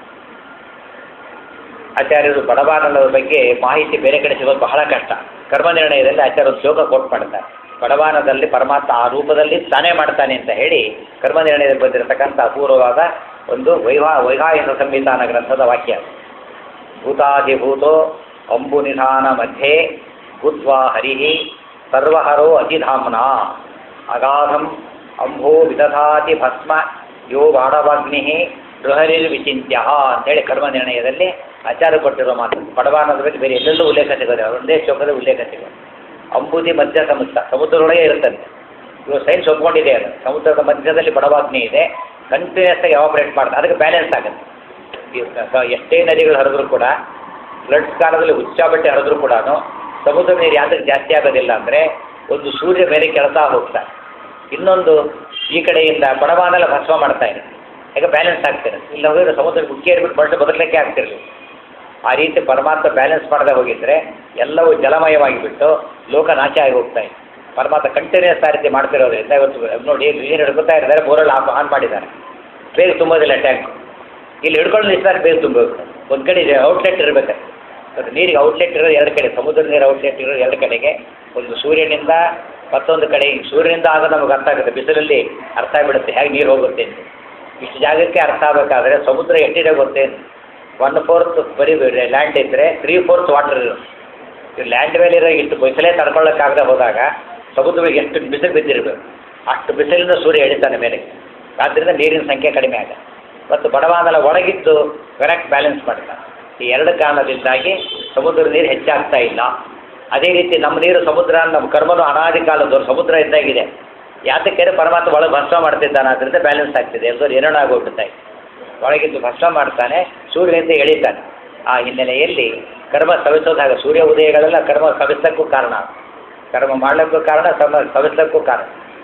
ಆಚಾರ್ಯರು ಬಡವಾನದ ಬಗ್ಗೆ ಮಾಹಿತಿ ಬೇರೆ ಕಡೆ ಸಿಗೋದು ಬಹಳ ಕಷ್ಟ ಕರ್ಮ ನಿರ್ಣಯದಲ್ಲಿ ಆಚಾರ್ಯರು ಶ್ಲೋಕ ಕೋಟ್ ಮಾಡ್ತಾರೆ ಬಡವಾನದಲ್ಲಿ ಪರಮಾತ್ಮ ಆ ರೂಪದಲ್ಲಿ ತಾನೇ ಮಾಡ್ತಾನೆ ಅಂತ ಹೇಳಿ ಕರ್ಮ ನಿರ್ಣಯದಲ್ಲಿ ಬಂದಿರತಕ್ಕಂಥ ಅಪೂರ್ವವಾದ ಒಂದು ವೈವಾ ವೈವಾಹಿಕ ಸಂವಿಧಾನ ಗ್ರಂಥದ ವಾಕ್ಯ ಭೂತಾಧಿಭೂತೋ ಅಂಬು ನಿಧಾನ ಮಧ್ಯೆ ಭೂತ್ವಾ ಹರಿ ಸರ್ವಹರೋ ಅತಿಧಾಮ್ನ ಅಗಾಧಂ ಅಂಭೋ ವಿದಧಾತಿ ಭಸ್ಮ ಯೋ ಬಾಣವಾಗ್ನಿ ಬೃಹರಿರ್ವಿಚಿಂತ್ಯ ಅಂತೇಳಿ ಕರ್ಮ ನಿರ್ಣಯದಲ್ಲಿ ಆಚಾರ ಕೊಟ್ಟಿರೋ ಮಾತು ಬಡವಾನದ ಬಗ್ಗೆ ಬೇರೆ ಎಲ್ಲೆಲ್ಲೂ ಉಲ್ಲೇಖ ಸಿಗೋದು ಒಂದೇ ಶ್ಲೋಕದ ಉಲ್ಲೇಖ ಸಿಗೋದು ಅಂಬುದಿ ಮಧ್ಯ ಸಮುದ್ರ ಸಮುದ್ರದೊಳಗೆ ಇರುತ್ತಂತೆ ಇವಾಗ ಸೈನ್ಸ್ ಒಪ್ಕೊಂಡಿದೆ ಅದು ಸಮುದ್ರದ ಮಧ್ಯದಲ್ಲಿ ಬಡವಾಗ್ನಿ ಇದೆ ಕಂಟಿನ್ಯೂಸ್ ಆಗಿ ಆಪರೇಟ್ ಮಾಡ್ತಾರೆ ಅದಕ್ಕೆ ಬ್ಯಾಲೆನ್ಸ್ ಆಗುತ್ತೆ ಈ ಸ- ಎಷ್ಟೇ ನದಿಗಳು ಹರಿದ್ರು ಕೂಡ ಫ್ಲಡ್ಸ್ ಕಾಲದಲ್ಲಿ ಹುಚ್ಚಾಬಟ್ಟೆ ಹರಿದ್ರು ಕೂಡ ಸಮುದ್ರ ನೀರು ಯಾತಕ್ಕೆ ಜಾಸ್ತಿ ಆಗೋದಿಲ್ಲ ಅಂದರೆ ಒಂದು ಸೂರ್ಯ ಮೇಲೆ ಕೆಳತಾ ಹೋಗ್ತಾರೆ ಇನ್ನೊಂದು ಈ ಕಡೆಯಿಂದ ಬಡವಾನೆಲ್ಲ ಭಸ್ಮ ಮಾಡ್ತಾ ಇದೆ ಈಗ ಬ್ಯಾಲೆನ್ಸ್ ಆಗ್ತಿರುತ್ತೆ ಇಲ್ಲ ಹೋಗಿದ್ರೆ ಸಮುದ್ರ ಮುಖ್ಯ ಹಿಡ್ಬಿಟ್ಟು ಮನುಷ್ಯ ಬದುಕಲಿಕ್ಕೆ ಆಗ್ತಿರಲಿಲ್ಲ ಆ ರೀತಿ ಪರಮಾತ್ಮ ಬ್ಯಾಲೆನ್ಸ್ ಮಾಡದೆ ಹೋಗಿದ್ರೆ ಎಲ್ಲವೂ ಜಲಮಯವಾಗಿ ಬಿಟ್ಟು ಲೋಕ ನಾಶ ಆಗಿ ಹೋಗ್ತಾ ಇದೆ ಪರಮಾತ್ಮ ಕಂಟಿನ್ಯೂಸ್ ಆ ರೀತಿ ಮಾಡ್ತಿರೋದ್ರಿಂದ ಇವತ್ತು ನೋಡಿ ನೀರು ಹಿಡ್ಕೊತಾ ಇದ್ದಾರೆ ಬೋರಲ್ಲಿ ಆಫ್ ಆನ್ ಮಾಡಿದ್ದಾರೆ ಬೇಗ ತುಂಬೋದಿಲ್ಲ ಟ್ಯಾಂಕ್ ಇಲ್ಲಿ ಹಿಡ್ಕೊಂಡು ಇಷ್ಟಾದ್ರೆ ಬೇರೆ ತುಂಬಬೇಕು ಒಂದು ಕಡೆ ಇದೆ ಔಟ್ಲೆಟ್ ಇರಬೇಕು ಅದು ನೀರಿಗೆ ಔಟ್ಲೆಟ್ ಇರೋದು ಎರಡು ಕಡೆ ಸಮುದ್ರ ನೀರು ಔಟ್ಲೆಟ್ ಇರೋದು ಎರಡು ಕಡೆಗೆ ಒಂದು ಸೂರ್ಯನಿಂದ ಮತ್ತೊಂದು ಕಡೆ ಈ ಸೂರ್ಯನಿಂದ ಆಗ ನಮಗೆ ಅರ್ಥ ಆಗುತ್ತೆ ಬಿಸಿಲಲ್ಲಿ ಅರ್ಥ ಆಗಿಬಿಡುತ್ತೆ ಹೇಗೆ ನೀರು ಹೋಗುತ್ತೆ ಅಂತ ಇಷ್ಟು ಜಾಗಕ್ಕೆ ಅರ್ಥ ಆಗಬೇಕಾದ್ರೆ ಸಮುದ್ರ ಎಷ್ಟಿದೆ ಗೊತ್ತೇನು ಒನ್ ಫೋರ್ತ್ ಬರೀ ಲ್ಯಾಂಡ್ ಇದ್ದರೆ ತ್ರೀ ಫೋರ್ತ್ ವಾಟರ್ ಇರುತ್ತೆ ಲ್ಯಾಂಡ್ ಮೇಲೆ ಇರೋ ಇಷ್ಟು ಬಿಸಿಲೇ ತಡ್ಕೊಳ್ಳೋಕ್ಕಾಗದೆ ಹೋದಾಗ ಸಮುದ್ರಗಳಿಗೆ ಎಷ್ಟು ಬಿಸಿಲು ಬಿದ್ದಿರಬೇಕು ಅಷ್ಟು ಬಿಸಿಲಿಂದ ಸೂರ್ಯ ಎಳಿತಾನೆ ಮೇಲೆ ಆದ್ದರಿಂದ ನೀರಿನ ಸಂಖ್ಯೆ ಕಡಿಮೆ ಆಗ ಮತ್ತು ಬಡವಾದಲ ಒಳಗಿದ್ದು ಕರೆಕ್ಟ್ ಬ್ಯಾಲೆನ್ಸ್ ಮಾಡ್ತಾನೆ ಈ ಎರಡು ಕಾರಣದಿಂದಾಗಿ ಸಮುದ್ರದ ನೀರು ಹೆಚ್ಚಾಗ್ತಾ ಇಲ್ಲ ಅದೇ ರೀತಿ ನಮ್ಮ ನೀರು ಸಮುದ್ರ ನಮ್ಮ ಕರ್ಮನು ಅನಾದಿ ಕಾಲದವ್ರು ಸಮುದ್ರ ಇದ್ದಾಗಿದೆ ಯಾತಕ್ಕೆ ಪರಮಾತ್ಮ ಒಳಗೆ ಭಸ್ಮ ಮಾಡ್ತಿದ್ದಾನೆ ಅದರಿಂದ ಬ್ಯಾಲೆನ್ಸ್ ಆಗ್ತಿದೆ ಎಲ್ಲರೂ ಏನೇನೋ ಆಗೋಗ್ಬಿಡ್ತಾ ಇದೆ ಒಳಗಿದ್ದು ಭಸ್ಮ ಮಾಡ್ತಾನೆ ಸೂರ್ಯನಿಂದ ಎಳಿತಾನೆ ಆ ಹಿನ್ನೆಲೆಯಲ್ಲಿ ಕರ್ಮ ಸವಿಸೋದಾಗ ಸೂರ್ಯ ಉದಯಗಳೆಲ್ಲ ಕರ್ಮ ಸವಿಸಕ್ಕೂ ಕಾರಣ ಕರ್ಮ ಮಾಡ್ಲಿಕ್ಕೂ ಕಾರಣ ಸಮ ಸವಿಸಕ್ಕೂ ಕಾರಣ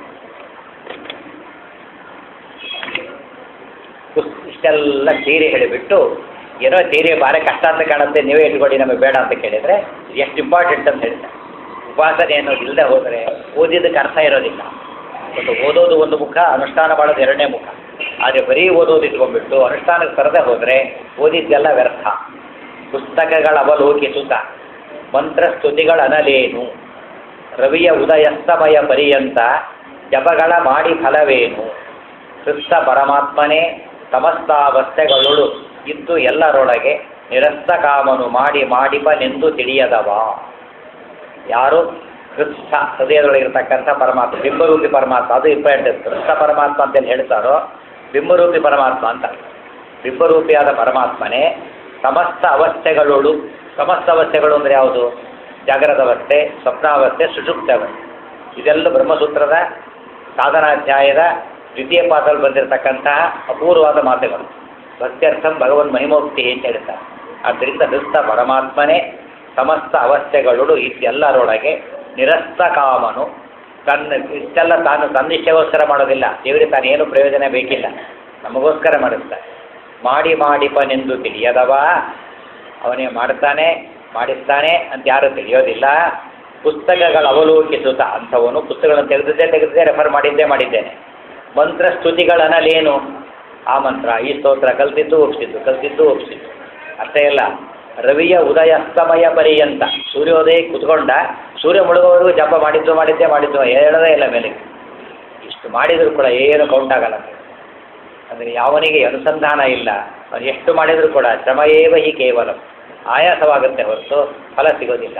ಪುಸ್- ಇಷ್ಟೆಲ್ಲ ಥಿಯರಿ ಹೇಳಿಬಿಟ್ಟು ಏನೋ ಥಿಯರಿ ಭಾಳ ಕಷ್ಟ ಅಂತ ಕಾಣುತ್ತೆ ನೀವೇ ಇಟ್ಕೊಳ್ಳಿ ನಮಗೆ ಬೇಡ ಅಂತ ಕೇಳಿದರೆ ಎಷ್ಟು ಇಂಪಾರ್ಟೆಂಟ್ ಅಂತ ಹೇಳ್ತಾರೆ ಉಪಾಸನೆ ಅನ್ನೋದು ಇಲ್ಲದೆ ಹೋದರೆ ಓದಿದ್ದಕ್ಕೆ ಅರ್ಥ ಇರೋದಿಲ್ಲ ಮತ್ತು ಓದೋದು ಒಂದು ಮುಖ ಅನುಷ್ಠಾನ ಮಾಡೋದು ಎರಡನೇ ಮುಖ ಆದರೆ ಬರೀ ಓದೋದು ಇಟ್ಕೊಂಡ್ಬಿಟ್ಟು ಅನುಷ್ಠಾನಕ್ಕೆ ತರದೆ ಹೋದರೆ ಓದಿದ್ದೆಲ್ಲ ವ್ಯರ್ಥ ಪುಸ್ತಕಗಳ ಅವಲೋಕಿಸುತ್ತ ಮಂತ್ರ ಸ್ತುತಿಗಳ ಅನಲೇನು ರವಿಯ ಉದಯಸ್ತಮಯ ಪರ್ಯಂತ ಜಪಗಳ ಮಾಡಿ ಫಲವೇನು ಕ್ರಿಸ್ತ ಪರಮಾತ್ಮನೇ ಸಮಸ್ತಾವಸ್ಥೆಗಳೊಳು ಇದ್ದು ಎಲ್ಲರೊಳಗೆ ನಿರಸ್ತ ಕಾಮನು ಮಾಡಿ ಮಾಡಿಪನೆಂದು ತಿಳಿಯದವ ಯಾರು ಕ್ರಿಸ್ತ ಹೃದಯದೊಳಗಿರ್ತಕ್ಕಂಥ ಪರಮಾತ್ಮ ಬಿಂಬರೂಪಿ ಪರಮಾತ್ಮ ಅದು ಇಂಪಾರ್ಟೆಂಟ್ ಕ್ರಿಸ್ತ ಪರಮಾತ್ಮ ಅಂತೇನು ಹೇಳ್ತಾರೋ ಬಿಂಬರೂಪಿ ಪರಮಾತ್ಮ ಅಂತ ಬಿಂಬರೂಪಿಯಾದ ಪರಮಾತ್ಮನೇ ಸಮಸ್ತ ಅವಸ್ಥೆಗಳೊಳು ಸಮಸ್ತ ಅವಸ್ಥೆಗಳು ಅಂದರೆ ಯಾವುದು ಜಾಗರದ ಅವಸ್ಥೆ ಸ್ವಪ್ನಾವಸ್ಥೆ ಸುಷುಪ್ತ ಅವಸ್ಥೆ ಇದೆಲ್ಲ ಬ್ರಹ್ಮಸೂತ್ರದ ಸಾಧನಾಧ್ಯಾಯದ ದ್ವಿತೀಯ ಪಾಠದಲ್ಲಿ ಬಂದಿರತಕ್ಕಂತಹ ಅಪೂರ್ವವಾದ ಮಾತುಗಳು ಭಕ್ತ್ಯರ್ಥಂ ಭಗವನ್ ಮಹಿಮೋಕ್ತಿ ಅಂತ ಹೇಳ್ತಾರೆ ಆದ್ದರಿಂದ ಹೃಸ್ತ ಪರಮಾತ್ಮನೇ ಸಮಸ್ತ ಅವಸ್ಥೆಗಳೊಳು ಇದೆಲ್ಲರೊಳಗೆ ನಿರಸ್ತ ಕಾಮನು ತನ್ನ ಇಷ್ಟೆಲ್ಲ ತಾನು ತನ್ನಿಷ್ಟಗೋಸ್ಕರ ಮಾಡೋದಿಲ್ಲ ದೇವರಿಗೆ ತಾನು ಏನು ಪ್ರಯೋಜನ ಬೇಕಿಲ್ಲ ನಮಗೋಸ್ಕರ ಮಾಡುತ್ತಾರೆ ಮಾಡಿ ಮಾಡಿಪನೆಂದು ತಿಳಿಯದವ ಅವನೇ ಮಾಡ್ತಾನೆ ಮಾಡಿಸ್ತಾನೆ ಅಂತ ಯಾರು ತಿಳಿಯೋದಿಲ್ಲ ಪುಸ್ತಕಗಳ ಅವಲೋಕಿಸುತ್ತ ಅಂಥವನು ಪುಸ್ತಕಗಳನ್ನು ತೆಗೆದಿದ್ದೇ ತೆಗೆದಿದ್ದೇ ರೆಫರ್ ಮಾಡಿದ್ದೇ ಮಾಡಿದ್ದೇನೆ ಮಂತ್ರ ಸ್ತುತಿಗಳನ್ನಲೇನು ಆ ಮಂತ್ರ ಈ ಸ್ತೋತ್ರ ಕಲ್ತಿದ್ದು ಒಪ್ಸಿದ್ದು ಕಲ್ತಿದ್ದು ಒಪ್ಸಿದ್ದು ಅಷ್ಟೇ ಅಲ್ಲ ರವಿಯ ಉದಯಸ್ತಮಯ ಪರ್ಯಂತ ಸೂರ್ಯೋದಯ ಕುತ್ಕೊಂಡ ಸೂರ್ಯ ಮುಳುಗೋವರೆಗೂ ಜಪ ಮಾಡಿದ್ದು ಮಾಡಿದ್ದೇ ಮಾಡಿದ್ದು ಹೇಳೋದೇ ಇಲ್ಲ ಮೇಲೆ ಇಷ್ಟು ಮಾಡಿದರೂ ಕೂಡ ಏನು ಕೌಂಟ್ ಆಗಲ್ಲ ಅಂದರೆ ಯಾವನಿಗೆ ಅನುಸಂಧಾನ ಇಲ್ಲ ಅವನು ಎಷ್ಟು ಮಾಡಿದರೂ ಕೂಡ ಶ್ರಮಯೇವ ಹಿ ಕೇವಲ ಆಯಾಸವಾಗುತ್ತೆ ಹೊರತು ಫಲ ಸಿಗೋದಿಲ್ಲ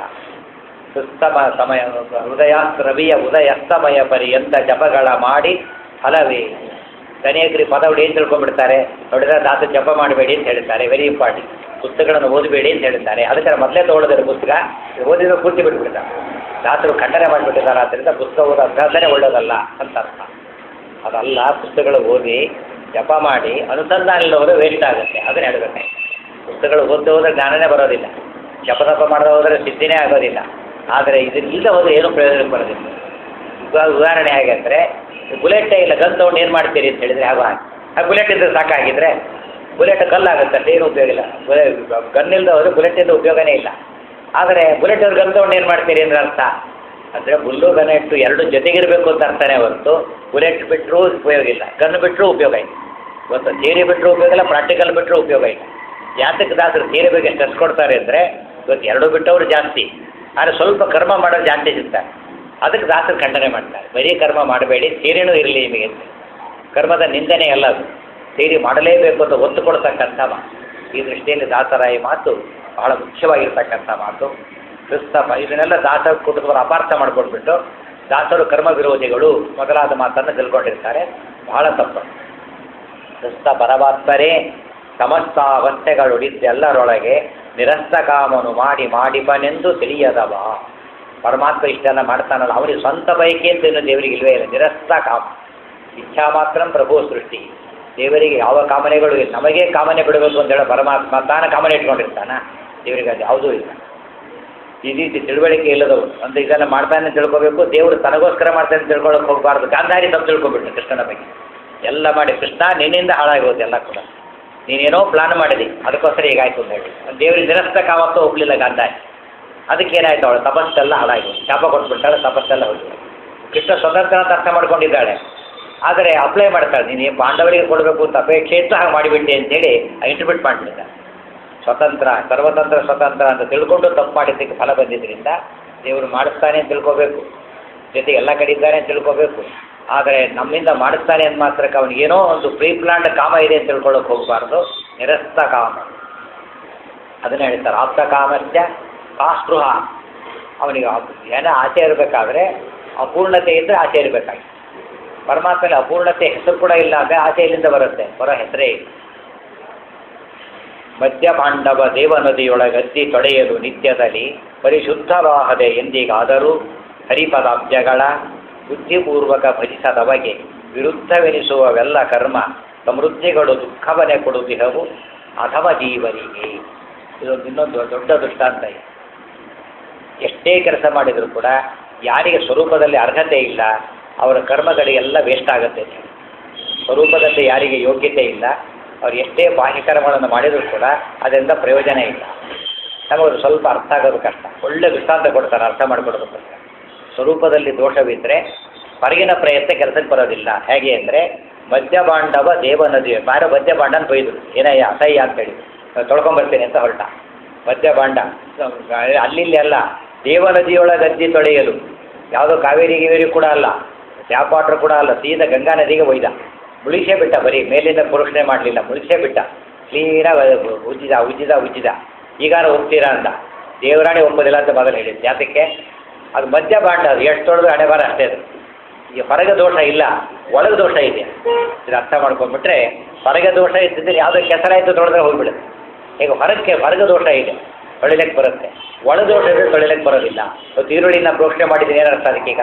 ಸುಸ್ತಮ ಸಮಯ ಹೃದಯ ರವಿಯ ಉದಯಸ್ತಮಯ ಪರ್ಯಂತ ಜಪಗಳ ಮಾಡಿ ಫಲವೇ ಅನೇಕರಿ ಪದ ಹೊಡಿ ಏನು ತಿಳ್ಕೊಂಡ್ಬಿಡ್ತಾರೆ ನೋಡಿದ್ರೆ ದಾಸ ಜಪ ಮಾಡಬೇಡಿ ಅಂತ ಹೇಳ್ತಾರೆ ವೆರಿ ಇಂಪಾರ್ಟೆಂಟ್ ಪುಸ್ತಕಗಳನ್ನು ಓದಬೇಡಿ ಅಂತ ಹೇಳ್ತಾರೆ ಅದಕ್ಕೆ ಮೊದಲೇ ತೊಗೊಳ್ಳೋದಿಲ್ಲ ಪುಸ್ತಕ ಓದಿದ್ರೆ ಪೂರ್ತಿ ಬಿಟ್ಬಿಡ್ತಾರೆ ದಾಸರು ಖಂಡನೆ ಮಾಡಿಬಿಟ್ಟಿದ್ದಾರೆ ಆದ್ದರಿಂದ ಪುಸ್ತಕ ಓದೋ ಅಭ್ಯಾಸನೇ ಒಳ್ಳೇದಲ್ಲ ಅಂತ ಅರ್ಥ ಅದಲ್ಲ ಪುಸ್ತಕಗಳು ಓದಿ ಜಪ ಮಾಡಿ ಅನುಸಂಧಾನ ಇಲ್ಲದವರು ವೇಸ್ಟ್ ಆಗುತ್ತೆ ಅದನ್ನ ಹೇಳಬೇಕು ಪುಸ್ತಕಗಳು ಓದದೆ ಹೋದ್ರೆ ಜ್ಞಾನನೇ ಬರೋದಿಲ್ಲ ಜಪ ತಪ ಮಾಡದೆ ಹೋದರೆ ಸಿದ್ಧಿನೇ ಆಗೋದಿಲ್ಲ ಆದರೆ ಇದರಿಂದ ಹೋದ್ರೆ ಏನೂ ಪ್ರಯೋಜನಕ್ಕೆ ಬರೋದಿಲ್ಲ ಇವಾಗ ಉದಾಹರಣೆ ಹೇಗೆ ಅಂದರೆ ಬುಲೆಟೇ ಇಲ್ಲ ಗನ್ ತೊಗೊಂಡು ಏನು ಮಾಡ್ತೀರಿ ಅಂತ ಹೇಳಿದರೆ ಆಗ ಆ ಬುಲೆಟ್ ಇದ್ರೆ ಸಾಕಾಗಿದ್ರೆ ಬುಲೆಟ್ ಕಲ್ಲಾಗುತ್ತೆ ಅಂತ ಏನು ಉಪಯೋಗ ಇಲ್ಲ ಗನ್ ಇಲ್ಲದೆ ಹೋದರೆ ಬುಲೆಟಿಂದ ಉಪಯೋಗನೇ ಇಲ್ಲ ಆದರೆ ಬುಲೆಟ್ ಅವ್ರು ಗನ್ ತೊಗೊಂಡು ಏನು ಮಾಡ್ತೀರಿ ಅಂದ್ರೆ ಅರ್ಥ ಅಂದರೆ ಬುಲ್ಲು ಗನ್ ಇಟ್ಟು ಎರಡು ಜೊತೆಗಿರಬೇಕು ಅಂತ ಅರ್ಥನೇ ಹೊರತು ಬುಲೆಟ್ ಬಿಟ್ಟರೂ ಉಪಯೋಗ ಇಲ್ಲ ಗನ್ ಬಿಟ್ಟರೂ ಉಪಯೋಗ ಇಲ್ಲ ಇವತ್ತು ಥಿಯರಿ ಬಿಟ್ಟರೂ ಉಪಯೋಗ ಇಲ್ಲ ಪ್ರಾಕ್ಟಿಕಲ್ ಬಿಟ್ಟರೂ ಉಪಯೋಗ ಇಲ್ಲ ಯಾತಕ್ಕೆ ದಾಸರು ಥಿಯರಿ ಬಗ್ಗೆ ಸ್ಟ್ರೆಸ್ ಕೊಡ್ತಾರೆ ಅಂದರೆ ಇವತ್ತು ಎರಡು ಬಿಟ್ಟವರು ಜಾಸ್ತಿ ಆದರೆ ಸ್ವಲ್ಪ ಕರ್ಮ ಮಾಡೋರು ಜಾಸ್ತಿ ಸಿಗ್ತಾರೆ ಅದಕ್ಕೆ ದಾಸರು ಖಂಡನೆ ಮಾಡ್ತಾರೆ ಬರೀ ಕರ್ಮ ಮಾಡಬೇಡಿ ಥಿಯರಿನೂ ಇರಲಿ ನಿಮಗೆ ಅಂತ. ಕರ್ಮದ ನಿಂದನೆ ಅಲ್ಲ ಅದು ಥಿಯರಿ ಮಾಡಲೇಬೇಕು ಅಂತ ಒತ್ತು ಕೊಡ್ತಕ್ಕಂಥ ಮಾತು ಈ ದೃಷ್ಟಿಯಲ್ಲಿ ದಾಸರ ಈ ಮಾತು ಬಹಳ ಮುಖ್ಯವಾಗಿರ್ತಕ್ಕಂಥ ಮಾತು ಕ್ರಿಸ್ತ ಪ- ಇದನ್ನೆಲ್ಲ ದಾಸರ ಕುಟುಂಬರು ಅಪಾರ್ಥ ಮಾಡ್ಕೊಂಡ್ಬಿಟ್ಟು ದಾಸರು ಕರ್ಮ ವಿರೋಧಿಗಳು ಮೊದಲಾದ ಮಾತನ್ನು ತಿಳ್ಕೊಂಡಿರ್ತಾರೆ ಬಹಳ ತಪ್ಪು ಕ್ರಿಸ್ತ ಪರಮಾತ್ಮರೇ ಸಮಸ್ತ ಅವಸ್ಥೆಗಳುಡಿದ್ದೆಲ್ಲರೊಳಗೆ ನಿರಸ್ತ ಕಾಮನು ಮಾಡಿ ಮಾಡಿಪನೆಂದು ತಿಳಿಯದವ ಪರಮಾತ್ಮ ಇಷ್ಟೆಲ್ಲ ಮಾಡ್ತಾನಲ್ಲ ಅವನಿಗೆ ಸ್ವಂತ ಬಯಕೆ ಅಂತ ಇನ್ನು ದೇವರಿಗೆ ಇಲ್ವೇ ಇಲ್ಲ ನಿರಸ್ತ ಕಾಮ ಇಚ್ಛಾ ಮಾತ್ರ ಪ್ರಭು ಸೃಷ್ಟಿ ದೇವರಿಗೆ ಯಾವ ಕಾಮನೆಗಳು ಇಲ್ಲ ನಮಗೆ ಕಾಮನೆ ಬಿಡಬೇಕು ಅಂತ ಹೇಳೋ ಪರಮಾತ್ಮ ತಾನ ಕಾಮನೆ ಇಟ್ಕೊಂಡಿರ್ತಾನ ದೇವರಿಗೆ ಅದು ಯಾವುದೂ ಇಲ್ಲ ಈ ರೀತಿ ತಿಳುವಳಿಕೆ ಇಲ್ಲದವರು ಅಂದ್ರೆ ಇದೆಲ್ಲ ಮಾಡ್ತಾನೆ ಅಂತ ತಿಳ್ಕೊಬೇಕು ದೇವರು ತನಗೋಸ್ಕರ ಮಾಡ್ತಾನೆ ಅಂತ ತಿಳ್ಕೊಳಕ್ಕೆ ಹೋಗಬಾರ್ದು ಗಾಂಧಾರಿ ತಪ್ಪು ತಿಳ್ಕೊಬಿಟ್ಟು ಕೃಷ್ಣನ ಬಗ್ಗೆ ಎಲ್ಲ ಮಾಡಿ ಕೃಷ್ಣ ನಿನ್ನಿಂದ ಹಾಳಾಗೋದು ಎಲ್ಲ ಕೂಡ ನೀನೇನೋ ಪ್ಲಾನ್ ಮಾಡಿದಿ ಅದಕ್ಕೋಸ್ಕರ ಹೀಗಾಯ್ತು ಅಂತ ಹೇಳಿ ದೇವರಿಗೆ ನಿರಸ್ತ ಕಾಮತ್ತು ಹೋಗ್ಲಿಲ್ಲ ಗಾಂಧಾರಿ ಅದಕ್ಕೆ ಏನಾಯ್ತು ಅವಳು ತಪಸ್ಸೆಲ್ಲ ಹಾಳಾಗಿ ಶಾಪ ಕೊಟ್ಬಿಟ್ಟಾಳೆ ತಪಸ್ಸೆಲ್ಲ ಹೋಗಿ ಕೃಷ್ಣ ಸ್ವತಂತ್ರ ಅಂತ ಅರ್ಥ ಮಾಡ್ಕೊಂಡಿದ್ದಾಳೆ ಆದರೆ ಅಪ್ಲೈ ಮಾಡ್ತಾಳೆ ನೀನು ಏನ್ ಪಾಂಡವರಿಗೆ ಕೊಡಬೇಕು ಅಂತ ಅಪೇಕ್ಷೆ ಇತ್ತು ಹಾಗೆ ಮಾಡಿಬಿಟ್ಟೆ ಅಂತೇಳಿ ಇಂಟರ್ಪ್ರಿಟ್ ಮಾಡಿಬಿಡ್ತಾರೆ ಸ್ವತಂತ್ರ ಸರ್ವತಂತ್ರ ಸ್ವತಂತ್ರ ಅಂತ ತಿಳ್ಕೊಂಡು ತಪ್ಪು ಮಾಡಿದ್ದಕ್ಕೆ ಫಲ ಬಂದಿದ್ದರಿಂದ ದೇವರು ಮಾಡಿಸ್ತಾನೆ ಅಂತ ತಿಳ್ಕೋಬೇಕು ಜೊತೆಗೆ ಎಲ್ಲ ಕಡೆ ಇದ್ದಾನೆ ಅಂತ ತಿಳ್ಕೋಬೇಕು ಆದರೆ ನಮ್ಮಿಂದ ಮಾಡಿಸ್ತಾನೆ ಅಂತ ಮಾತ್ರಕ್ಕೆ ಅವನಿಗೆ ಏನೋ ಒಂದು ಪ್ರೀ ಪ್ಲಾನ್ಡ್ ಕಾಮ ಇದೆ ಅಂತ ತಿಳ್ಕೊಳ್ಳೋಕೆ ಹೋಗಬಾರ್ದು ನಿರಸ್ತ ಕಾಮ ಅದನ್ನ ಹೇಳ್ತಾರೆ ಆಪ್ತ ಕಾಮಸ್ಯ ಕಾಸ್ಪೃಹ ಅವನಿಗೆ ಅಪ್- ಏನೋ ಆಸೆ ಇರಬೇಕಾದ್ರೆ ಅಪೂರ್ಣತೆ ಇದ್ದರೆ ಆಸೆ ಇರಬೇಕಾಗಿ ಪರಮಾತ್ಮನಲ್ಲಿ ಅಪೂರ್ಣತೆ ಹೆಸರು ಕೂಡ ಇಲ್ಲ ಅಂದರೆ ಆಸೆ ಎಲ್ಲಿಂದ ಬರುತ್ತೆ ಬರೋ ಹೆಸರೇ ಇಲ್ಲ ಮಧ್ಯ ಪಾಂಡವ ದೇವನದಿಯೊಳಗದ್ದಿ ತೊಡೆಯಲು ನಿತ್ಯದಲ್ಲಿ ಪರಿಶುದ್ಧವಾಹದೆ ಎಂದಿಗಾದರೂ ಹರಿಪದಾಬ್ಜಗಳ ಬುದ್ಧಿಪೂರ್ವಕ ಭಜಿಸದವಗೆ ವಿರುದ್ಧವೆನಿಸುವವೆಲ್ಲ ಕರ್ಮ ಸಮೃದ್ಧಿಗಳು ದುಃಖವನ್ನೇ ಕೊಡುತ್ತಿಹವು ಅಥವಾ ಜೀವರಿಗೆ ಇದೊಂದು ಇನ್ನೊಂದು ದೊಡ್ಡ ದೃಷ್ಟಾಂತ ಇದೆ ಎಷ್ಟೇ ಕೆಲಸ ಮಾಡಿದರೂ ಕೂಡ ಯಾರಿಗೆ ಸ್ವರೂಪದಲ್ಲಿ ಅರ್ಹತೆ ಇಲ್ಲ ಅವರ ಕರ್ಮಗಳಿಗೆಲ್ಲ ವೇಸ್ಟ್ ಆಗುತ್ತೆ ಅಂತ ಹೇಳಿ. ಸ್ವರೂಪದಲ್ಲಿ ಯಾರಿಗೆ ಯೋಗ್ಯತೆ ಇಲ್ಲ ಅವ್ರು ಎಷ್ಟೇ ಬಾಹ್ಯ ಕರ್ಮಗಳನ್ನು ಮಾಡಿದರೂ ಕೂಡ ಅದರಿಂದ ಪ್ರಯೋಜನ ಇಲ್ಲ ನಮಗೆ ಸ್ವಲ್ಪ ಅರ್ಥ ಆಗೋದು ಕಷ್ಟ ಒಳ್ಳೆ ದೃಷ್ಟಾಂತ ಕೊಡ್ತಾರೆ ಅರ್ಥ ಮಾಡಿಕೊಡೋದಕ್ಕೋಸ್ಕರ ಸ್ವರೂಪದಲ್ಲಿ ದೋಷವಿದ್ದರೆ ಹೊರಗಿನ ಪ್ರಯತ್ನ ಕೆಲಸಕ್ಕೆ ಬರೋದಿಲ್ಲ ಹೇಗೆ ಅಂದರೆ ಮದ್ಯಭಾಂಡವ ದೇವನದಿ ಬಾರೋ ಮದ್ಯಭಾಂಡನ ಬೈದರು ಏನಯ್ಯ ಅಸಹ್ಯ ಅಂತೇಳಿ ತೊಳ್ಕೊಂಬರ್ತೀನಿ ಅಂತ ಹೊರಟ ಮದ್ಯಭಾಂಡ ಅಲ್ಲಿ ಅಲ್ಲ ದೇವನದಿಯೊಳಗೆ ಗದ್ದಿ ತೊಳೆಯಲು ಯಾವುದೋ ಕಾವೇರಿ ಗಿವೇರಿ ಕೂಡ ಅಲ್ಲ ಟ್ಯಾಪ್ ವಾಟರ್ ಕೂಡ ಅಲ್ಲ ಸೀದಾ ಗಂಗಾ ನದಿಗೆ ಒಯ್ದ ಮುಳಿಸೇ ಬಿಟ್ಟ ಬರೀ ಮೇಲಿಂದ ಪುರುಷಣೆ ಮಾಡಲಿಲ್ಲ ಮುಳಿಸೇ ಬಿಟ್ಟ ಕ್ಲೀನಾಗಿ ಉಜ್ಜಿದ ಉಜ್ಜಿದ ಉಜ್ಜಿದ ಈಗಾರ ಹೋಗ್ತೀರಾ ಅಂತ ದೇವರಾಣಿ ಒಪ್ಪೋದಿಲ್ಲ ಅಂತ ಮೊದಲು ಹೇಳಿದ್ದು ಯಾತಕ್ಕೆ ಅದು ಮಧ್ಯ ಬಾಂಡ ಅದು ಎಷ್ಟು ತೊಳೆದು ಹಣೆ ಬಾರ ಅಷ್ಟೇ ಅದು ಈಗ ಹೊರಗೆ ದೋಷ ಇಲ್ಲ ಒಳಗೆ ದೋಷ ಇದೆ ಇದು ಅರ್ಥ ಮಾಡ್ಕೊಂಡ್ಬಿಟ್ರೆ ಹೊರಗೆ ದೋಷ ಇದ್ದಿದ್ರೆ ಯಾವುದೋ ಕೆಸರಾಯಿತು ತೊಳೆದ್ರೆ ಹೋಗ್ಬಿಡುತ್ತೆ ಈಗ ಹೊರಕ್ಕೆ ಹೊರಗೆ ದೋಷ ಇದೆ ತೊಳಿಲಿಕ್ಕೆ ಬರುತ್ತೆ ಒಳ ದೋಷ ಇದ್ರೆ ತೊಳಿಲಿಕ್ಕೆ ಬರೋದಿಲ್ಲ ಇವತ್ತು ಈರುಳ್ಳಿನ ಪ್ರೋಕ್ಷಣೆ ಮಾಡಿದ್ರೆ ಏನರ್ಥ ಅದಕ್ಕೀಗ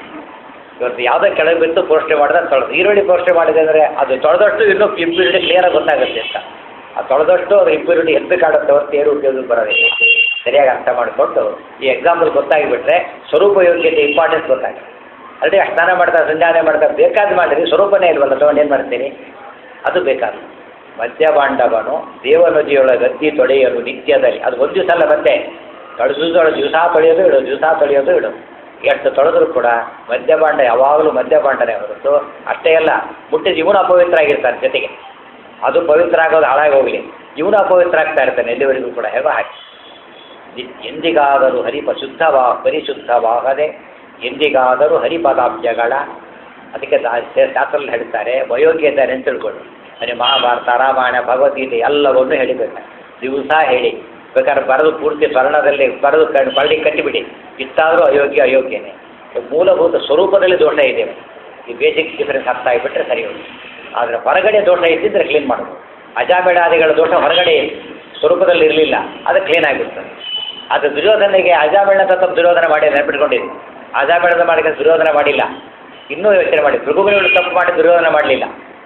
ಇವತ್ತು ಯಾವುದೋ ಕೆಳಗೆ ಬಿತ್ತು ಪೋಸ್ಟೆ ಮಾಡಿದ್ರೆ ತೊಳೆದು ಈರುಳ್ಳಿ ಪೋಸ್ಟೆ ಮಾಡಿದೆ ಅಂದರೆ ಅದು ತೊಳೆದಷ್ಟು ಇನ್ನೂ ಇಂಪ್ಯೂರಿಟಿ ಕ್ಲಿಯರಾಗಿ ಗೊತ್ತಾಗುತ್ತೆ ಅಂತ ಆ ತೊಳೆದಷ್ಟು ಅದು ಇಂಪ್ಯೂರಿಟಿ ಎದ್ದಕ್ಕಾಗುತ್ತೆ ಹೊರತು ಏನು ಉಪಯೋಗಕ್ಕೆ ಬರೋದಿಲ್ಲ ಸರಿಯಾಗಿ ಅರ್ಥ ಮಾಡಿಕೊಂಡು ಈ ಎಕ್ಸಾಂಪಲ್ ಗೊತ್ತಾಗಿಬಿಟ್ರೆ ಸ್ವರೂಪ ಯೋಗ್ಯತೆ ಇಂಪಾರ್ಟೆನ್ಸ್ ಗೊತ್ತಾಗುತ್ತೆ ಅಲ್ಲದೆ ಸ್ನಾನ ಮಾಡ್ತಾ ಸಂಧಾನ ಮಾಡ್ತಾ ಬೇಕಾದ ಮಾಡಿರಿ ಸ್ವರೂಪನೇ ಇಲ್ವಲ್ಲ ತಗೊಂಡು ಏನು ಮಾಡ್ತೀನಿ ಅದು ಬೇಕಾದ ಮದ್ಯಭಾಂಡವನು ದೇವನದಿಯೊಳ ಗದ್ದಿ ತೊಳೆಯಲು ನಿತ್ಯದಲ್ಲಿ ಅದು ಒಂದು ದಿವಸ ಅಲ್ಲ ಮತ್ತೆ ತೊಳೆದು ತೊಳೆದು ದಿವಸ ತೊಳೆಯೋದು ಇಡು ದಿವಸ ತೊಳೆಯೋದು ಇಡು ಎಷ್ಟು ತೊಳೆದ್ರು ಕೂಡ ಮದ್ಯಭಾಂಡ ಯಾವಾಗಲೂ ಮದ್ಯಭಾಂಡನೇ ಹೊರತು ಅಷ್ಟೇ ಅಲ್ಲ ಮುಟ್ಟಿದ ಇವನು ಅಪವಿತ್ರ ಆಗಿರ್ತಾನೆ ಜೊತೆಗೆ ಅದು ಪವಿತ್ರ ಆಗೋದು ಹಾಳಾಗಿ ಹೋಗಲಿ ಇವನು ಅಪವಿತ್ರ ಆಗ್ತಾ ಇರ್ತಾನೆ ಎಲ್ಲಿವರೆಗೂ ಕೂಡ ಹೇಗೋ ಹಾಗೆ ನಿ- ಎಂದಿಗಾದರೂ ಹರಿಪ ಶುದ್ಧವಾ ಪರಿಶುದ್ಧವಾಗದೆ ಎಂದಿಗಾದರೂ ಹರಿಪದಾಬ್ಜಗಳ ಅದಕ್ಕೆ ದಾ- ಶಾ- ಶಾಸ್ತ್ರದಲ್ಲಿ ಹೇಳ್ತಾರೆ ವಯೋಗ್ಯತೆ ಅಂತ ತಿಳ್ಕೊಂಡು ಅದೇ ಮಹಾಭಾರತ ರಾಮಾಯಣ ಭಗವದ್ಗೀತೆ ಎಲ್ಲವನ್ನೂ ಹೇಳಿಬೇಕು ದಿವಸ ಹೇಳಿ ಬೇಕಾದ್ರೆ ಬರೆದು ಪೂರ್ತಿ ಸ್ವರ್ಣದಲ್ಲಿ ಬರೆದು ಕಣ್ಣು ಬಳ್ಳಿ ಕಟ್ಟಿಬಿಡಿ ಇಷ್ಟಾದರೂ ಅಯೋಗ್ಯ ಅಯೋಗ್ಯನೇ ಮೂಲಭೂತ ಸ್ವರೂಪದಲ್ಲಿ ದೋಷ ಇದೆ ಈ ಬೇಸಿಕ್ ಡಿಫರೆನ್ಸ್ ಅರ್ಥ ಆಗಿಬಿಟ್ರೆ ಸರಿ ಹೋಗಿ ಆದರೆ ಹೊರಗಡೆ ದೋಷ ಇದ್ದಿದ್ರೆ ಕ್ಲೀನ್ ಮಾಡೋದು ಅಜಾಮೇಳಾದಿಗಳ ದೋಷ ಹೊರಗಡೆ ಸ್ವರೂಪದಲ್ಲಿ ಇರಲಿಲ್ಲ ಅದು ಕ್ಲೀನ್ ಆಗಿಬಿಡ್ತದೆ ಅದು ದುರ್ಯೋಧನೆಗೆ ಅಜಾಮೇಳ ತತ್ವ ದುರ್ಯೋಧನ ಮಾಡಿ ನೆನಪಿಟ್ಕೊಂಡಿದ್ದು ಅಜಾಮೇಳದ ಮಾಡಿದ ದುರ್ಯೋಧನ ಮಾಡಿಲ್ಲ ಇನ್ನೂ ಯೋಚನೆ ಮಾಡಿ ಭೃಗುಮುನಿಗಳು ತಪ್ಪು ಮಾಡಿ ದುರ್ಯೋಧನ ಮಾಡಲಿಲ್ಲ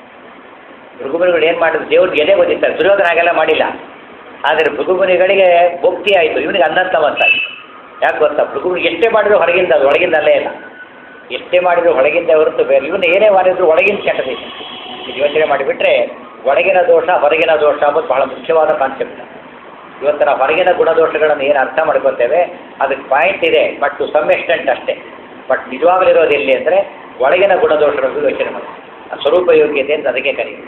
ಭೃಗುಮುನಿಗಳು ಏನು ಮಾಡಿದ್ರು ದೇವ್ರಿಗೆ ಎದೆ ಗೊತ್ತಿರ್ತಾರೆ ದುರ್ಯೋಧನ ಹಾಗೆಲ್ಲ ಮಾಡಿಲ್ಲ ಆದರೆ ಭೃಗುಮುನಿಗಳಿಗೆ ಭಕ್ತಿ ಆಯಿತು ಇವನಿಗೆ ಅನ್ನಂತವಂತ ಯಾಕೆ ಗೊತ್ತಾ ಭೃಗುಮುನಿಗೆ ಎಷ್ಟೇ ಮಾಡಿದ್ರು ಹೊರಗಿಂದ ಅದು ಒಳಗಿಂದ ಅಲ್ಲೇ ಇಲ್ಲ ಎಷ್ಟೇ ಮಾಡಿದ್ರು ಹೊರಗಿಂದ ಹೊರತು ಬೇರೆ ಇವನು ಏನೇ ಮಾಡಿದ್ರು ಒಳಗಿಂದ ಕೆಟ್ಟದಿದೆ ಇದು ಯೋಚನೆ ಮಾಡಿಬಿಟ್ರೆ ಒಳಗಿನ ದೋಷ ಹೊರಗಿನ ದೋಷ ಅಂಬುದು ಬಹಳ ಮುಖ್ಯವಾದ ಕಾನ್ಸೆಪ್ಟ್ ಇವತ್ತು ನಾವು ಹೊರಗಿನ ಗುಣದೋಷಗಳನ್ನು ಏನು ಅರ್ಥ ಮಾಡ್ಕೊತೇವೆ ಅದಕ್ಕೆ ಪಾಯಿಂಟ್ ಇದೆ ಬಟ್ ಟು ಸಮ್ ಎಕ್ಸ್ಟೆಂಟ್ ಅಷ್ಟೇ ಬಟ್ ನಿಜವಾಗ್ಲೂ ಇರೋದು ಎಲ್ಲಿ ಅಂದರೆ ಒಳಗಿನ ಗುಣದೋಷಗಳನ್ನು ಯೋಚನೆ ಮಾಡಿ ಆ ಸ್ವರೂಪ ಯೋಗ್ಯತೆ ಅಂತ ಅದಕ್ಕೆ ಕರೀತಾರೆ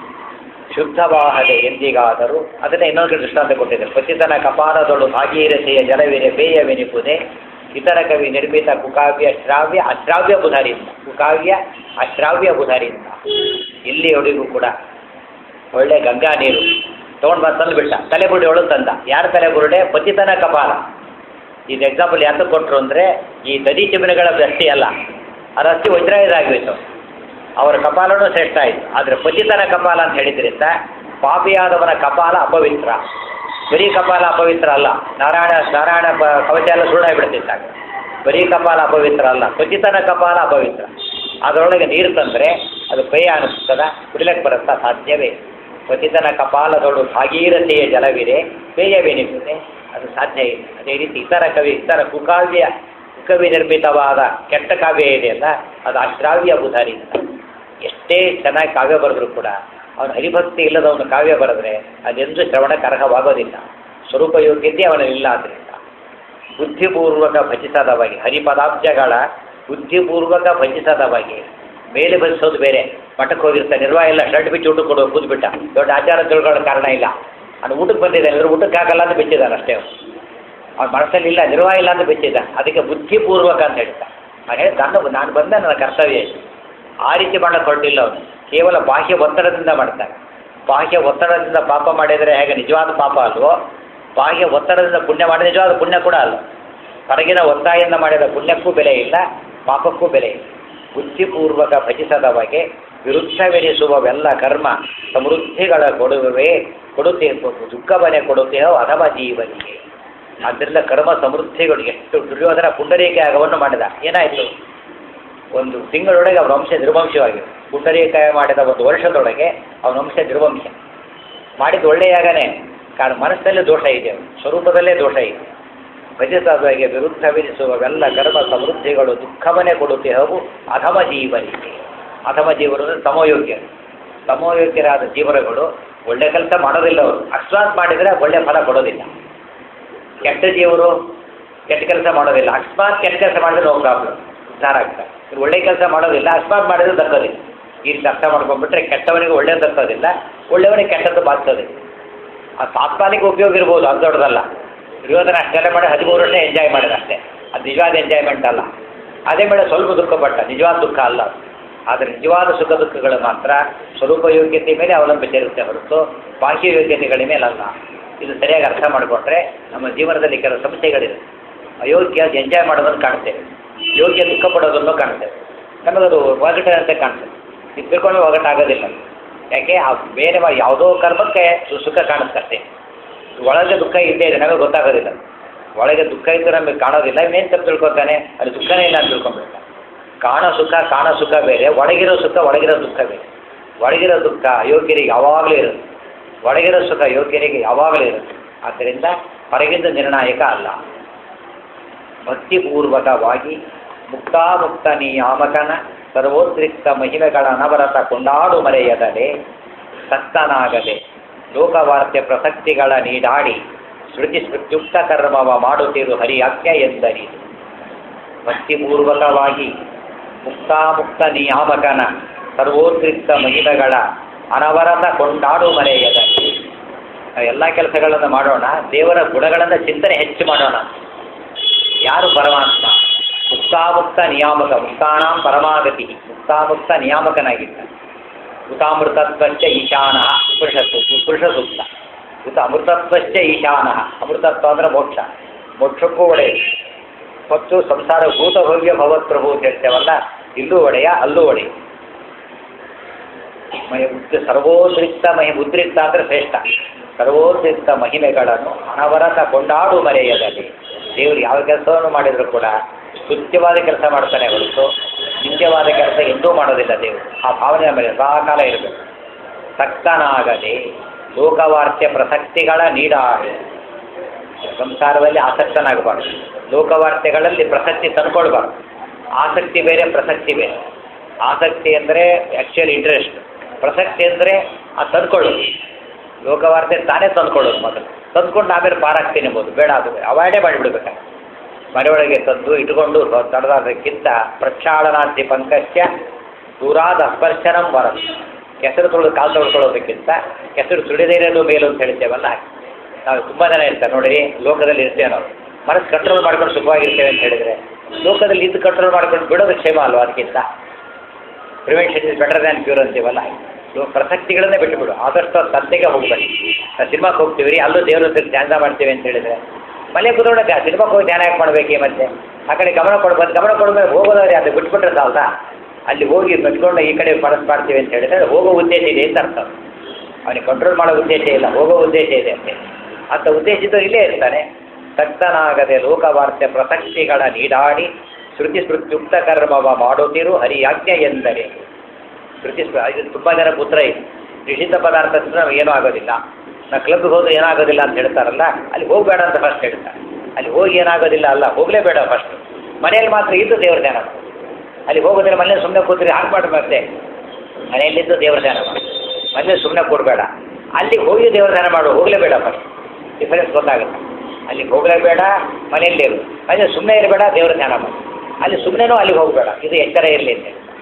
ಶುದ್ಧವಾಹದೆ ಎಂದಿಗಾದರೂ ಅದನ್ನೇ ಇನ್ನೊಂದು ಕಡೆ ದೃಷ್ಟಾಂತ ಕೊಟ್ಟಿದ್ದಾರೆ ಪತಿತನ ಕಪಾಲದೊಳು ಭಾಗೀರಥೆಯ ಜಲವಿರೆ ಬೇಯವೆನಿಪುದೆ ಇತರ ಕವಿ ನಿರ್ಮಿತ ಕುಕಾವ್ಯ ಶ್ರಾವ್ಯ ಅಶ್ರಾವ್ಯ ಬುಧಾರಿಯಿಂದ ಕುಕಾವ್ಯ ಅಶ್ರಾವ್ಯ ಬುಧಾರಿಯಿಂದ ಇಲ್ಲಿಯವರೆಗೂ ಕೂಡ ಒಳ್ಳೆ ಗಂಗಾ ನೀರು ತೊಗೊಂಡು ಬಂದು ತಂದು ಬಿಟ್ಟ ತಲೆಬುರುಡೆ ಒಳಗೆ ತಂದ ಯಾರ ತಲೆಬುರುಡೆ ಪತಿತನ ಕಪಾಲ ಇದು ಎಕ್ಸಾಂಪಲ್ ಯಾತಕ್ಕೆ ಕೊಟ್ಟರು ಅಂದರೆ ಈ ನದಿ ಚಿಮನೆಗಳ ಅಷ್ಟೇ ಅಲ್ಲ ಅದು ಅಷ್ಟೇ ವಜ್ರಾಯದಾಗೋಯ್ತು ಅವರ ಕಪಾಲನೂ ಶ್ರೇಷ್ಠ ಆಯಿತು ಆದರೆ ಪತಿತನ ಕಪಾಲ ಅಂತ ಹೇಳಿದ್ರಿಂದ ಪಾಪಿಯಾದವನ ಕಪಾಲ ಅಪವಿತ್ರ ಬರೀ ಕಪಾಲ ಅಪವಿತ್ರ ಅಲ್ಲ ನಾರಾಯಣ ನಾರಾಯಣ ಪ- ಕವಚ ಎಲ್ಲ ಸುಳ್ಳಾಗ್ಬಿಡ್ತಿದ್ದಾಗ ಬರೀ ಕಪಾಲ ಅಪವಿತ್ರ ಅಲ್ಲ ಪತಿತನ ಕಪಾಲ ಅಪವಿತ್ರ ಅದರೊಳಗೆ ನೀರು ತಂದರೆ ಅದು ಪೇಯ ಅನಿಸ್ತದ ಕುಡಿಲಕ್ಕೆ ಬರುತ್ತಾ ಸಾಧ್ಯವೇ ಪತಿತನ ಕಪಾಲದೊಳು ಭಾಗೀರಥೆಯ ಜಲವಿದೆ ಪೇಯವೆನಿಸುತ್ತೆ ಅದು ಸಾಧ್ಯ ಇಲ್ಲ ಅದೇ ರೀತಿ ಇತರ ಕವಿ ಇತರ ಕುಕಾವ್ಯ ಕುಕವಿ ನಿರ್ಮಿತವಾದ ಕೆಟ್ಟ ಕಾವ್ಯ ಇದೆಯಲ್ಲ ಅದು ಅಶ್ರಾವ್ಯ ಬುಧಾರಿ ಅಂತ ಎಷ್ಟೇ ಚೆನ್ನಾಗಿ ಕಾವ್ಯ ಬರೆದ್ರು ಕೂಡ ಅವನು ಹರಿಭಕ್ತಿ ಇಲ್ಲದ ಒಂದು ಕಾವ್ಯ ಬರೆದ್ರೆ ಅದೆಂದೂ ಶ್ರವಣಕ್ಕೆ ಅರ್ಹವಾಗೋದಿಲ್ಲ ಸ್ವರೂಪ ಯೋಗ್ಯತೆ ಅವನಲ್ಲಿಲ್ಲ ಆದ್ದರಿಂದ ಬುದ್ಧಿಪೂರ್ವಕ ಭಜಿಸದ ಬಗೆ ಹರಿಪದಾಬ್ಜಗಳ ಬುದ್ಧಿಪೂರ್ವಕ ಭಜಿಸದ ಬಗೆ ಮೇಲೆ ಬದಿಸೋದು ಬೇರೆ ಮಠಕ್ಕೆ ಹೋಗಿರ್ತಾನೆ ನಿರ್ವಾಹ ಇಲ್ಲ ಶರ್ಟ್ ಬಿಚ್ಚಿ ಊಟಕ್ಕೆ ಕೊಡು ಕೂತ್ಬಿಟ್ಟ ದೊಡ್ಡ ಆಚಾರ ತಿಳ್ಕೊಳ್ಳೋ ಕಾರಣ ಇಲ್ಲ ಅವ್ನು ಊಟಕ್ಕೆ ಬಂದಿದ್ದಾನೆ ಅಂದ್ರೆ ಊಟಕ್ಕೆ ಆಗಲ್ಲ ಅಂತ ಬೆಚ್ಚಿದ್ದಾನೆ ಅಷ್ಟೇ ಅವ್ನು ಅವ್ನ ಮನಸ್ಸಲ್ಲಿ ಇಲ್ಲ ನಿರ್ವಾಹ ಇಲ್ಲ ಅಂತ ಬೆಚ್ಚಿದ್ದ ಅದಕ್ಕೆ ಬುದ್ಧಿಪೂರ್ವಕ ಅಂತ ಹೇಳ್ತಾ ನಾನು ಹೇಳಿ ನನ್ನ ನಾನು ಬಂದ ನನ್ನ ಕರ್ತವ್ಯ ಇದು. ಆ ರೀತಿ ಮಾಡಕ್ಕೆ ಹೊರಟಿಲ್ಲ ಅವನು ಕೇವಲ ಬಾಹ್ಯ ಒತ್ತಡದಿಂದ ಮಾಡ್ತಾನೆ ಬಾಹ್ಯ ಒತ್ತಡದಿಂದ ಪಾಪ ಮಾಡಿದರೆ ಹೇಗೆ ನಿಜವಾದ ಪಾಪ ಅಲ್ವೋ ಬಾಹ್ಯ ಒತ್ತಡದಿಂದ ಪುಣ್ಯ ಮಾಡಿದ ನಿಜವಾದ ಪುಣ್ಯ ಕೂಡ ಅಲ್ಲ ಹೊರಗಿನ ಒತ್ತಾಯದಿಂದ ಮಾಡಿದ ಪುಣ್ಯಕ್ಕೂ ಬೆಲೆ ಇಲ್ಲ ಪಾಪಕ್ಕೂ ಬೆಲೆ ಇಲ್ಲ ಬುದ್ಧಿಪೂರ್ವಕ ಭಜಿಸದ ಬಗೆ ವಿರುದ್ಧವೆನಿಸುವವೆಲ್ಲ ಕರ್ಮ ಸಮೃದ್ಧಿಗಳ ಕೊಡುವೆ ಕೊಡುತ್ತೆ ದುಃಖವನ್ನೇ ಕೊಡುತ್ತೆಯೋ ಅಥವಾ ಜೀವನಿಗೆ ಆದ್ದರಿಂದ ಕರ್ಮ ಸಮೃದ್ಧಿಗಳು ಎಷ್ಟು ದುರ್ಯೋಧನ ಪುಂಡರೀಕ ಯಾಗವನ್ನು ಮಾಡಿದ ಏನಾಯಿತು ಒಂದು ತಿಂಗಳೊಳಗೆ ಅವನ ವಂಶ ನಿರ್ವಂಶವಾಗಿದೆ ಪುಂಡರೀಕಾಯ ಮಾಡಿದ ಒಂದು ವರ್ಷದೊಳಗೆ ಅವನ ವಂಶ ನಿರ್ವಂಶ ಮಾಡಿದ ಒಳ್ಳೆಯ ಯಾಗನೇ ಕಾರಣ ಮನಸ್ಸಲ್ಲೇ ದೋಷ ಇದೆ ಅವನು. ಸ್ವರೂಪದಲ್ಲೇ ದೋಷ ಇದೆ ಭಜಿಸದಾಗೆ ವಿರುದ್ಧವೆನಿಸುವವೆಲ್ಲ ಕರ್ಮ ಸಮೃದ್ಧಿಗಳು ದುಃಖವನ್ನೇ ಕೊಡುತ್ತೆ ಹಾಗೂ ಅಧಮ ಜೀವನಿಗೆ ಅಧಮ ಜೀವರು ಅಂದರೆ ತಮೋಯೋಗ್ಯ ತಮೋಯೋಗ್ಯರಾದ ಜೀವನಗಳು ಒಳ್ಳೆ ಕೆಲಸ ಮಾಡೋದಿಲ್ಲ ಅವರು ಅಕಸ್ಮಾತ್ ಮಾಡಿದರೆ ಒಳ್ಳೆ ಫಲ ಕೊಡೋದಿಲ್ಲ ಕೆಟ್ಟ ಜೀವರು ಕೆಟ್ಟ ಕೆಲಸ ಮಾಡೋದಿಲ್ಲ ಅಕಸ್ಮಾತ್ ಕೆಟ್ಟ ಕೆಲಸ ಮಾಡಿದ್ರೆ ನೋ ಪ್ರಾಬ್ಲಮ್ ಉದ್ಧಾರ ಆಗ್ತಾರೆ ಇವ್ರು ಒಳ್ಳೆ ಕೆಲಸ ಮಾಡೋದಿಲ್ಲ ಅಕಸ್ಮಾತ್ ಮಾಡಿದ್ರೆ ದಕ್ಕೋದಿಲ್ಲ ಈ ರೀತಿ ಅರ್ಥ ಮಾಡ್ಕೊಂಡ್ಬಿಟ್ರೆ ಕೆಟ್ಟವನಿಗೆ ಒಳ್ಳೇದು ದಕ್ಕೋದಿಲ್ಲ ಒಳ್ಳೆಯವನಿಗೆ ಕೆಟ್ಟದ್ದು ಬಾಗ್ತದೆ ಆ ತಾತ್ಕಾಲಿಕ ಉಪಯೋಗ ಇರ್ಬೋದು ಅದು ದೊಡ್ಡದಲ್ಲ ದುರ್ಯೋಧನ ಅಷ್ಟೆಲ್ಲ ಮಾಡಿ ಹದಿಮೂರು ವರ್ಷ ಎಂಜಾಯ್ ಮಾಡಿದ ಅಷ್ಟೇ ಅದು ನಿಜವಾದ ಎಂಜಾಯ್ಮೆಂಟ್ ಅಲ್ಲ ಅದೇ ಮೇಲೆ ಸ್ವಲ್ಪ ದುಃಖ ಪಟ್ಟ ನಿಜವಾದ ದುಃಖ ಅಲ್ಲ ಅದು. ಆದರೆ ನಿಜವಾದ ಸುಖ ದುಃಖಗಳು ಮಾತ್ರ ಸ್ವರೂಪ ಯೋಗ್ಯತೆ ಮೇಲೆ ಅವಲಂಬಿಸಿರುತ್ತೆ ಹೊರತು ಬಾಹ್ಯ ಯೋಗ್ಯತೆಗಳ ಮೇಲೆ ಅಲ್ಲ ಇದು ಸರಿಯಾಗಿ ಅರ್ಥ ಮಾಡಿಕೊಂಡ್ರೆ ನಮ್ಮ ಜೀವನದಲ್ಲಿ ಕೆಲವು ಸಮಸ್ಯೆಗಳಿದೆ ಅಯೋಗ್ಯ ಎಂಜಾಯ್ ಮಾಡೋದನ್ನು ಕಾಣ್ತೇವೆ ಯೋಗ್ಯ ದುಃಖ ಪಡೋದನ್ನು ಕಾಣ್ತೇವೆ ನಮಗದು ಒಗಟಂತೆ ಕಾಣ್ತದೆ ಇದು ತಿಳ್ಕೊಂಡ್ರೆ ಒಗಟಾಗೋದಿಲ್ಲ ಯಾಕೆ ಆ ಬೇರೆ ಮಾ- ಯಾವುದೋ ಕರ್ಮಕ್ಕೆ ಸು- ಸುಖ ಕಾಣಿಸ್ತಷ್ಟೇ ಒಳಗೆ ದುಃಖ ಇದ್ದೇ ಇದೆ ನಮಗೆ ಗೊತ್ತಾಗೋದಿಲ್ಲ ಒಳಗೆ ದುಃಖ ಇದ್ದು ನಮಗೆ ಕಾಣೋದಿಲ್ಲ ಇನ್ನೇನು ತಪ್ಪು ತಿಳ್ಕೊತಾನೆ ಅಲ್ಲಿ ದುಃಖನೇ ಇಲ್ಲ ಅಂತ ತಿಳ್ಕೊಂಡ್ಬಿಡ್ತಾನೆ ಕಾಣೋ ಸುಖ ಕಾಣೋ ಸುಖ ಬೇರೆ ಒಳಗಿರೋ ಸುಖ ಒಳಗಿರೋ ದುಃಖ ಬೇರೆ ಒಳಗಿರೋ ದುಃಖ ಅಯೋಗ್ಯರಿಗೆ ಯಾವಾಗಲೂ ಇರುತ್ತೆ ಒಳಗಿರೋ ಸುಖ ಯೋಗ್ಯರಿಗೆ ಯಾವಾಗಲೂ ಇರುತ್ತೆ ಆದ್ದರಿಂದ ಹೊರಗಿಂದ ನಿರ್ಣಾಯಕ ಅಲ್ಲ ಭಕ್ತಿಪೂರ್ವಕವಾಗಿ ಮುಕ್ತಾಮುಕ್ತ ನಿಯಾಮಕನ ಸರ್ವೋದ್ರಿಕ್ತ ಮಹಿಮೆಗಳ ಅನವರತ ಕೊಂಡಾಡು ಮರೆಯದಲೆ ಸತ್ತನಾಗದೆ ಲೋಕವಾರ್ತೆ ಪ್ರಸಕ್ತಿಗಳ ನೀಡಾಡಿ ಶ್ರುತಿ ಸ್ಮೃತ್ಯುಕ್ತ ಕರ್ಮವ ಮಾಡುತ್ತಿರು ಹರಿಯಾಜ್ಞೆ ಎಂದರಿ ಭಕ್ತಿಪೂರ್ವಕವಾಗಿ ಮುಕ್ತಾಮುಕ್ತ ನಿಯಾಮಕನ ಸರ್ವೋದ್ರಿಕ್ತ ಮಹಿಮೆಗಳ ಅನವರತ ಕೊಂಡಾಡು ಮರೆಯದಲೆ ಎಲ್ಲ ಕೆಲಸಗಳನ್ನು ಮಾಡೋಣ ದೇವರ ಗುಣಗಳನ್ನು ಚಿಂತನೆ ಹೆಚ್ಚು ಮಾಡೋಣ ಯಾರು ಪರಮಾತ್ಮ ಮುಕ್ತಾಮುಕ್ತ ನಿಯಾಮಕ ಮುಕ್ತಾನಾಂ ಪರಮಾಗತಿ ಮುಕ್ತಾಮುಕ್ತ ನಿಯಾಮಕನಾಗಿದ್ದ ಉತಾಮೃತತ್ವಶ್ಚ ಈಶಾನ ಪುರುಷ ಸೂಕ್ತ ಪುರುಷ ಸೂಕ್ತ ಉತ ಅಮೃತತ್ವಶ್ಚ ಈಶಾನ ಅಮೃತತ್ವ ಅಂದರೆ ಮೋಕ್ಷ ಮೋಕ್ಷಕ್ಕೂ ಒಡೆಯ ಮತ್ತು ಸಂಸಾರ ಭೂತಭವ್ಯ ಭವತ್ಪ್ರಭು ಅಂತ ಹೇಳ್ತೇವಲ್ಲ ಇಲ್ಲೂ ಒಡೆಯ ಅಲ್ಲೂ ಒಡೆಯ ಮಹಿ ಉದ್ದ ಸರ್ವೋದ್ರಿಕ್ತ ಮಹಿ ಉದ್ರಿಕ್ತ ಅಂದರೆ ಶ್ರೇಷ್ಠ ಸರ್ವೋದ್ರಿಕ್ತ ಮಹಿಮೆಗಳನ್ನು ಅನವರತ ಕೊಂಡಾಡು ಮರೆಯದಲ್ಲಿ ದೇವರು ಯಾವ ಕೆಲಸವನ್ನು ಮಾಡಿದರೂ ಕೂಡ ಕೃತ್ಯವಾದ ಕೆಲಸ ಮಾಡ್ತಾನೆ ಹೊರತು ನಿತ್ಯವಾದ ಕೆಲಸ ಎಂದೂ ಮಾಡೋದಿಲ್ಲ ದೇವರು ಆ ಭಾವನೆ ಮೇಲೆ ಸದಾಕಾಲ ಇರಬೇಕು ಸಕ್ತನಾಗದೆ ಲೋಕವಾರ್ತೆ ಪ್ರಸಕ್ತಿಗಳ ನೀಡಾಡಿ ಸಂಸಾರದಲ್ಲಿ ಆಸಕ್ತನಾಗಬಾರ್ದು ಲೋಕವಾರ್ತೆಗಳಲ್ಲಿ ಪ್ರಸಕ್ತಿ ತಂದ್ಕೊಳ್ಬಾರ್ದು ಆಸಕ್ತಿ ಬೇರೆ ಪ್ರಸಕ್ತಿ ಬೇರೆ ಆಸಕ್ತಿ ಅಂದರೆ ಆ್ಯಕ್ಚುಯಲ್ ಇಂಟ್ರೆಸ್ಟ್ ಪ್ರಸಕ್ತಿ ಅಂದರೆ ಆ ತಂದ್ಕೊಳ್ಳೋದು ಲೋಕವಾರ್ತೆ ತಾನೇ ತಂದ್ಕೊಳ್ಳೋದು ಮೊದಲು ತಂದ್ಕೊಂಡು ಆಮೇಲೆ ಪಾರಾಗ್ತೀನಿ ಎಂಬುದು ಬೇಡ ಅದು ಅವಾಯ್ಡೇ ಮಾಡಿಬಿಡ್ಬೇಕಾದ್ರೆ ಮನೆಯೊಳಗೆ ತಂದು ಇಟ್ಕೊಂಡು ತಡೆದಾದಕ್ಕಿಂತ ಪ್ರಕ್ಷಾಳನಾರ್ಥಿ ಪಂಕಸ್ಯ ದೂರಾದ ಸ್ಪರ್ಶನಂ ಬರದು ಕೆಸರು ತುಳಿದು ಕಾಲು ತೊಳ್ಕೊಳ್ಳೋದಕ್ಕಿಂತ ಕೆಸರು ತುಳಿದೇ ಇರೋದು ಮೇಲು ಅಂತ ಹೇಳ್ತೇವಲ್ಲ ಹಾಗೆ. ನಾವು ತುಂಬ ಜನ ಇರ್ತಾರೆ ನೋಡಿರಿ ಲೋಕದಲ್ಲಿ ಇರ್ತೇವೆ ನಾವು ಮನಸ್ಸು ಕಂಟ್ರೋಲ್ ಮಾಡ್ಕೊಂಡು ಸುಖವಾಗಿರ್ತೇವೆ ಅಂತ ಹೇಳಿದರೆ ಲೋಕದಲ್ಲಿ ಇದ್ದು ಕಂಟ್ರೋಲ್ ಮಾಡ್ಕೊಂಡು ಬಿಡೋದು ಕ್ಷೇಮ ಅಲ್ವಾ ಅದಕ್ಕಿಂತ prevention is better than cure ಅಂತೀವಲ್ಲ ಇವಾಗ ಪ್ರಸಕ್ತಿಗಳನ್ನೇ ಬಿಟ್ಟು ಬಿಡು ಆದಷ್ಟು ಅದು ತಂದೆಗೆ ಹೋಗ್ಬೇಡಿ ನಾವು ಸಿನಿಮಾಕ್ಕೆ ಹೋಗ್ತೀವಿ ರೀ ಅಲ್ಲೂ ದೇವ್ರ ಹತ್ರ ಧ್ಯಾನ ಮಾಡ್ತೀವಿ ಅಂತ ಹೇಳಿದರೆ ಮನೆ ಕುತ್ಕೊಂಡಾಗ ಸಿನಿಮಾಕ್ಕೆ ಹೋಗಿ ಧ್ಯಾನ ಯಾಕೆ ಮಾಡಬೇಕೇ ಮತ್ತೆ ಆ ಕಡೆ ಗಮನ ಕೊಡ್ಬೋದು ಗಮನ ಕೊಡ್ಬೇಕು ಹೋಗೋದವ್ರೆ ಅದು ಬಿಟ್ಬಿಟ್ರೆ ಸಾಲ್ದಾ ಅಲ್ಲಿ ಹೋಗಿ ಕಟ್ಕೊಂಡು ಈ ಕಡೆ ಮನಸ್ಸು ಮಾಡ್ತೀವಿ ಅಂತ ಹೇಳಿದ್ರೆ ಹೋಗೋ ಉದ್ದೇಶ ಇದೆ ಅಂತ ಅರ್ಥ ಅವನಿಗೆ ಕಂಟ್ರೋಲ್ ಮಾಡೋ ಉದ್ದೇಶ ಇಲ್ಲ ಹೋಗೋ ಉದ್ದೇಶ ಇದೆ ಅಂತೆ ಅಂತ ಉದ್ದೇಶಿತ ಇಲ್ಲೇ ಇರ್ತಾನೆ ಸಕ್ತನಾಗದೆ ಲೋಕವಾರ್ತೆ ಪ್ರಸಕ್ತಿಗಳ ನೀಡಾಡಿ ಶ್ರುತಿ ಸ್ಮೃತ್ಯುಕ್ತ ಕರ್ಮವ ಮಾಡುತ್ತಿರು ಹರಿಯಾಜ್ಞೆ ಎಂದರೆ ಶ್ರುತಿ ಸ್ಮೃ- ಇದು ತುಂಬ ಜನ ಪುತ್ರ ಇದೆ ನಿಷಿದ್ಧ ಪದಾರ್ಥ ತಿಂದ್ರೆ ನಮ್ಗೆ ಏನೂ ಆಗೋದಿಲ್ಲ ನಾ ಕ್ಲಬ್ಗೆ ಹೋದ್ರೆ ಏನಾಗೋದಿಲ್ಲ ಅಂತ ಹೇಳ್ತಾರಲ್ಲ ಅಲ್ಲಿ ಹೋಗಬೇಡ ಅಂತ ಫಸ್ಟ್ ಹೇಳ್ತಾರೆ ಅಲ್ಲಿ ಹೋಗಿ ಏನಾಗೋದಿಲ್ಲ ಅಲ್ಲ ಹೋಗಲೇಬೇಡ ಫಸ್ಟ್ ಮನೆಯಲ್ಲಿ ಮಾತ್ರ ಇದ್ದು ದೇವ್ರ ಧ್ಯಾನ ಮಾಡು. ಅಲ್ಲಿ ಹೋಗೋದಿಲ್ಲ ಮನೇಲಿ ಸುಮ್ಮನೆ ಕೂತ್ರೆ ಹಾಗೆ ಮಾಡಿ ಮತ್ತೆ ಮನೆಯಲ್ಲಿದ್ದು ದೇವ್ರ ಧ್ಯಾನ ಮಾಡು ಮನೇಲಿ ಸುಮ್ಮನೆ ಕೊಡಬೇಡ ಅಲ್ಲಿಗೆ ಹೋಗಿ ದೇವ್ರ ಧ್ಯಾನ ಮಾಡು ಹೋಗಲೇಬೇಡ ಫಸ್ಟ್ ಡಿಫರೆನ್ಸ್ ಗೊತ್ತಾಗುತ್ತೆ ಅಲ್ಲಿಗೆ ಹೋಗಲೇಬೇಡ ಮನೆಯಲ್ಲಿರು ಮನೇಲಿ ಸುಮ್ಮನೆ ಇರಬೇಡ ದೇವ್ರ ಧ್ಯಾನ ಮಾಡು ಅಲ್ಲಿ ಸುಮ್ಮನೆನೂ ಅಲ್ಲಿಗೆ ಹೋಗಬೇಡ ಇದು ಎಚ್ಚರ ಇರಲಿ ಅಂತ ಹೇಳಿ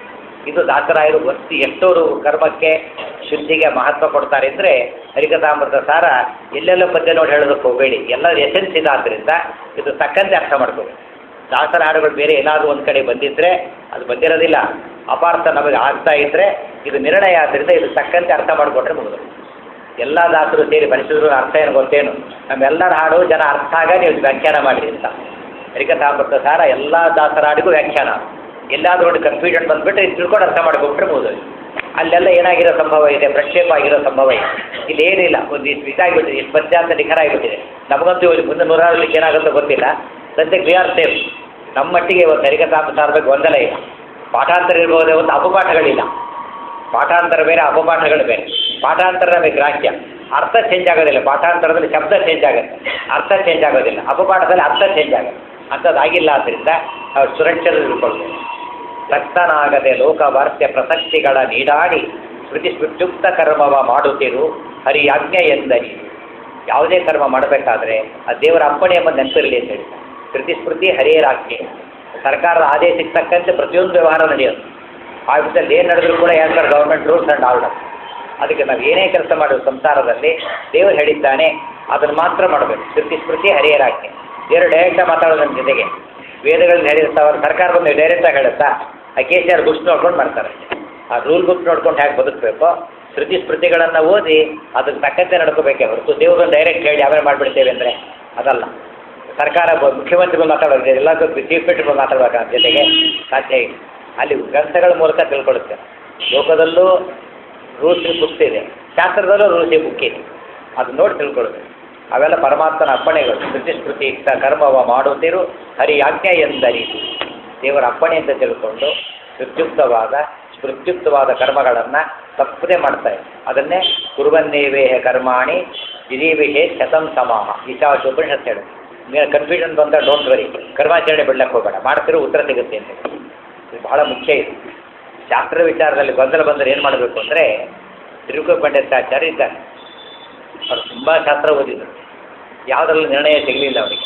ಇದು ದಾಸರಾಯರು ವಸ್ತು ಎಷ್ಟೋರು ಕರ್ಮಕ್ಕೆ ಶುದ್ಧಿಗೆ ಮಹತ್ವ ಕೊಡ್ತಾರೆ ಅಂದರೆ ಹರಿಕಥಾಮೃತ ಸಾರ ಎಲ್ಲೆಲ್ಲ ಪದ್ಯ ನೋಡಿ ಹೇಳೋದಕ್ಕೆ ಹೋಗಬೇಡಿ ಎಲ್ಲ ಎಸೆನ್ಸ್ ಇದಾದ್ರಿಂದ ಇದು ತಕ್ಕಂತೆ ಅರ್ಥ ಮಾಡ್ಕೋಬೇಕು ದಾಸರ ಹಾಡುಗಳು ಬೇರೆ ಏನಾದರೂ ಒಂದು ಕಡೆ ಬಂದಿದ್ದರೆ ಅದು ಬಂದಿರೋದಿಲ್ಲ ಅಪಾರ್ಥ ನಮಗೆ ಆಗ್ತಾ ಇದ್ದರೆ ಇದು ನಿರ್ಣಯ ಆದ್ದರಿಂದ ಇದು ತಕ್ಕಂತೆ ಅರ್ಥ ಮಾಡಿಕೊಟ್ರೆ ಮುಗಿದು ಎಲ್ಲ ದಾಸರು ಸೇರಿ ಬರೆಸಿದ್ರು ಅರ್ಥ ಏನು ಗೊತ್ತೇನು ನಮ್ಮೆಲ್ಲರ ಹಾಡು ಜನ ಅರ್ಥ ಆಗ ನೀವು ವ್ಯಾಖ್ಯಾನ ಮಾಡಿರಿ ಅಂತ ಹರಿಕಥಾಮೃತ ಸಾರ ಎಲ್ಲ ದಾಸರ ಹಾಡಿಗೂ ವ್ಯಾಖ್ಯಾನ ಎಲ್ಲಾದ್ರೂ ಒಂದು ಕನ್ಫ್ಯೂಷನ್ ಬಂದ್ಬಿಟ್ರೆ ಇದು ತಿಳ್ಕೊಂಡು ಅರ್ಥ ಮಾಡ್ಕೊಂಡ್ರೆ ಮುಗಿದು ಅಲ್ಲೆಲ್ಲ ಏನಾಗಿರೋ ಸಂಭವ ಇದೆ ಪ್ರಕ್ಷೇಪ ಆಗಿರೋ ಸಂಭವ ಇದೆ ಇಲ್ಲಿ ಏನಿಲ್ಲ ಒಂದು ಇಷ್ಟು ಇದಾಗಿಬಿಟ್ಟಿದೆ ಇಷ್ಟು ಪದ್ಯ ಅಂತ ನಿಖರ ಆಗಿಬಿಟ್ಟಿದೆ ನಮಗಂತೂ ಇಲ್ಲಿ ಮುಂದೆ ನೂರಾರು ಏನಾಗುತ್ತೋ ಗೊತ್ತಿಲ್ಲ ಸದ್ಯಕ್ಕೆ ವಿ ಆರ್ ಸೇಫ್ ನಮ್ಮ ಮಟ್ಟಿಗೆ ಇವತ್ತು ಹರಿಕಥಾಮೃತ ಬಗ್ಗೆ ಗೊಂದಲ ಇಲ್ಲ ಪಾಠಾಂತರ ಇರ್ಬೋದೇ ಒಂದು ಅಪಪಾಠಗಳಿಲ್ಲ ಪಾಠಾಂತರ ಬೇರೆ ಅಪಪಾಠಗಳು ಬೇರೆ ಪಾಠಾಂತರ ನಮಗೆ ಗ್ರಾಹ್ಯ ಅರ್ಥ ಚೇಂಜ್ ಆಗೋದಿಲ್ಲ ಪಾಠಾಂತರದಲ್ಲಿ ಶಬ್ದ ಚೇಂಜ್ ಆಗುತ್ತೆ ಅರ್ಥ ಚೇಂಜ್ ಆಗೋದಿಲ್ಲ ಅಪಪಾಠದಲ್ಲಿ ಅರ್ಥ ಚೇಂಜ್ ಆಗುತ್ತೆ ಅಂಥದ್ದಾಗಿಲ್ಲ ಆದ್ದರಿಂದ ಅವ್ರು ಸುರಕ್ಷಿತರಿಳ್ಕೊಳ್ಬೇಕು ರಕ್ತನಾಗದೆ ಲೋಕವಾರ್ತ್ಯ ಪ್ರಸಕ್ತಿಗಳ ನೀಡಾಡಿ ಸ್ಮೃತಿ ಸ್ಮೃತ್ಯುಕ್ತ ಕರ್ಮವ ಮಾಡುತ್ತಿರು ಹರಿಯಾಜ್ಞೆ ಎಂದರಿ ಯಾವುದೇ ಕರ್ಮ ಮಾಡಬೇಕಾದ್ರೆ ಆ ದೇವರ ಅಪ್ಪಣೆ ಎಂಬ ನೆನಪಿರಲಿ ಅಂತ ಹೇಳಿ ಸ್ಮೃತಿ ಸ್ಮೃತಿ ಹರಿಯರಾಜ್ಞೆ ಸರ್ಕಾರದ ಆದೇಶಕ್ಕೆ ತಕ್ಕಂತೆ ಪ್ರತಿಯೊಂದು ವ್ಯವಹಾರ ನಡೆಯೋದು ಆಫೀಸಲ್ಲಿ ಏನು ನಡೆದರೂ ಕೂಡ as per government rules and order ಅದಕ್ಕೆ ನಾವು ಏನೇ ಕೆಲಸ ಮಾಡುವ ಸಂಸಾರದಲ್ಲಿ ದೇವರು ಹೇಳಿದ್ದಾನೆ ಅದನ್ನು ಮಾತ್ರ ಮಾಡಬೇಕು ಸ್ಮೃತಿ ಸ್ಮೃತಿ ಹರಿಯರಾಜ್ಞೆ ದೇವರು ಡೈರೆಕ್ಟಾಗಿ ಮಾತಾಡೋದು ನಮ್ಮ ಜೊತೆಗೆ ವೇದಗಳಲ್ಲಿ ಹೇಳಿರ್ತಾವ ಸರ್ಕಾರ ಬಂದು ಡೈರೆಕ್ಟಾಗಿ ಹೇಳುತ್ತಾ ಆ ಕೆ ಸಿ ಆರ್ ಬುಕ್ಸ್ ನೋಡ್ಕೊಂಡು ಮಾಡ್ತಾರೆ ಆ ರೂಲ್ ಬುಕ್ ನೋಡ್ಕೊಂಡು ಹೇಗೆ ಬದುಕಬೇಕು ಶ್ರುತಿ ಸ್ಮೃತಿಗಳನ್ನು ಓದಿ ಅದಕ್ಕೆ ತಕ್ಕಂತೆ ನಡ್ಕೋಬೇಕೇ ಹೊರತು ದೇವರನ್ನು ಡೈರೆಕ್ಟ್ ಹೇಳಿ ಆಮೇಲೆ ಮಾಡಿಬಿಡ್ತೇವೆ ಅಂದರೆ ಅದಲ್ಲ ಸರ್ಕಾರ ಬ- ಮುಖ್ಯಮಂತ್ರಿಗಳು ಮಾತಾಡೋದು ಎಲ್ಲದಕ್ಕೂ ಚೀಫ್ ಮಿನಿಸ್ಟರ್ ಮಾತಾಡ್ಬೇಕು ನಮ್ಮ ಜೊತೆಗೆ ಸಾಧ್ಯ ಇಲ್ಲ ಅಲ್ಲಿ ಗ್ರಂಥಗಳ ಮೂಲಕ ತಿಳ್ಕೊಳ್ಳುತ್ತೆ ಲೋಕದಲ್ಲೂ ರೂಲ್ಸ್ ಬುಕ್ಸ್ ಇದೆ ಶಾಸ್ತ್ರದಲ್ಲೂ ರೂಲ್ಸ್ ಬುಕ್ ಇದೆ ಅದು ನೋಡಿ ತಿಳ್ಕೊಳ್ಬೇಕು ಅವೆಲ್ಲ ಪರಮಾತ್ಮನ ಅಪ್ಪಣೆಗಳು ಸ್ಮೃತಿ ಸ್ಮೃತಿ ಯುಕ್ತ ಕರ್ಮವ ಮಾಡುತ್ತಿರು ಹರಿ ಆಜ್ಞೆ ಎಂದರಿ ದೇವರ ಅಪ್ಪಣೆ ಅಂತ ತಿಳ್ಕೊಂಡು ಸ್ಮೃತ್ಯುಕ್ತವಾದ ಸ್ಮೃತ್ಯುಕ್ತವಾದ ಕರ್ಮಗಳನ್ನು ತಪ್ಪದೆ ಮಾಡ್ತಾರೆ ಅದನ್ನೇ ಕುರುವನ್ನೇವೇ ಕರ್ಮಾಣಿ ವಿಧಿ ಶತಂ ಸಮಾಹ ಈಶಾವಾಸ್ಯ ಉಪನಿಷತ್ ಹೇಳು ನೀನು ಕನ್ಫ್ಯೂಷನ್ ಬಂದ ಡೋಂಟ್ ವರಿ ಕರ್ಮಾಚರಣೆ ಬಿಡ್ಲಕ್ಕೆ ಹೋಗಬೇಡ ಮಾಡ್ತಿರೋ ಉತ್ತರ ಸಿಗುತ್ತೆ ಅಂತ ಹೇಳಿ. ಇದು ಬಹಳ ಮುಖ್ಯ ಇದು ಶಾಸ್ತ್ರ ವಿಚಾರದಲ್ಲಿ ಗೊಂದಲ ಬಂದರೆ ಏನು ಮಾಡಬೇಕು ಅಂದರೆ ತಿರುಕು ಪಂಡಿತಾಚಾರ್ಯ ಇದ್ದಾರೆ ಅವರು ತುಂಬ ಶಾಸ್ತ್ರ ಓದಿದರು ಯಾವುದರಲ್ಲೂ ನಿರ್ಣಯ ಸಿಗಲಿಲ್ಲ ಅವರಿಗೆ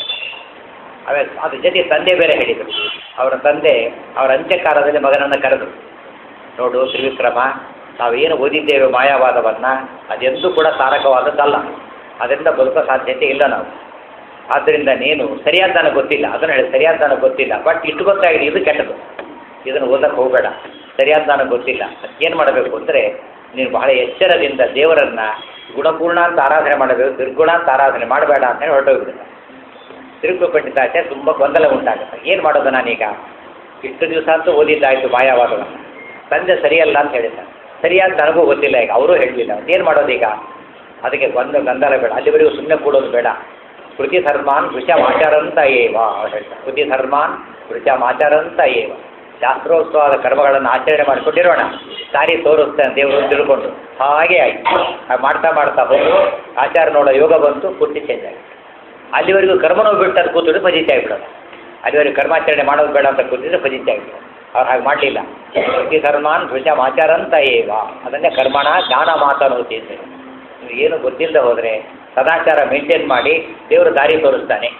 ಅವೇ ಅದ್ರ ಜೊತೆ ತಂದೆ ಬೇರೆ ಹೇಳಿದರು ಅವರ ತಂದೆ ಅವರ ಅಂತ್ಯಕಾಲದಲ್ಲಿ ಮಗನನ್ನು ಕರೆದರು ನೋಡು ತ್ರಿವಿಕ್ರಮ ನಾವೇನು ಓದಿದ್ದೇವೆ ಮಾಯಾವಾದವನ್ನು ಅದೆಂದೂ ಕೂಡ ತಾರಕವಾದದ್ದಲ್ಲ ಅದರಿಂದ ಬದುಕೋ ಸಾಧ್ಯತೆ ಇಲ್ಲ ನಾವು ಆದ್ದರಿಂದ ನೀನು ಸರಿಯಾದ ನನಗೆ ಗೊತ್ತಿಲ್ಲ ಅದನ್ನು ಹೇಳಿ ಸರಿಯಾದ ನನಗೆ ಗೊತ್ತಿಲ್ಲ ಬಟ್ ಇಷ್ಟು ಗೊತ್ತಾಗಿದೆ ಇದು ಕೆಟ್ಟದು ಇದನ್ನು ಓದಕ್ಕೆ ಹೋಗಬೇಡ ಸರಿಯಾದ ನನಗೆ ಗೊತ್ತಿಲ್ಲ ಏನು ಮಾಡಬೇಕು ಅಂದರೆ ನೀನು ಬಹಳ ಎಚ್ಚರದಿಂದ ದೇವರನ್ನು ಗುಣಪೂರ್ಣ ಅಂತ ಆರಾಧನೆ ಮಾಡಬೇಕು ದುರ್ಗುಣ ಅಂತ ಆರಾಧನೆ ಮಾಡಬೇಡ ಅಂತ ಹೇಳಿ ಹೊರಟೋಗ್ಬಿಡುತ್ತೆ ತಿರುಗು ಪಂಡಿತಾಚಾರ್ಯ ತುಂಬ ಗೊಂದಲ ಉಂಟಾಗುತ್ತೆ ಏನು ಮಾಡೋದು ನಾನೀಗ ಇಷ್ಟು ದಿವಸ ಅಂತೂ ಓದಿದ್ದಾಯಿತು ಮಾಯಾವಾದವನ್ನು ತಂದೆ ಸರಿಯಲ್ಲ ಅಂತ ಹೇಳಿದ್ದಾರೆ ಸರಿಯಾದ ನನಗೂ ಗೊತ್ತಿಲ್ಲ ಈಗ ಅವರೂ ಹೇಳಲಿಲ್ಲ ಏನು ಮಾಡೋದು ಈಗ ಅದಕ್ಕೆ ಗೊಂದ ಗೊಂದಲ ಬೇಡ ಅಲ್ಲಿವರೆಗೂ ಸುಮ್ಮನೆ ಕೂಡೋದು ಬೇಡ ಕೃತಿ ಧರ್ಮಾನ್ ವೃಷಮಾಚರಂತ ಏವ ಅವ್ರು ಹೇಳ್ತಾರೆ ಕೃತಿ ಧರ್ಮಾನ್ ವೃಷಮಾಚರಂತ ಏವ ಶಾಸ್ತ್ರೋತ್ಸವದ ಕರ್ಮಗಳನ್ನು ಆಚರಣೆ ಮಾಡಿಕೊಂಡಿರೋಣ ದಾರಿ ತೋರಿಸ್ತೆ ಅಂತ ದೇವರು ತಿಳ್ಕೊಂಡು ಹಾಗೆ ಆಯ್ತು ಹಾಗೆ ಮಾಡ್ತಾ ಮಾಡ್ತಾ ಹೋಗಿ ಆಚಾರ ನೋಡೋ ಯೋಗ ಬಂತು ಪೂರ್ತಿ ಚೇಂಜ್ ಆಯಿತು ಅಲ್ಲಿವರೆಗೂ ಕರ್ಮನೋ ಬಿಟ್ಟು ಅದು ಕೂತ್ಬಿಟ್ಟು ಫಜಿತಿ ಆಗಿಬಿಡೋದು ಅಲ್ಲಿವರೆಗೂ ಕರ್ಮಾಚರಣೆ ಮಾಡೋದು ಬೇಡ ಅಂತ ಕೂತಿದ್ರೆ ಫಜಿತಿ ಆಗಿಬಿಡೋದು ಅವ್ರು ಹಾಗೆ ಮಾಡಲಿಲ್ಲ ಪ್ರತಿ ಧರ್ಮಾನ್ ಧ್ವಜಮಾಚಾರಂತ ಏವ ಅದನ್ನೇ ಕರ್ಮಣ ಜ್ಞಾನ ಮಾತನೋತಿ ಅಂತ ನೀವು ಏನು ಗೊತ್ತಿಲ್ಲದೆ ಹೋದರೆ ಸದಾಚಾರ ಮೇಂಟೈನ್ ಮಾಡಿ ದೇವರು ದಾರಿ ತೋರಿಸ್ತಾನೆ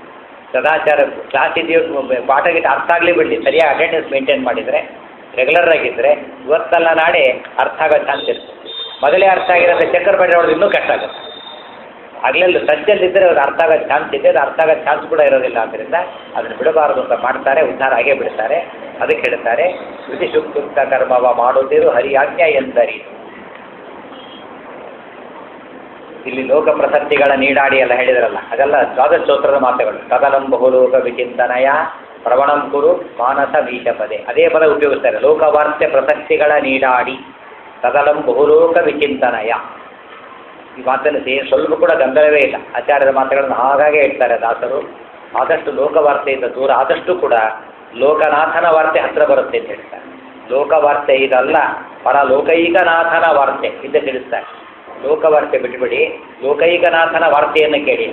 ಸದಾಚಾರ ಕ್ಲಾಸ್ ಇದೆಯೋ ಪಾಠ ಗೀಟ ಅರ್ಥ ಆಗಲಿ ಬಿಡಲಿ ಸರಿಯಾಗಿ ಅಟೆಂಡೆನ್ಸ್ ಮೇಂಟೈನ್ ಮಾಡಿದರೆ ರೆಗ್ಯುಲರ್ ಆಗಿದ್ದರೆ ಇವತ್ತಲ್ಲ ನಾಳೆ ಅರ್ಥ ಆಗೋ ಚಾನ್ಸ್ ಇರುತ್ತೆ ಮೊದಲೇ ಅರ್ಥ ಆಗಿರೋದ್ರೆ ಚಕ್ಕರ್ ಬೇಡ ಹೊಡೆದು ಇನ್ನೂ ಕಷ್ಟ ಆಗುತ್ತೆ ಹಗಲಲ್ಲಿ ಸಜ್ಜಲ್ಲಿದ್ದರೆ ಅದು ಅರ್ಥ ಆಗೋ ಚಾನ್ಸ್ ಇದೆ ಅದು ಅರ್ಥ ಆಗೋ ಚಾನ್ಸ್ ಕೂಡ ಇರೋದಿಲ್ಲ ಆದ್ದರಿಂದ ಅದನ್ನು ಬಿಡಬಾರದು ಅಂತ ಮಾಡ್ತಾರೆ ಉದ್ಧಾರ ಆಗೇ ಬಿಡ್ತಾರೆ ಅದಕ್ಕೆ ಹೇಳ್ತಾರೆ ಶ್ರುತಿ ಶುಕ್ತ ಕರ್ಮವ ಮಾಡುತ್ತಿರು ಹರಿಯಾಜ್ಞೆ ಎಂದರಿ ಇಲ್ಲಿ ಲೋಕ ಪ್ರಸಕ್ತಿಗಳ ನೀಡಾಡಿ ಎಲ್ಲ ಹೇಳಿದ್ರಲ್ಲ ಅದೆಲ್ಲ ದ್ವಾದಶ ಸ್ತೋತ್ರದ ಮಾತುಗಳು ಕದಲಂ ಬಹುಲೋಕ ವಿಚಿಂತನಯ ಪ್ರವಣಂ ಕುರು ಮಾನಸ ಬೀಜ ಪದೇ ಅದೇ ಪದ ಉಪಯೋಗಿಸ್ತಾರೆ ಲೋಕವಾರ್ತೆ ಪ್ರಸಕ್ತಿಗಳ ನೀಡಾಡಿ ಕದಲಂ ಬಹುಲೋಕ ವಿಚಿಂತನಯ ಈ ಮಾತನ್ನು ಸೇ ಸ್ವಲ್ಪ ಕೂಡ ಗೊಂದಲವೇ ಇಲ್ಲ ಆಚಾರ್ಯರ ಮಾತುಗಳನ್ನು ಹಾಗಾಗಿ ಹೇಳ್ತಾರೆ ದಾಸರು ಆದಷ್ಟು ಲೋಕವಾರ್ತೆಯಿಂದ ದೂರ ಆದಷ್ಟು ಕೂಡ ಲೋಕನಾಥನ ವಾರ್ತೆ ಹತ್ರ ಬರುತ್ತೆ ಅಂತ ಹೇಳ್ತಾರೆ ಲೋಕವಾರ್ತೆ ಇದಲ್ಲ ಪರ ಲೋಕೈಕನಾಥನ ವಾರ್ತೆ ಹಿಂದೆ ತಿಳಿಸ್ತಾರೆ ಲೋಕವಾರ್ತೆ ಬಿಟ್ಟುಬಿಡಿ ಲೋಕೈಕನಾಥನ ವಾರ್ತೆಯನ್ನು ಕೇಳಿ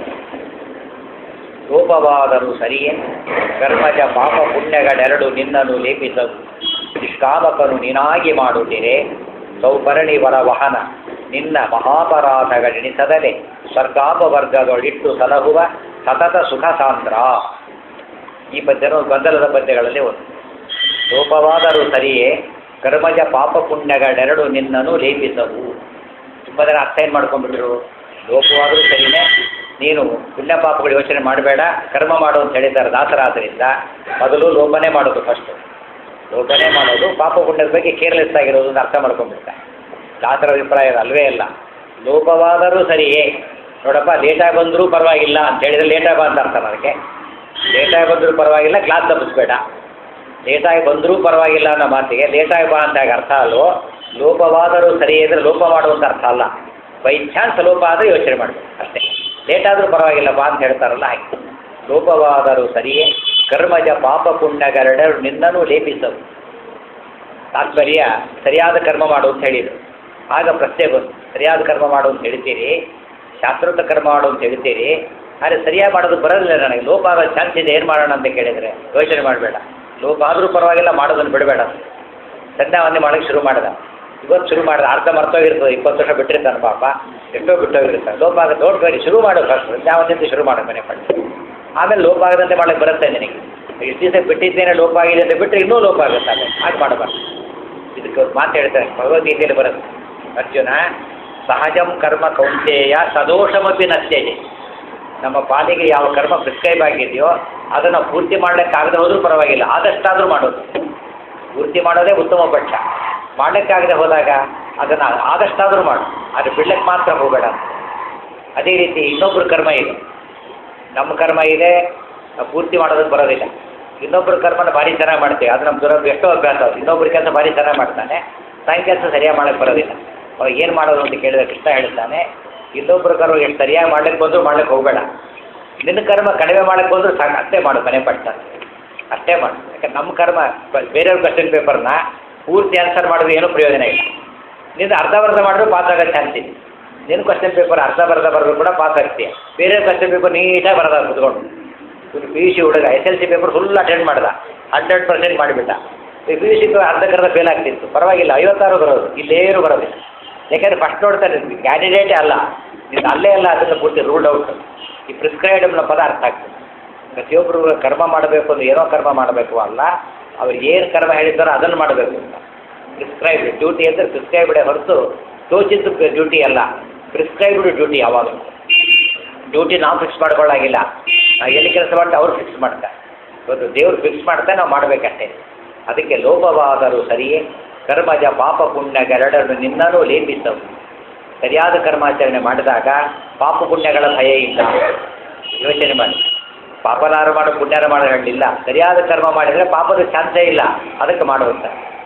ರೂಪವಾದರೂ ಸರಿಯೇ ಕರ್ಮಜ ಪಾಪ ಪುಣ್ಯಗಳೆರಡು ನಿನ್ನನ್ನು ಲೇಪಿಸಲು ನಿಷ್ಕಾಮಕನು ನೀನಾಗಿ ಮಾಡುತ್ತೀರೆ ಸೌಪರಣಿ ವರ ವಹನ ನಿನ್ನ ಮಹಾಪರಾಧಗಳೆಣಿಸದಲೆ ಸ್ವರ್ಗಾಪವರ್ಗಗಳಿಟ್ಟು ಸಲಹುವ ಸತತ ಸುಖ ಸಾಂದ್ರ ಈ ಪದ್ಯನು ಗೊಂದಲದ ಪದ್ಯಗಳಲ್ಲಿ ಒಂದು ರೂಪವಾದರೂ ಸರಿಯೇ ಕರ್ಮಜ ಪಾಪ ಪುಣ್ಯಗಳೆರಡು ನಿನ್ನನ್ನು ಲೇಪಿಸವು ತುಂಬ ಜನ ಅರ್ಥ ಏನು ಮಾಡ್ಕೊಂಡ್ಬಿಟ್ರು ಲೋಪವಾದರೂ ಸರಿನೇ ನೀನು ಪುಣ್ಯ ಪಾಪಗಳು ಯೋಚನೆ ಮಾಡಬೇಡ ಕರ್ಮ ಮಾಡು ಅಂತ ಹೇಳಿದ್ದಾರೆ ದಾಸರಾದ್ರಿಂದ ಮೊದಲು ಲೋಪನೆ ಮಾಡೋದು ಫಸ್ಟು ಲೋಪನೆ ಮಾಡೋದು ಪಾಪ ಪುಣ್ಯದ ಬಗ್ಗೆ ಕೇರ್ಲೆಸ್ ಆಗಿರೋದು ಅಂತ ಅರ್ಥ ಮಾಡ್ಕೊಂಡ್ಬಿಡ್ತಾರೆ ದಾಸರ ಅಭಿಪ್ರಾಯ ಅಲ್ವೇ ಇಲ್ಲ ಲೋಪವಾದರೂ ಸರಿಯೇ ನೋಡಪ್ಪ ಲೇಟಾಗಿ ಬಂದರೂ ಪರವಾಗಿಲ್ಲ ಅಂತ ಹೇಳಿದ್ರೆ ಲೇಟಾಗಿ ಬಾ ಅಂತ ಅರ್ಥ ಅದಕ್ಕೆ ಲೇಟಾಗಿ ಬಂದರೂ ಪರವಾಗಿಲ್ಲ ಕ್ಲಾಸ್ ತಪ್ಪಿಸ್ಬೇಡ ಲೇಟಾಗಿ ಬಂದರೂ ಪರವಾಗಿಲ್ಲ ಅನ್ನೋ ಮಾತಿಗೆ ಲೇಟಾಗಿ ಬಾ ಅಂತ ಆಗ ಅರ್ಥ ಅಲ್ವೋ ಲೋಪವಾದರೂ ಸರಿ ಇದ್ರೆ ಲೋಪ ಮಾಡುವಂಥ ಅರ್ಥ ಅಲ್ಲ ಬೈ ಚಾನ್ಸ್ ಲೋಪ ಆದರೆ ಯೋಚನೆ ಮಾಡಬೇಕು ಅಷ್ಟೇ ಲೇಟಾದರೂ ಪರವಾಗಿಲ್ಲ ಬಾ ಅಂತ ಹೇಳ್ತಾರಲ್ಲ ಹಾಗೆ ಲೋಪವಾದರೂ ಸರಿಯೇ ಕರ್ಮಜ ಪಾಪ ಪುಣ್ಯಗಳೆರಡು ನಿನ್ನನ್ನು ಲೇಪಿಸವು ತಾತ್ಪರ್ಯ ಸರಿಯಾದ ಕರ್ಮ ಮಾಡು ಅಂತ ಹೇಳಿದರು ಆಗ ಪ್ರಶ್ನೆ ಬಂತು ಸರಿಯಾದ ಕರ್ಮ ಮಾಡು ಅಂತ ಹೇಳ್ತೀರಿ ಶಾಸ್ತ್ರೋಕ್ತ ಕರ್ಮ ಮಾಡು ಅಂತ ಹೇಳ್ತೀರಿ ಆದರೆ ಸರಿಯಾಗಿ ಮಾಡೋದು ಬರೋದಿಲ್ಲ ನನಗೆ ಲೋಪ ಆಗೋ ಚಾನ್ಸ್ ಇದೆ ಏನು ಮಾಡೋಣ ಅಂತ ಕೇಳಿದರೆ ಯೋಚನೆ ಮಾಡಬೇಡ ಲೋಪ ಆದರೂ ಪರವಾಗಿಲ್ಲ ಮಾಡೋದನ್ನು ಬಿಡಬೇಡ ಸಂಧ್ಯಾವಂದನೆ ಮಾಡೋಕ್ಕೆ ಶುರು ಮಾಡ್ದ ಇವತ್ತು ಶುರು ಮಾಡ್ದ ಅರ್ಧ ಮರ್ತೋಗಿರ್ತದೆ ಇಪ್ಪತ್ತು ವರ್ಷ ಬಿಟ್ಟಿರ್ತಾನೆ ಪಾಪ ಎಷ್ಟೋ ಬಿಟ್ಟೋಗಿರ್ತಾನೆ ಲೋಪ ಆಗ ನೋಡ್ಬೇಡಿ ಶುರು ಮಾಡು ಫಸ್ಟ್ ಸಂಧ್ಯಾವಂದನೆ ಶುರು ಮಾಡು ಮನೆ ಪಟ್ಟು ಆಮೇಲೆ ಲೋಪ ಆಗದಂತೆ ಮಾಡಕ್ಕೆ ಬರುತ್ತೆ ನಿನಗೆ ಇಷ್ಟು ದಿವಸ ಬಿಟ್ಟಿದ್ದೇನೆ ಲೋಪ ಆಗಿದೆ ಅಂತ ಬಿಟ್ಟರೆ ಇನ್ನೂ ಲೋಪ ಆಗುತ್ತೆ ಆಮೇಲೆ ಹಾಗೆ ಮಾಡಬಾರ್ದು ಇದಕ್ಕೆ ಅವ್ರು ಮಾತು ಹೇಳ್ತಾರೆ ಭಗವದ್ಗೀತೆಯಲ್ಲಿ ಬರುತ್ತೆ ಅರ್ಜುನ ಸಹಜಂ ಕರ್ಮ ಕೌಂತೆಯ ಸದೋಷಮಪಿ ನಶ್ಯಜೆ ನಮ್ಮ ಪಾಲಿಗೆ ಯಾವ ಕರ್ಮ ಪ್ರಿಸ್ಕ್ರೈಬ್ ಆಗಿದೆಯೋ ಅದನ್ನು ಪೂರ್ತಿ ಮಾಡಲಿಕ್ಕಾಗದೆ ಹೋದರೂ ಪರವಾಗಿಲ್ಲ ಆದಷ್ಟಾದರೂ ಮಾಡೋದು ಪೂರ್ತಿ ಮಾಡೋದೇ ಉತ್ತಮ ಪಕ್ಷ ಮಾಡಲಿಕ್ಕಾಗದೆ ಹೋದಾಗ ಅದನ್ನು ಆದಷ್ಟಾದರೂ ಮಾಡು ಅದು ಬಿಡ್ಲಿಕ್ಕೆ ಮಾತ್ರ ಹೋಗಬೇಡ ಅದೇ ರೀತಿ ಇನ್ನೊಬ್ಬರ ಕರ್ಮ ಇದೆ ನಮ್ಮ ಕರ್ಮ ಇದೆ ನಾವು ಪೂರ್ತಿ ಮಾಡೋದಕ್ಕೆ ಬರೋದಿಲ್ಲ ಇನ್ನೊಬ್ಬರ ಕರ್ಮನ ಭಾರಿ ಚೆನ್ನಾಗಿ ಮಾಡ್ತೀವಿ ಅದು ನಮ್ಮ ದುರಭ್ಯ ಎಷ್ಟೋ ಅಭ್ಯಾಸ ಅದು ಇನ್ನೊಬ್ಬರ ಕೆಲಸ ಭಾರಿ ಚೆನ್ನಾಗಿ ಮಾಡ್ತಾನೆ ತನ್ನ ಕೆಲಸ ಸರಿಯಾಗಿ ಮಾಡೋಕ್ಕೆ ಬರೋದಿಲ್ಲ ಅವಾಗ ಏನು ಮಾಡೋದು ಅಂತ ಕೇಳಿದ್ರೆ ಕೃಷ್ಣ ಹೇಳ್ತಾನೆ ಇನ್ನೊಬ್ಬರ ಕರ್ಮ ಎಷ್ಟು ಸರಿಯಾಗಿ ಮಾಡ್ಲಿಕ್ಕೆ ಬಂದರೂ ಮಾಡ್ಲಿಕ್ಕೆ ಹೋಗಬೇಡ ನಿನ್ನ ಕರ್ಮ ಕಡಿಮೆ ಮಾಡಕ್ಕೆ ಬಂದರೂ ಸಾಕು ಅಷ್ಟೇ ಮಾಡು ಮನೆ ಪಟ್ಟ ಅಷ್ಟೇ ಮಾಡು ಯಾಕಂದ್ರೆ ನಮ್ಮ ಕರ್ಮ ಬ- ಬೇರೆಯವ್ರ ಕ್ವಶನ್ ಪೇಪರ್ನ ಪೂರ್ತಿ ಆನ್ಸರ್ ಮಾಡಿದ್ರೆ ಏನೂ ಪ್ರಯೋಜನ ಇಲ್ಲ ನಿಂದು ಅರ್ಧ ಬರ್ಧ ಮಾಡಿದ್ರು ಪಾಸ್ ಆಗೋ ಚಾನ್ಸ್ ಇದೆ ನಿನ್ನ ಕ್ವಶನ್ ಪೇಪರ್ ಅರ್ಧ ಬರ್ಧ ಬರೆದ್ರು ಕೂಡ ಪಾಸ್ ಆಗ್ತೀಯ ಬೇರೆ ಕ್ವಶನ್ ಪೇಪರ್ ನೀಟಾಗಿ ಬರೋದ ಕುತ್ಕೊಂಡು ಇವ್ನು ಪಿ ಯು ಸಿ ಹುಡುಗ S L C paper full attend ಮಾಡ್ದ ಹಂಡ್ರೆಡ್ ಪರ್ಸೆಂಟ್ ಮಾಡಿಬಿಟ್ಟ ಈ ಪಿ ಯು ಸಿ ಅರ್ಧಕ್ಕರ್ಧ ಫೇಲ್ ಆಗ್ತಿತ್ತು ಪರವಾಗಿಲ್ಲ ಐವತ್ತಾರು ಬರೋದು ಇಲ್ಲೇನು ಬರೋದಿಲ್ಲ ಯಾಕಂದ್ರೆ ಫಸ್ಟ್ ನೋಡ್ತಾರೆ ಕ್ಯಾಂಡಿಡೇಟೇ ಅಲ್ಲ ಇದು ಅಲ್ಲೇ ಅಲ್ಲ ಅದನ್ನು ಪೂರ್ತಿ ರೂಲ್ಡ್ ಔಟ್ ಈ ಪ್ರಿಸ್ಕ್ರೈಬ್ಡ್ ಅನ್ನೋ ಪದ ಅರ್ಥ ಆಗ್ತದೆ ಪ್ರತಿಯೊಬ್ಬರು ಕರ್ಮ ಮಾಡಬೇಕು ಅಂದ್ರೆ ಏನೋ ಕರ್ಮ ಮಾಡಬೇಕು ಅಲ್ಲ ಅವ್ರು ಏನು ಕರ್ಮ ಹೇಳಿದ್ದಾರೋ ಅದನ್ನು ಮಾಡಬೇಕು ಅಂತ ಪ್ರಿಸ್ಕ್ರೈಬ್ಡ್ ಡ್ಯೂಟಿ ಅಂದರೆ ಪ್ರಿಸ್ಕ್ರೈಬ್ಡೇ ಹೊರತು ತೋಚಿದ್ದು ಡ್ಯೂಟಿ ಅಲ್ಲ ಪ್ರಿಸ್ಕ್ರೈಬ್ಡ್ ಡ್ಯೂಟಿ ಯಾವಾಗ ಡ್ಯೂಟಿ ನಾವು ಫಿಕ್ಸ್ ಮಾಡ್ಕೊಳ್ಳಾಗಿಲ್ಲ ನಾವು ಎಲ್ಲಿ ಕೆಲಸ ಮಾಡ್ತಾ ಅವ್ರು ಫಿಕ್ಸ್ ಮಾಡ್ತಾರೆ ಇವತ್ತು ದೇವ್ರು ಫಿಕ್ಸ್ ಮಾಡ್ತಾ ನಾವು ಮಾಡಬೇಕಷ್ಟೇ ಅದಕ್ಕೆ ಲೋಪವಾದರೂ ಸರಿಯೇ ಕರ್ಮಜ ಪಾಪ ಪುಣ್ಯಗಳೆರಡನ್ನು ನಿನ್ನೂ ಲೇಪಿಸವು ಸರಿಯಾದ ಕರ್ಮಾಚರಣೆ ಮಾಡಿದಾಗ ಪಾಪ ಪುಣ್ಯಗಳ ಭಯ ಇಲ್ಲ ಯೋಚನೆ ಮಾಡಿ ಪಾಪನಾರು ಮಾಡೋ ಪುಣ್ಯನ ಮಾಡೋ ಹೇಳಿಲ್ಲ ಸರಿಯಾದ ಕರ್ಮ ಮಾಡಿದರೆ ಪಾಪದ ಚಾನ್ಸೇ ಇಲ್ಲ ಅದಕ್ಕೆ ಮಾಡುವಂತ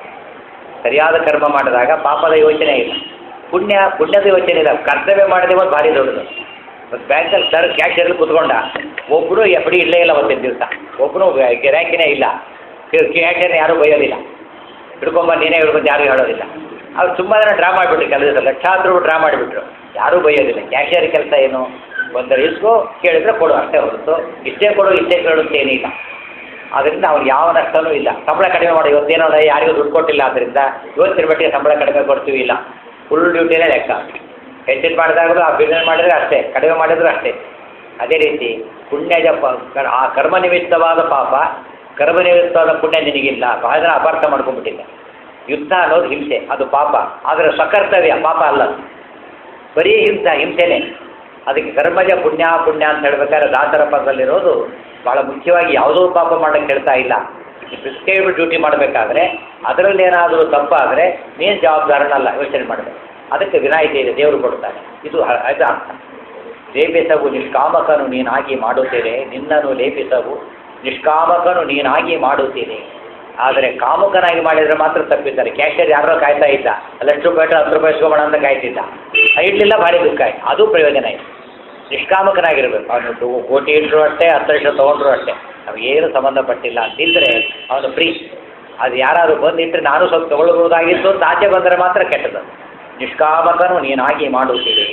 ಸರಿಯಾದ ಕರ್ಮ ಮಾಡಿದಾಗ ಪಾಪದ ಯೋಚನೆ ಇಲ್ಲ ಪುಣ್ಯ ಪುಣ್ಯದ ಯೋಚನೆ ಇಲ್ಲ ಕರ್ತವ್ಯ ಮಾಡಿದೆ ಒಂದು ಭಾರಿ ದೊಡ್ಡದು ಮತ್ತು ಬ್ಯಾಂಕಲ್ಲಿ ಸರ್ ಕ್ಯಾಶಲ್ಲಿ ಕುತ್ಕೊಂಡ ಒಬ್ಬರು ಎಫ್ ಡಿ ಇಲ್ಲೇ ಇಲ್ಲ ಅವತ್ತಿನ ದಿವಸ ಒಬ್ಬನು ಗಿರಾಕಿನೇ ಇಲ್ಲ ಕ್ಯಾಶನ್ನು ಯಾರೂ ಬೈಯೋದಿಲ್ಲ ಹಿಡ್ಕೊಂಬ ನೀನೇ ಹಿಡ್ಕೊಂಡು ಯಾರೂ ಹೇಳೋದಿಲ್ಲ ಅವ್ರು ತುಂಬ ಜನ ಡ್ರಾ ಮಾಡಿಬಿಟ್ರು ಕೆಲಸ ಲಕ್ಷಾಂತರ ಡ್ರಾ ಮಾಡಿಬಿಟ್ರು ಯಾರೂ ಬೈಯೋದಿಲ್ಲ ಕ್ಯಾಶಿಯರ್ ಕೆಲಸ ಏನು ಒಂದು ಇಸ್ಕೋ ಕೇಳಿದ್ರೆ ಕೊಡು ಅಷ್ಟೇ ಹೊರತು ಇಷ್ಟೇ ಕೊಡು ಇಷ್ಟೇ ಕೊಡು ಅಂತ ಏನಿಲ್ಲ ಅದರಿಂದ ಅವ್ನು ಯಾವ ನಷ್ಟನೂ ಇಲ್ಲ ಸಂಬಳ ಕಡಿಮೆ ಮಾಡಿ ಇವತ್ತೇನೋ ಯಾರಿಗೂ ದುಡ್ಡು ಕೊಟ್ಟಿಲ್ಲ ಆದ್ದರಿಂದ ಇವತ್ತಿನ ಮಟ್ಟಿಗೆ ಸಂಬಳ ಕಡಿಮೆ ಕೊಡ್ತೀವಿ ಇಲ್ಲ ಫುಲ್ ಡ್ಯೂಟಿನೇ ಲೆಕ್ಕ ಹೆಚ್ಚಿನ ಮಾಡಿದಾಗಲೂ ಆ ಬಿಸ್ನೆಸ್ ಮಾಡಿದರೆ ಅಷ್ಟೇ ಕಡಿಮೆ ಮಾಡಿದ್ರು ಅಷ್ಟೇ ಅದೇ ರೀತಿ ಪುಣ್ಯಜ ಪ- ಕರ್- ಆ ಕರ್ಮ ನಿಮಿತ್ತವಾದ ಪಾಪ ಕರ್ಮ ನಿಮಿತ್ತವಾದ ಪುಣ್ಯ ನಿನಗಿಲ್ಲ ಬಹಳ ಜನ ಅಪಾರ್ಥ ಮಾಡ್ಕೊಂಡ್ಬಿಟ್ಟಿಲ್ಲ ಯುದ್ಧ ಅನ್ನೋದು ಹಿಂಸೆ ಅದು ಪಾಪ ಆದರೆ ಸ್ವಕರ್ತವ್ಯ ಪಾಪ ಅಲ್ಲ ಅದು. ಬರೀ ಹಿಂಸೆ ಹಿಂಸೆನೇ ಅದಕ್ಕೆ ಕರ್ಮಜ ಪುಣ್ಯ ಪುಣ್ಯ ಅಂತ ಹೇಳ್ಬೇಕಾದ್ರೆ ದಾಸರ ಪದದಲ್ಲಿರೋದು ಭಾಳ ಮುಖ್ಯವಾಗಿ ಯಾವುದೋ ಪಾಪ ಮಾಡಕ್ಕೆ ಹೇಳ್ತಾ ಇಲ್ಲ ಪ್ರಿಸ್ಕ್ರೈಬ್ಡ್ ಡ್ಯೂಟಿ ಮಾಡಬೇಕಾದ್ರೆ ಅದರಲ್ಲಿ ಏನಾದರೂ ತಪ್ಪಾದರೆ ನೀನು ಜವಾಬ್ದಾರನಲ್ಲ ಯೋಚನೆ ಮಾಡಬೇಕು ಅದಕ್ಕೆ ವಿನಾಯಿತಿ ಇದೆ ದೇವರು ಕೊಡ್ತಾನೆ ಇದು ಹ- ಇದು ಅರ್ಥ ಲೇಪಿಸವು ನಿಷ್ಕಾಮಕನು ನೀನಾಗಿ ಮಾಡುತ್ತೇನೆ ನಿನ್ನನ್ನು ಲೇಪಿಸವು ನಿಷ್ಕಾಮಕನು ನೀನಾಗಿ ಮಾಡುತ್ತೀನಿ ಆದರೆ ಕಾಮಕನಾಗಿ ಮಾಡಿದರೆ ಮಾತ್ರ ತಪ್ಪಿದ್ದಾರೆ ಕ್ಯಾಶಿಯರ್ ಯಾರೋ ಕಾಯ್ತಾ ಇದ್ದ ಲಕ್ಷ ರೂಪಾಯಿ ಇಟ್ಟರೆ ಹತ್ತು ರೂಪಾಯಿ ಇಸ್ಕೊಬೋಣ ಅಂತ ಕಾಯ್ತಿದ್ದ ಇಡ್ಲಿಲ್ಲ ಭಾರಿ ದುಃಖ ಆಯ್ತು ಅದು ಪ್ರಯೋಜನ ಇದೆ ನಿಷ್ಕಾಮಕನಾಗಿರ್ಬೇಕು ಅವನು ದು- ಕೋಟಿ ಇಟ್ಟರು ಅಷ್ಟೇ ಹತ್ತು ಲಕ್ಷ ತೊಗೊಂಡ್ರು ಅಷ್ಟೇ ನಮಗೇನು ಸಂಬಂಧಪಟ್ಟಿಲ್ಲ ಅಂತಿದ್ರೆ ಅವನು ಫ್ರೀ ಅದು ಯಾರಾದ್ರು ಬಂದಿಟ್ಟರೆ ನಾನು ಸ್ವಲ್ಪ ತಗೊಳ್ಬೋದಾಗಿತ್ತು ಅಂತ ಆಚೆ ಬಂದರೆ ಮಾತ್ರ ಕೆಟ್ಟದ್ದು ನಿಷ್ಕಾಮಕನು ನೀನಾಗಿ ಮಾಡುತ್ತೀರಿ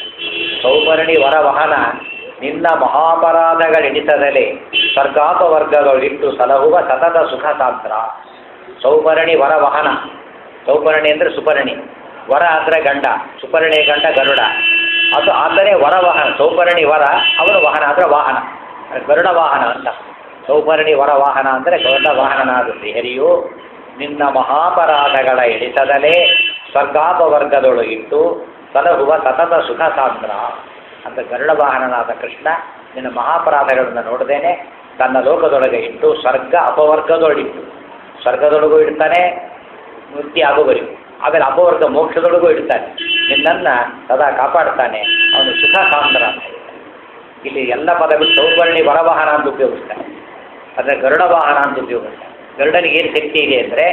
ಸೌಪರ್ಣಿ ವರ ವಾಹನ ನಿನ್ನ ಮಹಾಪರಾಧಗಳೆಣಿಸದಲೆ ಸ್ವರ್ಗಾಪವರ್ಗಗಳಿಟ್ಟು ಸಲಹುವ ಸತತ ಸುಖ ಸಾಂದ್ರ ಸೌಪರ್ಣಿ ವರ ವಾಹನ ಸೌಪರ್ಣಿ ಅಂದರೆ ಸುಪರ್ಣಿ ವರ ಅಂದರೆ ಗಂಡ ಸುಪರ್ಣಿ ಗಂಡ ಗರುಡ ಅದು ಆದರೆ ವರ ವಾಹನ ಸೌಪರ್ಣಿ ವರ ಅವನು ವಾಹನ ಅಂದರೆ ವಾಹನ ಗರುಡ ವಾಹನ ಅಂತ ಸೌಪರ್ಣಿ ವರ ವಾಹನ ಅಂದರೆ ಗರುಡ ವಾಹನನಾದ ಶ್ರೀಹರಿಯು ನಿನ್ನ ಮಹಾಪರಾಧಗಳ ಎಣಿಸದಲೇ ಸ್ವರ್ಗಾಪವರ್ಗದೊಳು ಇಟ್ಟು ಸಲಹುವ ಸತತ ಸುಖ ಸಾಂದ್ರ ಅಂತ ಗರುಡ ವಾಹನನಾದ ಕೃಷ್ಣ ನಿನ್ನ ಮಹಾಪರಾಧಗಳನ್ನು ನೋಡದೇನೆ ತನ್ನ ಲೋಕದೊಳಗೆ ಇಟ್ಟು ಸ್ವರ್ಗ ಅಪವರ್ಗದೊಳಗಿಟ್ಟು ಸ್ವರ್ಗದೊಳಗೂ ಇಡ್ತಾನೆ ಮುಕ್ತಿ ಆಗುವವರೆಗೂ ಆಮೇಲೆ ಅಪವರ್ಗ ಮೋಕ್ಷದೊಳಗೂ ಇಡ್ತಾನೆ ನಿನ್ನನ್ನು ಸದಾ ಕಾಪಾಡ್ತಾನೆ ಅವನು ಸುಖ ಸಾಂದ್ರ ಅಂತ ಹೇಳ್ತಾನೆ. ಇಲ್ಲಿ ಎಲ್ಲ ಪದಗಳು ಸೌಪರ್ಣಿ ವರವಾಹನ ಅಂತ ಉಪಯೋಗಿಸ್ತಾನೆ ಅಂದರೆ ಗರುಡ ವಾಹನ ಅಂತ ಉಪಯೋಗಿಸ್ತಾನೆ ಗರುಡನಿಗೆ ಏನು ಶಕ್ತಿ ಇದೆ ಅಂದರೆ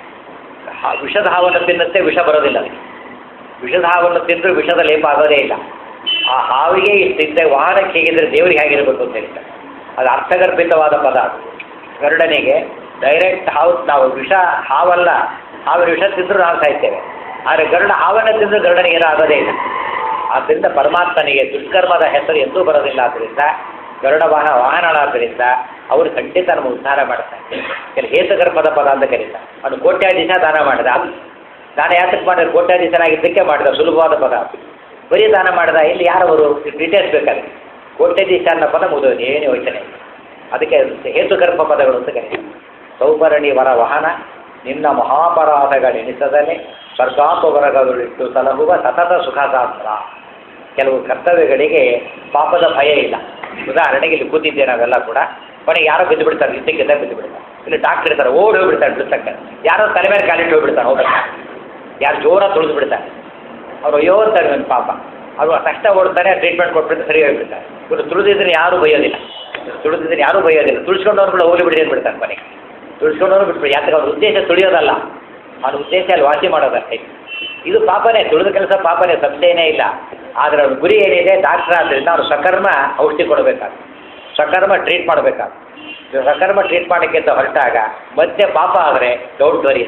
ವಿಷದ ಹಾವನ್ನು ತಿನ್ನುತ್ತೆ ವಿಷ ಬರೋದಿಲ್ಲ ಅದಕ್ಕೆ ವಿಷದ ಹಾವನ್ನು ತಿಂದರೂ ವಿಷದ ಲೇಪ ಆಗೋದೇ ಇಲ್ಲ ಆ ಹಾವಿಗೆ ಇಷ್ಟಿದ್ದ ವಾಹನಕ್ಕೆ ಹೇಗಿದ್ರೆ ದೇವರಿಗೆ ಹೇಗಿರಬೇಕು ಅಂತ ಹೇಳ್ತಾರೆ ಅದು ಅರ್ಥಗರ್ಭಿತವಾದ ಪದ ಅದು ಗರುಡನಿಗೆ ಡೈರೆಕ್ಟ್ ಹಾವು ನಾವು ವಿಷ ಹಾವಲ್ಲ ಹಾವಿನ ವಿಷ ತಿಂದರೂ ನಾವು ಸಾಯ್ತೇವೆ ಆದರೆ ಗರುಡ ಹಾವನ್ನು ತಿಂದರೂ ಗರುಡನಿಗೆ ಏನೂ ಆಗೋದೇ ಇಲ್ಲ ಆದ್ದರಿಂದ ಪರಮಾತ್ಮನಿಗೆ ದುಷ್ಕರ್ಮದ ಹೆಸರು ಎಂದೂ ಬರೋದಿಲ್ಲ ಆದ್ದರಿಂದ ಗರುಡ ವಾಹನ ವಾಹನಗಳಾದ್ದರಿಂದ ಅವರು ಖಂಡಿತ ನಮ್ಮ ಉದ್ಧಾರ ಮಾಡ್ತಾರೆ ಕೆಲ ಹೇತಕರ್ಮದ ಪದ ಅಂತ ಕರೀತಾರೆ ಅವನು ಕೋಟ್ಯಾಧೀಶ ದಾನ ಮಾಡಿದ ಅದು ದಾನ ಯಾತಕ್ಕೆ ಮಾಡಿದ್ರೆ ಕೋಟ್ಯಾಧೀಶನಾಗಿದ್ದಕ್ಕೆ ಮಾಡಿದ ಸುಲಭವಾದ ಪದ ಅದು. ಬರೀ ದಾನ ಮಾಡಿದ ಇಲ್ಲಿ ಯಾರವರು ಡೀಟೇಲ್ಸ್ ಬೇಕಾದ್ರೆ ಕೋಟ್ಯಾಧೀಶ ಅನ್ನೋ ಪದ ಮುಗಿದೋದು ಏನು ಯೋಚನೆ ಇಲ್ಲ. ಅದಕ್ಕೆ ಹೇತುಕರ್ಮ ಪದಗಳು ಅಂತ ಕರೀತಾರೆ ಸೌಪರ್ಣಿ ವರ ವಾಹನ ನಿನ್ನ ಮಹಾಪರಾಧಗಳೆನಿಸದಲೇ ಸ್ವರ್ಗಾಪವರಗಳಿಟ್ಟು ಸಲಹುವ ಸತತ ಸುಖ ಸಾಂದ್ರ ಕೆಲವು ಕರ್ತವ್ಯಗಳಿಗೆ ಪಾಪದ ಭಯ ಇಲ್ಲ ಉದಾಹರಣೆಗೆ ಇಲ್ಲಿ ಕೂತಿದ್ದೆ ನಾವೆಲ್ಲ ಕೂಡ ಕೊನೆಗೆ ಯಾರೋ ಬಿದ್ದು ಬಿಡ್ತಾರೆ ಇದ್ದಕ್ಕಿದ್ದ ಬಿದ್ದು ಬಿಡ್ತಾರೆ ಇಲ್ಲಿ ಡಾಕ್ಟರ್ ಇರ್ತಾರೆ ಓಡಿ ಹೋಗ್ಬಿಡ್ತಾರೆ ಬಿಡ್ತಕ್ಕ ಯಾರೋ ತಲೆ ಮೇಲೆ ಕಾಲಿಟ್ಟು ಹೋಗ್ಬಿಡ್ತಾರೆ ಹೋಗಕ್ಕೆ ಯಾರು ಜೋರ ತುಳಿದು ಬಿಡ್ತಾರೆ ಅವ್ರು ಅಯ್ಯೋ ಅಂತಾರೆ ನನ್ನ ಪಾಪ ಅವರು ತಕ್ಷಣ ಓಡ್ತಾರೆ ಟ್ರೀಟ್ಮೆಂಟ್ ಕೊಟ್ಬಿಟ್ಟು ಸರಿ ಹೋಗ್ಬಿಡ್ತಾರೆ ಇವರು ತುಳಿದಿದ್ರೆ ಯಾರೂ ಬೈಯೋದಿಲ್ಲ ತುಳಿದಿದ್ರೆ ಯಾರೂ ಬೈಯೋದಿಲ್ಲ ತುಳಿಸ್ಕೊಂಡವ್ರು ಕೂಡ ಹೋಗಿ ಬಿಡಿ ಬಿಡ್ತಾರೆ ಕೊನೆಗೆ ತುಳಿಸ್ಕೊಂಡವ್ರು ಬಿಟ್ಬಿಡಿ ಯಾಕಂದ್ರೆ ಅವ್ರ ಉದ್ದೇಶ ತುಳಿಯೋದಲ್ಲ ಅವ್ರ ಉದ್ದೇಶ ಅಲ್ಲಿ ವಾಸಿ ಮಾಡೋದಷ್ಟೇ ಇದು ಪಾಪನೇ ತುಳಿದ ಕೆಲಸ ಪಾಪನೇ ಸಂಶಯನೇ ಇಲ್ಲ ಆದರೆ ಅವ್ರ ಗುರಿ ಏನಿದೆ ಡಾಕ್ಟರ್ ಆದ್ದರಿಂದ ಅವ್ರು ಸಕರ್ಮ ಔಷಧಿ ಕೊಡಬೇಕಾಗ್ತದೆ ಸಕರ್ಮ ಟ್ರೀಟ್ ಮಾಡಬೇಕಾಗ್ತದೆ ಸಕರ್ಮ ಟ್ರೀಟ್ ಮಾಡೋಕ್ಕಿಂತ ಹೊರಟಾಗ ಮತ್ತೆ ಪಾಪ ಆದರೆ ಡೌಟ್ ವರಿ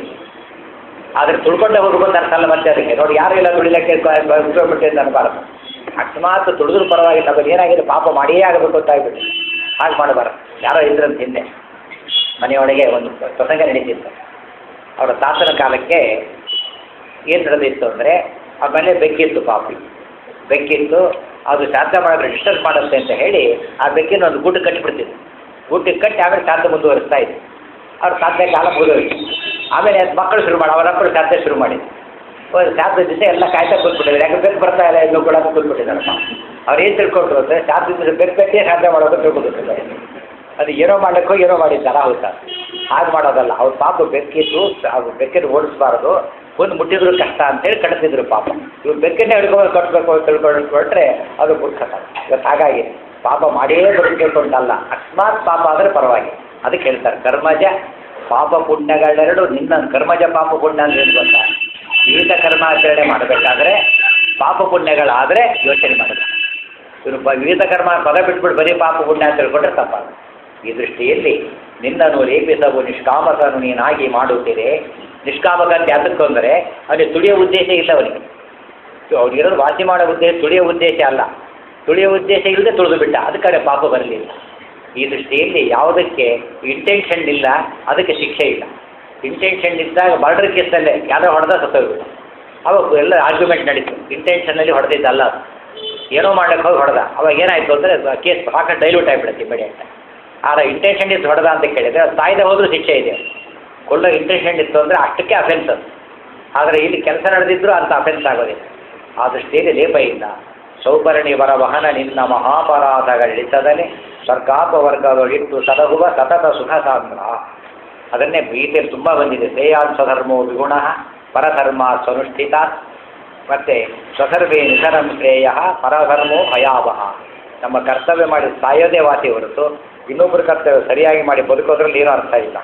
ಆದರೆ ತುಳ್ಕೊಂಡೆ ಹೋಗ್ಬೇಕು ಅರ್ಥ ಅಲ್ಲ ಮತ್ತೆ ಅದಕ್ಕೆ ನೋಡಿ ಯಾರು ಇಲ್ಲ ತುಳಿಲಿಕ್ಕೆ ಉಪಯೋಗಪಟ್ಟಿದ್ದು ಅನ್ಬಾರ್ದು ಅಕಸ್ಮಾತ್ ತುಳಿದ್ರು ಪರವಾಗಿಲ್ಲ ನಮಗೆ ಏನಾಗಿದೆ ಪಾಪ ಮಾಡಿಯೇ ಆಗಬೇಕು ಅಂತ ಆಗ್ಬಿಟ್ಟು ಹಾಗೆ ಮಾಡಬಾರ್ದು ಯಾರೋ ಇದ್ರಂತ ಹಿಂದೆ ಮನೆಯೊಳಗೆ ಒಂದು ಪ್ರಸಂಗ ನಡೀತಿತ್ತು ಅವರ ತಾತನ ಕಾಲಕ್ಕೆ ಏನು ನಡೆದಿತ್ತು ಅಂದರೆ ಆ ಮನೆ ಬೆಕ್ಕಿತ್ತು ಪಾಪಿ ಬೆಕ್ಕಿತ್ತು ಅದು ಶಾಂತ ಮಾಡಿದ್ರೆ ಡಿಸ್ಟರ್ಬ್ ಮಾಡುತ್ತೆ ಅಂತ ಹೇಳಿ ಆ ಬೆಕ್ಕಿನ ಒಂದು ಗುಡ್ಡು ಕಟ್ಟಿಬಿಡ್ತಿತ್ತು ಗುಡ್ಡಿಗೆ ಕಟ್ಟಿ ಆಮೇಲೆ ಶಾಂತ ಮುಂದುವರಿಸ್ತಾ ಇತ್ತು ಅವ್ರ ಸಾಧನೆ ಕಾಲ ಮುಗಿದೋಯ್ತು ಆಮೇಲೆ ಅದು ಮಕ್ಕಳು ಶುರು ಮಾಡಿ ಅವರ ಮಕ್ಕಳು ಶಾಂತ ಶುರು ಮಾಡಿ ಒಂದು ಶಾಂತ ದಿವಸ ಎಲ್ಲ ಕಾಯ್ತಾ ಕೂತ್ಬಿಟ್ಟಿದ್ದಾರೆ ಯಾಕೆ ಬೆಕ್ಕು ಬರ್ತಾ ಇಲ್ಲ ಇನ್ನೂ ಕೂಡ ಕೂತ್ಬಿಟ್ಟಿದ್ದಾರಪ್ಪ ಅವ್ರು ಏನು ತಿಳ್ಕೊಂಡ್ರು ಅಂದರೆ ಶಾಂತ ದಿವಸ ಬೆಕ್ಕು ಕಟ್ಟಿ ಶಾಂತ ಮಾಡೋದು ತಿಳ್ಕೊಂಡಿರ್ತಾರೆ ಅದು ಏನೋ ಮಾಡ್ಲಿಕ್ಕೋ ಏನೋ ಮಾಡಿದ್ದಾರ ಹೌದಾ ಹಾಗೆ ಮಾಡೋದಲ್ಲ ಅವ್ರ ಪಾಪ ಬೆಕ್ಕಿತ್ತು ಅದು ಬೆಕ್ಕಿನ ಓಡಿಸ್ಬಾರ್ದು ಒಂದು ಮುಟ್ಟಿದ್ರು ಕಷ್ಟ ಅಂತೇಳಿ ಕಟ್ತಿದ್ರು ಪಾಪ ಇವ್ರು ಬೆಕ್ಕನ್ನೇ ಹಿಡ್ಕೊಂಡು ಕಟ್ಟಬೇಕು ಅಂತ ತಿಳ್ಕೊಂಡು ಕೊಟ್ಟರೆ ಅದು ಬುಡ್ಕತ್ತ ಇವತ್ತು ಹಾಗಾಗಿ ಪಾಪ ಮಾಡಿಯೇ ಬದುಕಬೇಕು ಅಂತಲ್ಲ ಅಕಸ್ಮಾತ್ ಪಾಪ ಆದರೆ ಪರವಾಗಿ ಅದಕ್ಕೆ ಹೇಳ್ತಾರೆ ಕರ್ಮಜ ಪಾಪ ಪುಣ್ಯಗಳೆರಡು ನಿನ್ನ ಕರ್ಮಜ ಪಾಪ ಪುಣ್ಯ ಅಂತ ಏನು ಗೊತ್ತಾ ವಿವಿಧ ಕರ್ಮಾಚರಣೆ ಮಾಡಬೇಕಾದ್ರೆ ಪಾಪ ಪುಣ್ಯಗಳಾದರೆ ಯೋಚನೆ ಮಾಡಬೇಕು ಇವರು ಬ ವಿವಿಧ ಕರ್ಮ ಪದ ಬಿಟ್ಬಿಟ್ಟು ಬರೀ ಪಾಪ ಪುಣ್ಯ ಅಂತ ತಿಳ್ಕೊಂಡ್ರೆ ತಪ್ಪಾಗ ಈ ದೃಷ್ಟಿಯಲ್ಲಿ ನಿನ್ನನ್ನು ಲೇಪಿಸವು ನಿಷ್ಕಾಮಕನು ನೀನಾಗಿ ಮಾಡುತ್ತೀರಿ ನಿಷ್ಕಾಮಕ ಅಂತ ಯಾತಕ್ಕೆ ಅಂದರೆ ಅವನಿಗೆ ತುಳಿಯೋ ಉದ್ದೇಶ ಇಲ್ಲ ಅವನಿಗೆ ಅವ್ನಿಗಿರೋದು ವಾಸಿ ಮಾಡೋ ಉದ್ದೇಶ ತುಳಿಯೋ ಉದ್ದೇಶ ಅಲ್ಲ ತುಳಿಯೋ ಉದ್ದೇಶ ಇಲ್ಲದೆ ತುಳಿದು ಬಿಟ್ಟ ಅದಕ್ಕೆ ಪಾಪ ಬರಲಿಲ್ಲ ಈ ದೃಷ್ಟಿಯಲ್ಲಿ ಯಾವುದಕ್ಕೆ ಇಂಟೆನ್ಷನ್ ಇಲ್ಲ ಅದಕ್ಕೆ ಶಿಕ್ಷೆ ಇಲ್ಲ ಇಂಟೆನ್ಷನ್ ಇದ್ದಾಗ ಮರ್ಡರ್ ಕೇಸಲ್ಲೇ ಯಾರೋ ಹೊಡೆದ ಸತ್ತೋಗ್ಬಿಟ್ಟು ಅವಾಗ ಎಲ್ಲ ಆರ್ಗ್ಯುಮೆಂಟ್ ನಡೀತು ಇಂಟೆನ್ಷನಲ್ಲಿ ಹೊಡೆದಿದ್ದಲ್ಲ ಅದು ಏನೋ ಮಾಡ್ಲಿಕ್ಕೆ ಹೋಗಿ ಹೊಡೆದ ಅವಾಗ ಏನಾಯಿತು ಅಂದರೆ ಕೇಸ್ ಸಾಕಷ್ಟು ಡೈಲ್ಯೂಟ್ ಆಗಿಬಿಡುತ್ತೆ ಇಮಿಡಿಯೇಟ್ ಆದರೆ ಇಂಟೆನ್ಷನ್ ಇದ್ದು ಹೊಡೆದ ಅಂತ ಕೇಳಿದರೆ ಅದು ಸಾಯ್ದೆ ಹೋದರೂ ಶಿಕ್ಷೆ ಇದೆ ಕೊಳ್ಳೋ ಇಂಟೆನ್ಷನ್ ಇತ್ತು ಅಂದರೆ ಅಷ್ಟಕ್ಕೆ ಅಫೆನ್ಸ್ ಅದು ಆದರೆ ಇಲ್ಲಿ ಕೆಲಸ ನಡೆದಿದ್ದರೂ ಅಂಥ ಅಫೆನ್ಸ್ ಆಗೋದಿಲ್ಲ ಆ ದೃಷ್ಟಿಯಲ್ಲಿ ಲೇಪ ಇಲ್ಲ ಸೌಪರ್ಣಿ ವರ ವಹನ ನಿನ್ನ ಮಹಾಪರಾಧಗಳಿಸದಲೇ ಸ್ವರ್ಗಾಪವರ್ಗದೊಳಿಟ್ಟು ಸಲಹುವ ಸತತ ಸುಖ ಸಾಂದ್ರ ಅದನ್ನೇ ಗೀತೆಯಲ್ಲಿ ತುಂಬ ಬಂದಿದೆ ಶ್ರೇಯಾನ್ ಸ್ವಧರ್ಮೋ ವಿಗುಣ ಪರಧರ್ಮ ಸ್ವನುಷ್ಠಿತ ಮತ್ತು ಸ್ವಧರ್ಮೇ ನಿಧನಂ ಶ್ರೇಯ ಪರಧರ್ಮೋ ಭಯಾವಹ ನಮ್ಮ ಕರ್ತವ್ಯ ಮಾಡಿ ಸಾಯೋದೇ ವಾಸಿ ಹೊರತು ಇನ್ನೊಬ್ಬರ ಕರ್ತವ್ಯ ಸರಿಯಾಗಿ ಮಾಡಿ ಬದುಕೋದ್ರಲ್ಲಿ ಏನೂ ಅರ್ಥ ಇಲ್ಲ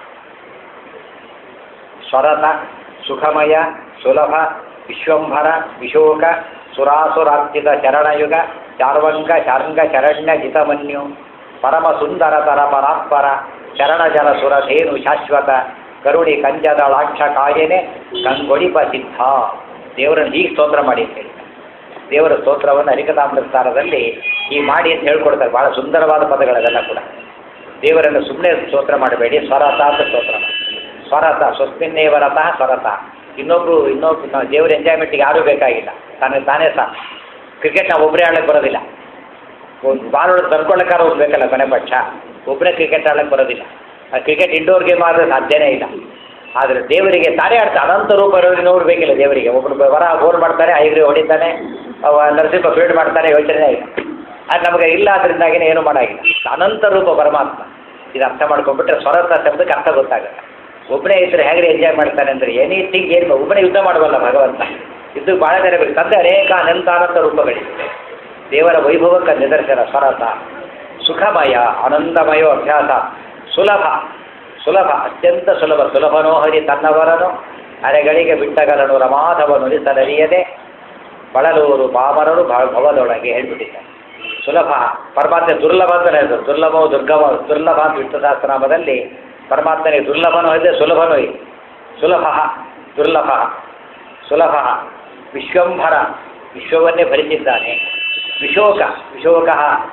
ಸ್ವರತ ಸುಖಮಯ ಸುಲಭ ವಿಶ್ವಂಭರ ವಿಶೋಕ ಸುರಾಸುರಾರ್ಚಿತ ಚರಣಯುಗ ಚಾರ್ವಂಗ ಶಾರ್ಂಗ ಶರಣ್ಯ ಜಿತಮನ್ಯು ಪರಮ ಸುಂದರತರ ಪರಾತ್ಪರ ಚರಣಜಲ ಸುರಧೇನು ಶಾಶ್ವತ ಕರುಣಿ ಕಂಜದಳಾಕ್ಷ ಕಾಯನೆ ಕಂಗೊಳಿಪ ಸಿದ್ಧ ದೇವರನ್ನು ಹೀಗೆ ಸ್ತೋತ್ರ ಮಾಡಿ ಅಂತ ಹೇಳ್ತಾರೆ ದೇವರ ಸ್ತೋತ್ರವನ್ನು ಹರಿಕತಾಮೃತಾರದಲ್ಲಿ ಈ ಮಾಡಿ ಅಂತ ಹೇಳ್ಕೊಡ್ತಾರೆ ಭಾಳ ಸುಂದರವಾದ ಪದಗಳವೆಲ್ಲ ಕೂಡ ದೇವರನ್ನು ಸುಮ್ಮನೆ ಸ್ತೋತ್ರ ಮಾಡಬೇಡಿ ಸ್ವರತ ಅಂತ ಸ್ತೋತ್ರ ಮಾಡಿ ಸ್ವರತ ಸ್ವಸ್ಮಿನ್ನೇವ ರಥಃ ಸ್ವರತ ಇನ್ನೊಬ್ರು ಇನ್ನೊಬ್ರು ನಾವು ದೇವರ ಎಂಜಾಯ್ಮೆಂಟ್ಗೆ ಯಾರೂ ಬೇಕಾಗಿಲ್ಲ ತಾನೇ ತಾನೇ ಸಹ ಕ್ರಿಕೆಟ್ ನಾವು ಒಬ್ಬರೇ ಆಡಕ್ಕೆ ಬರೋದಿಲ್ಲ ಒಂದು ಬಾಲ್ ಹೊಡೆದು ತರ್ಕೊಳ್ಳೋಕ್ಕಾರ ಒಬ್ಬ ಬೇಕಲ್ಲ ಕೊನೆ ಪಕ್ಷ ಒಬ್ಬರೇ ಕ್ರಿಕೆಟ್ ಆಡಕ್ಕೆ ಬರೋದಿಲ್ಲ ಆ ಕ್ರಿಕೆಟ್ ಇಂಡೋರ್ ಗೇಮ್ ಆದರೆ ಸಾಧ್ಯನೇ ಇಲ್ಲ ಆದರೆ ದೇವರಿಗೆ ತಾನೇ ಅರ್ಥ ಅನಂತ ರೂಪ ಇರೋರಿಗೆ ನೋವು ಬೇಕಿಲ್ಲ ದೇವರಿಗೆ ಒಬ್ಬರು ವರ ಬೋರ್ ಮಾಡ್ತಾರೆ ಐಗ್ರಿ ಹೊಡಿತಾನೆ ಅವ ನರಸಿಂಹ ಫೀಲ್ಡ್ ಮಾಡ್ತಾನೆ ಯೋಚನೆ ಇಲ್ಲ ಅದು ನಮಗೆ ಇಲ್ಲ ಅದರಿಂದಾಗಿನೇ ಏನು ಮಾಡಾಗಿಲ್ಲ ಅನಂತ ರೂಪ ಪರಮಾತ್ಮ ಇದು ಅರ್ಥ ಮಾಡ್ಕೊಂಡ್ಬಿಟ್ರೆ ಸ್ವರತ ಶಬ್ದಕ್ಕೆ ಅರ್ಥ ಗೊತ್ತಾಗುತ್ತೆ ಒಬ್ಬನೇ ಇದ್ರೆ ಹೇಗೆ ಎಂಜಾಯ್ ಮಾಡ್ತಾನೆ ಅಂದರೆ ಎನಿಥಿಂಗ್ ಏನು ಒಬ್ಬನೇ ಯುದ್ಧ ಮಾಡಬಲ್ಲ ಭಗವಂತ ಇದು ಭಾಳ ಜನ ಬೇಕು ತಂದೆ ಅನೇಕ ಅನಂತ ಅನಂತ ರೂಪಗಳಿವೆ ದೇವರ ವೈಭವಕ್ಕೆ ನಿದರ್ಶನ ಸ್ವರತ ಸುಖಮಯ ಆನಂದಮಯೋ ಅಭ್ಯಾಸ ಸುಲಭ ಸುಲಭ ಅತ್ಯಂತ ಸುಲಭ ಸುಲಭನೋ ಹರಿ ತನ್ನವರನು ಅರೆಗಳಿಗೆ ಬಿಟ್ಟಗಲನು ರಮಾಧವನು ನಿಸಲರಿಯದೆ ಬಳಲೂರು ಪಾಮರರು ಭ- ಭವದೊಳಗೆ ಹೇಳ್ಬಿಟ್ಟಿದ್ದಾರೆ ಸುಲಭ ಪರಮಾತ್ಮ ದುರ್ಲಭ ಅಂತಲೇ ಹೆಸರು ದುರ್ಲಭವು ದುರ್ಗಮ ದುರ್ಲಭ ಅಂತ ವಿಷ್ಣು ಸಹಸ್ರನಾಮದಲ್ಲಿ ಪರಮಾತ್ಮನಿಗೆ ದುರ್ಲಭನೂ ಇದೆ ಸುಲಭನೂ ಇದೆ ಸುಲಭ ದುರ್ಲಭ ಸುಲಭ ವಿಶ್ವಂಭರ ವಿಶ್ವವನ್ನೇ ಭರಿಸಿದ್ದಾನೆ ವಿಶೋಕ ವಿಶೋಕ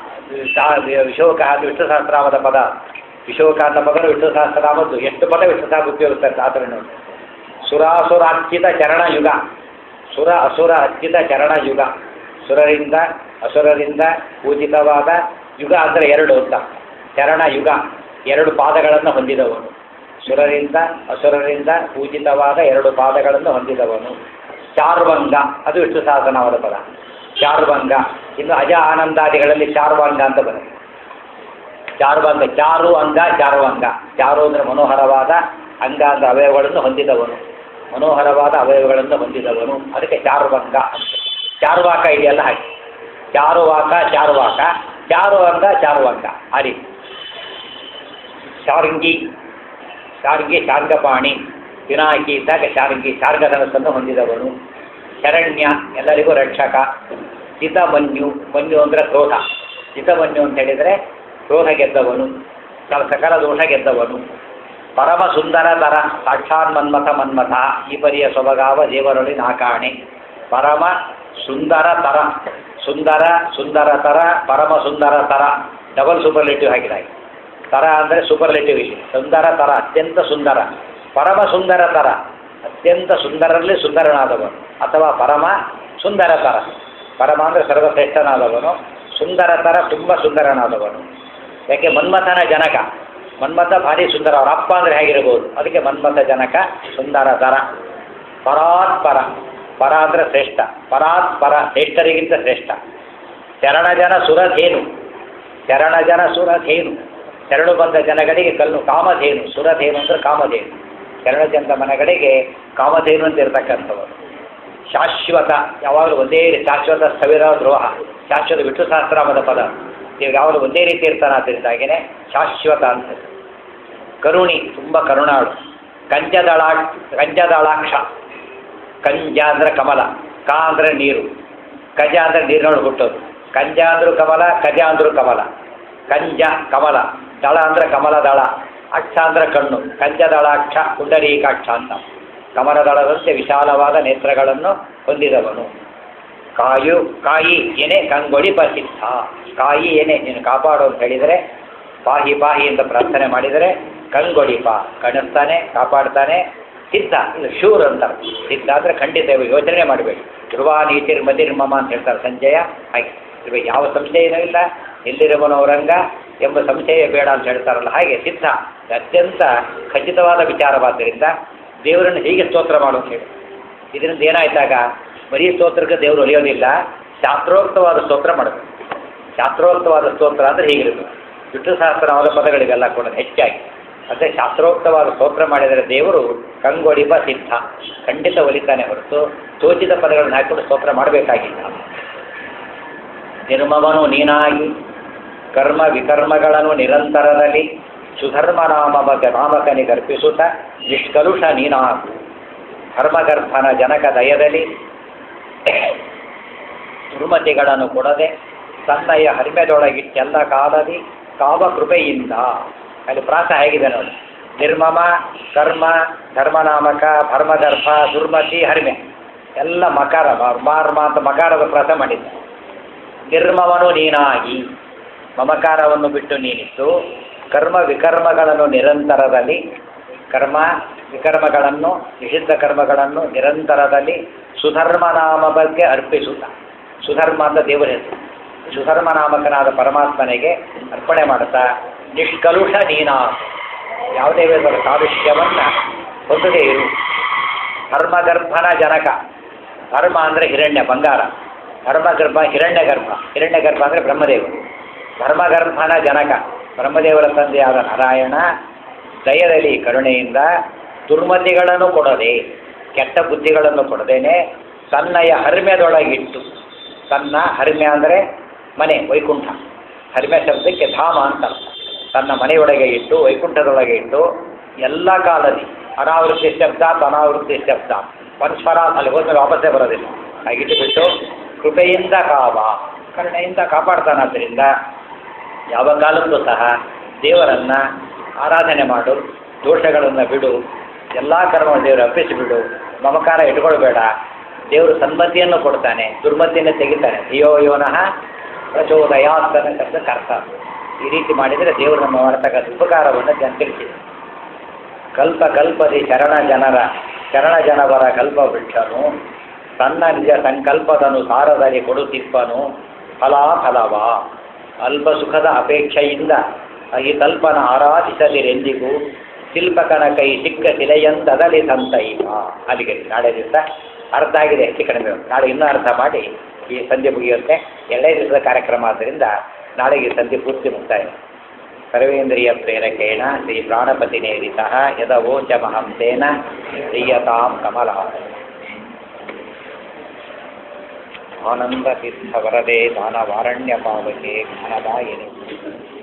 ವಿಶೋಕ ಅದು ವಿಷ್ಣು ಸಹಸ್ರನಾಮದ ಪದ ವಿಶೋಕ ಅಂತ ಪದ ವಿಷ್ಣು ಸಹಸ್ರನಾಮದ್ದು ಎಷ್ಟು ಪದ ವಿಷ್ಣು ಸಹಸ್ರ ಉಪಯೋಗಿಸ್ತಾರೆ ಶಾಸ್ತ್ರ ನೋಡಿ ಸುರಾಸುರಾರ್ಚಿತ ಚರಣ ಯುಗ ಸುರ ಅಸುರ ಅರ್ಚಿತ ಚರಣ ಯುಗ ಸುರರಿಂದ ಅಸುರರಿಂದ ಪೂಜಿತವಾದ ಯುಗ ಅಂದರೆ ಎರಡು ಅಂತ ಚರಣ ಯುಗ ಎರಡು ಪಾದಗಳನ್ನು ಹೊಂದಿದವನು ಸುರರಿಂದ ಅಸುರರಿಂದ ಪೂಜಿತವಾದ ಎರಡು ಪಾದಗಳನ್ನು ಹೊಂದಿದವನು ಚಾರ್ವಂಗ ಅದು ವಿಷ್ಣು ಸಹಸ್ರನಾಮದ ಪದ ಚಾರ್ವಂಗ ಇನ್ನು ಅಜ ಆನಂದಾದಿಗಳಲ್ಲಿ ಚಾರ್ವಾಂಗ ಅಂತ ಬರುತ್ತೆ ಚಾರ್ವಂಗ ಚಾರು ಅಂಗ ಚಾರ್ವಂಗ ಚಾರು ಅಂದರೆ ಮನೋಹರವಾದ ಅಂಗ ಅಂದರೆ ಅವಯವಗಳನ್ನು ಹೊಂದಿದವನು ಮನೋಹರವಾದ ಅವಯವಗಳನ್ನು ಹೊಂದಿದವನು ಅದಕ್ಕೆ ಚಾರುವಂಗ ಅಂತ ಚಾರುವಾಕ ಇದೆಯಲ್ಲ ಹಾಗೆ ಚಾರುವಾಕ ಚಾರುವಾಕ ಚಾರು ಅಂಗ ಚಾರುವಂಗ ಆ ರೀತಿ ಶಾರ್ಂಗಿ ಶಾರ್ಗಿ ಶಾರ್ಗಪಾಣಿ ಪಿನಾಕಿ ಇದ್ದಾಗ ಶಾರ್ಗಿ ಶಾರ್ಗಧನಸ್ಸನ್ನು ಹೊಂದಿದವನು ಶರಣ್ಯ ಎಲ್ಲರಿಗೂ ರಕ್ಷಕ ಚಿತಮನ್ಯು ಮನ್ಯು ಅಂದರೆ ಕ್ರೋಧ ಚಿತಮನ್ಯು ಅಂತ ಹೇಳಿದರೆ ಕ್ರೋಧ ಗೆದ್ದವನು ಸ- ಸಕಲ ದೋಷ ಗೆದ್ದವನು ಪರಮ ಸುಂದರ ತರ ಸಾಕ್ಷಾನ್ ಮನ್ಮಥ ಮನ್ಮಥ ಈ ಪರಿಯ ಸೊಬಗಾವ ದೇವರೊಳಿ ನಾಕಾಣೆ ಪರಮ ಸುಂದರ ತರ ಸುಂದರ ಸುಂದರ ತರ ಪರಮ ಸುಂದರ ತರ ಡಬಲ್ ಸೂಪರ್ಲೇಟಿವ್ ಹಾಕಿದಾಗ ತರ ಅಂದರೆ ಸೂಪರ್ಲೇಟಿವ್ ಇಲ್ಲಿ ಸುಂದರ ತರ ಅತ್ಯಂತ ಸುಂದರ ಪರಮ ಸುಂದರ ತರ ಅತ್ಯಂತ ಸುಂದರರಲ್ಲಿ ಸುಂದರನಾದವನು ಅಥವಾ ಪರಮ ಸುಂದರ ತರ ಪರಮ ಅಂದರೆ ಸರ್ವಶ್ರೇಷ್ಠನಾದವನು ಸುಂದರ ತರ ತುಂಬ ಸುಂದರನಾದವನು ಯಾಕೆ ಮನ್ಮಥನ ಜನಕ ಮನ್ಮಥ ಭಾರಿ ಸುಂದರ ಅವರ ಅಪ್ಪ ಅಂದರೆ ಹೇಗಿರ್ಬೋದು ಅದಕ್ಕೆ ಮನ್ಮಥ ಜನಕ ಸುಂದರ ತರ ಪರಾತ್ ಪರ ಪರ ಅಂದರೆ ಶ್ರೇಷ್ಠ ಪರಾತ್ ಪರ ಶ್ರೇಷ್ಠರಿಗಿಂತ ಶ್ರೇಷ್ಠ ಚರಣ ಜನ ಸುರಧೇನು ಚರಣ ಜನ ಸುರಧೇನು ಶರಣು ಬಂದ ಜನಗಳಿಗೆ ಕಲ್ಲು ಕಾಮಧೇನು ಸುರಧೇನು ಅಂದರೆ ಕಾಮಧೇನು ಶರಣ ಜನದ ಮನೆಗಳಿಗೆ ಕಾಮಧೇನು ಅಂತ ಇರ್ತಕ್ಕಂಥವರು ಶಾಶ್ವತ ಯಾವಾಗಲೂ ಒಂದೇ ರೀತಿ ಶಾಶ್ವತ ಸ್ಥವಿರ ದ್ರೋಹ ಶಾಶ್ವತ ವಿಷ್ಣು ಸಹಸ್ರಾಮದ ಪದ ಇವಾಗ ಯಾವಾಗಲೂ ಒಂದೇ ರೀತಿ ಇರ್ತಾನೆ ಆದ್ದರಿಂದಾಗಿನೇ ಶಾಶ್ವತ ಅಂತ ಕರುಣಿ ತುಂಬ ಕರುಣಾಳು ಕಂಜದಳ ಕಂಜದಳಾಕ್ಷ ಕಂಜ ಅಂದ್ರೆ ಕಮಲ ಕ ಅಂದ್ರೆ ನೀರು ಕಜ ಅಂದ್ರೆ ನೀರಿನೊಳಗೆ ಹುಟ್ಟೋದು ಕಂಜ ಅಂದ್ರೂ ಕಮಲ ಕಜ ಅಂದ್ರೂ ಕಮಲ ಕಂಜ ಕಮಲ ದಳ ಅಂದ್ರೆ ಕಮಲ ದಳ ಅಕ್ಷ ಅಂದ್ರೆ ಕಣ್ಣು ಕಂಜ ದಳಾಕ್ಷ ಪುಂಡರೀಕಾಕ್ಷ ಅಂತ ಕಮಲ ದಳದಂತೆ ವಿಶಾಲವಾದ ನೇತ್ರಗಳನ್ನು ಹೊಂದಿದವನು ಕಾಯು ಕಾಯಿ ಏನೇ ಕಂಗೊಳಿ ಪ್ರಸಿದ್ಧ ಕಾಯಿ ಏನೇ ನೀನು ಕಾಪಾಡು ಅಂತ ಹೇಳಿದರೆ ಪಾಹಿ ಪಾಹಿ ಅಂತ ಪ್ರಾರ್ಥನೆ ಮಾಡಿದರೆ ಕಂಗೊಳಿಪ ಕಣಿಸ್ತಾನೆ ಕಾಪಾಡ್ತಾನೆ ಸಿದ್ಧ ಇದು ಶೂರ್ ಅಂತ ಸಿದ್ಧ ಅಂದರೆ ಖಂಡಿತ ಇವಾಗ ಯೋಚನೆ ಮಾಡಬೇಡಿ ಧ್ರುವ ನೀತಿರ್ ಮದಿರ್ ಮಮ ಅಂತ ಹೇಳ್ತಾರೆ ಸಂಜಯ ಹಾಗೆ ಇವಾಗ ಯಾವ ಸಂಶಯನೂ ಇಲ್ಲ ಎಲ್ಲಿರುವನವರಂಗ ಎಂಬ ಸಂಶಯ ಬೇಡ ಅಂತ ಹೇಳ್ತಾರಲ್ಲ ಹಾಗೆ ಸಿದ್ಧ ಇದು ಅತ್ಯಂತ ಖಚಿತವಾದ ವಿಚಾರವಾದ್ದರಿಂದ ದೇವರನ್ನು ಹೀಗೆ ಸ್ತೋತ್ರ ಮಾಡು ಅಂತ ಹೇಳಿ ಇದರಿಂದ ಏನಾಯ್ತಾಗ ಬರೀ ಸ್ತೋತ್ರಕ್ಕೆ ದೇವರು ಒಲಿಯೋದಿಲ್ಲ ಶಾಸ್ತ್ರೋಕ್ತವಾದ ಸ್ತೋತ್ರ ಮಾಡಬೇಕು ಶಾಸ್ತ್ರೋಕ್ತವಾದ ಸ್ತೋತ್ರ ಅಂದರೆ ಹೀಗಿರುತ್ತೆ ವಿಷ್ಣು ಸಹಸ್ರನಾಮದ ಪದಗಳಿಗೆಲ್ಲ ಕೂಡ ಹೆಚ್ಚಾಗಿ ಅದೇ ಶಾಸ್ತ್ರೋಕ್ತವಾದ ಸ್ತೋತ್ರ ಮಾಡಿದರೆ ದೇವರು ಕಂಗೊಳಿಬ ಸಿದ್ಧ ಖಂಡಿತ ಒಲಿತಾನೆ ಹೊರತು ತೋಚಿದ ಪದಗಳನ್ನು ಹಾಕಿಕೊಂಡು ಸ್ತೋತ್ರ ಮಾಡಬೇಕಾಗಿಲ್ಲ ನಿರ್ಮಮನು ನೀನಾಗಿ ಕರ್ಮ ವಿಕರ್ಮಗಳನ್ನು ನಿರಂತರದಲ್ಲಿ ಸುಧರ್ಮ ನಾಮಕ ನಾಮಕನಿಗರ್ಪಿಸುತ್ತ ನಿಷ್ಕಲುಷ ನೀನಾಗು ಧರ್ಮಗರ್ಭನ ಜನಕ ದಯದಲ್ಲಿ ದುರ್ಮತಿಗಳನ್ನು ಕೊಡದೆ ತನ್ನಯ ಹರಿಮೆದೊಳಗಿಟ್ಟೆಲ್ಲ ಕಾಲದಿ ಕಾವ ಕೃಪೆಯಿಂದ ಅಲ್ಲಿ ಪ್ರಾಸ ಹೇಗಿದೆ ನೋಡಿ ನಿರ್ಮಮ ಕರ್ಮ ಧರ್ಮನಾಮಕ ಧರ್ಮಗರ್ಭ ದುರ್ಮತಿ ಹರಿಮೆ ಎಲ್ಲ ಮಕಾರ ಮಾರ್ಮ ಅಂತ ಮಕಾರದ ಪ್ರಾಸ ಮಾಡಿದ್ದ ನಿರ್ಮಮನು ನೀನಾಗಿ ಮಮಕಾರವನ್ನು ಬಿಟ್ಟು ನೀನಿತ್ತು ಕರ್ಮ ವಿಕರ್ಮಗಳನ್ನು ನಿರಂತರದಲ್ಲಿ ಕರ್ಮ ವಿಕರ್ಮಗಳನ್ನು ನಿಷಿದ್ಧ ಕರ್ಮಗಳನ್ನು ನಿರಂತರದಲ್ಲಿ ಸುಧರ್ಮ ನಾಮ ಬಗ್ಗೆ ಅರ್ಪಿಸುತ್ತ ಸುಧರ್ಮ ಅಂತ ದೇವರ ಹೆಸರು ಸುಧರ್ಮ ನಾಮಕನಾದ ಪರಮಾತ್ಮನಿಗೆ ಅರ್ಪಣೆ ಮಾಡುತ್ತಾ ನಿಷ್ಕಲುಷ ನೀನಾ ಯಾವುದೇ ವಿಧದ ಕಾಲುಷ್ಯವನ್ನು ಹೊಂದದೇ ಇರು ಧರ್ಮಗರ್ಭನ ಜನಕ ಧರ್ಮ ಅಂದರೆ ಹಿರಣ್ಯ ಬಂಗಾರ ಧರ್ಮಗರ್ಭ ಹಿರಣ್ಯ ಗರ್ಭ ಹಿರಣ್ಯ ಗರ್ಭ ಅಂದರೆ ಬ್ರಹ್ಮದೇವರು ಧರ್ಮಗರ್ಭನ ಜನಕ ಬ್ರಹ್ಮದೇವರ ತಂದೆಯಾದ ನಾರಾಯಣ ದಯದಲ್ಲಿ ಕರುಣೆಯಿಂದ ದುರ್ಮತಿಗಳನ್ನು ಕೊಡದೆ ಕೆಟ್ಟ ಬುದ್ಧಿಗಳನ್ನು ಕೊಡದೇನೆ ತನ್ನಯ ಹರಿಮೆದೊಳಗಿಟ್ಟು ತನ್ನ ಹರಿಮೆ ಅಂದರೆ ಮನೆ ವೈಕುಂಠ ಹರಿಮೆ ಶಬ್ದಕ್ಕೆ ಧಾಮ ಅಂತ ಅರ್ಥ ತನ್ನ ಮನೆಯೊಳಗೆ ಇಟ್ಟು ವೈಕುಂಠದೊಳಗೆ ಇಟ್ಟು ಎಲ್ಲ ಕಾಲದಿ ಅನಾವೃತ್ತಿ ಶಬ್ದ ಅನಾವೃತ್ತಿ ಶಬ್ದ ಪರಸ್ಪರ ಅಲ್ಲಿ ಹೋದ್ಮೇಲೆ ವಾಪಸ್ಸೇ ಬರೋದಿಲ್ಲ ಹಾಗಿಟ್ಟು ಬಿಟ್ಟು ಕೃಪೆಯಿಂದ ಕಾವ ಕರುಣೆಯಿಂದ ಕಾಪಾಡ್ತಾನಾದ್ದರಿಂದ ಯಾವ ಕಾಲಕ್ಕೂ ಸಹ ದೇವರನ್ನು ಆರಾಧನೆ ಮಾಡು ದೋಷಗಳನ್ನು ಬಿಡು ಎಲ್ಲ ಕರ್ಮವನ್ನು ದೇವರು ಅರ್ಪಿಸಿಬಿಡು ಮಮಕಾರ ಇಟ್ಕೊಳ್ಬೇಡ ದೇವರು ಸನ್ಮತಿಯನ್ನು ಕೊಡ್ತಾನೆ ದುರ್ಮತಿಯನ್ನು ತೆಗಿತಾನೆ ಧಿಯೋ ಯೋನಃ ಪ್ರಚೋದಯಾತ್ತನ ಶಬ್ದಕ್ಕೆ ಅರ್ಥ ಈ ರೀತಿ ಮಾಡಿದರೆ ದೇವರು ನಮ್ಮ ಮಾಡ್ತಕ್ಕಂಥ ಉಪಕಾರವನ್ನು ಜನ ತಿಳಿಸಿದೆ ಕಲ್ಪ ಕಲ್ಪದಿ ಶರಣ ಜನರ ಶರಣ ಜನವರ ಕಲ್ಪ ವೃಕ್ಷನು ತನ್ನ ನಿಜ ಸಂಕಲ್ಪದನುಸಾರದಲ್ಲಿ ಕೊಡುತ್ತಿಪ್ಪನು ಫಲಾಫಲವ ಅಲ್ಪ ಸುಖದ ಅಪೇಕ್ಷೆಯಿಂದ ಈ ಕಲ್ಪನ ಆರಾಧಿಸದಿರೆಂದಿಗೂ ಶಿಲ್ಪಕನ ಕೈ ಸಿಕ್ಕ ಶಿಲೆಯಂದದಲಿ ಸಂತೈವ ಅಲ್ಲಿಗೆ ನಾಳೆ ದಿವಸ ಅರ್ಥ ಆಗಿದೆ ಹೆಚ್ಚು ಕಡಿಮೆ ಉಂಟು. ನಾಳೆ ಇನ್ನೂ ಅರ್ಥ ಮಾಡಿ ಈ ಸಂಜೆ ಮುಗಿಯುತ್ತೆ ಎರಡೇ ದಿವಸದ ಕಾರ್ಯಕ್ರಮ ಆದ್ದರಿಂದ ನಾಳೆಗೆ ಸಂಜೆ ಪೂರ್ತಿ ಮುಕ್ತಾಯ ಸರ್ವೇಂದ್ರಿಯ ಪ್ರೇರಕೇಣ ಶ್ರೀ ಪ್ರಾಣಪತಿ ನೇರಿತಃ ಯದವೋಚಮಹಂಸೇನ ಶ್ರೀಯತಾಂ ಕಮಲ ಆನಂದ ತೀರ್ಥ ವರದೆ ದಾನವಾರಣ್ಯ ಪಾವಕೆ ಜ್ಞಾನದಾಯಿನಿ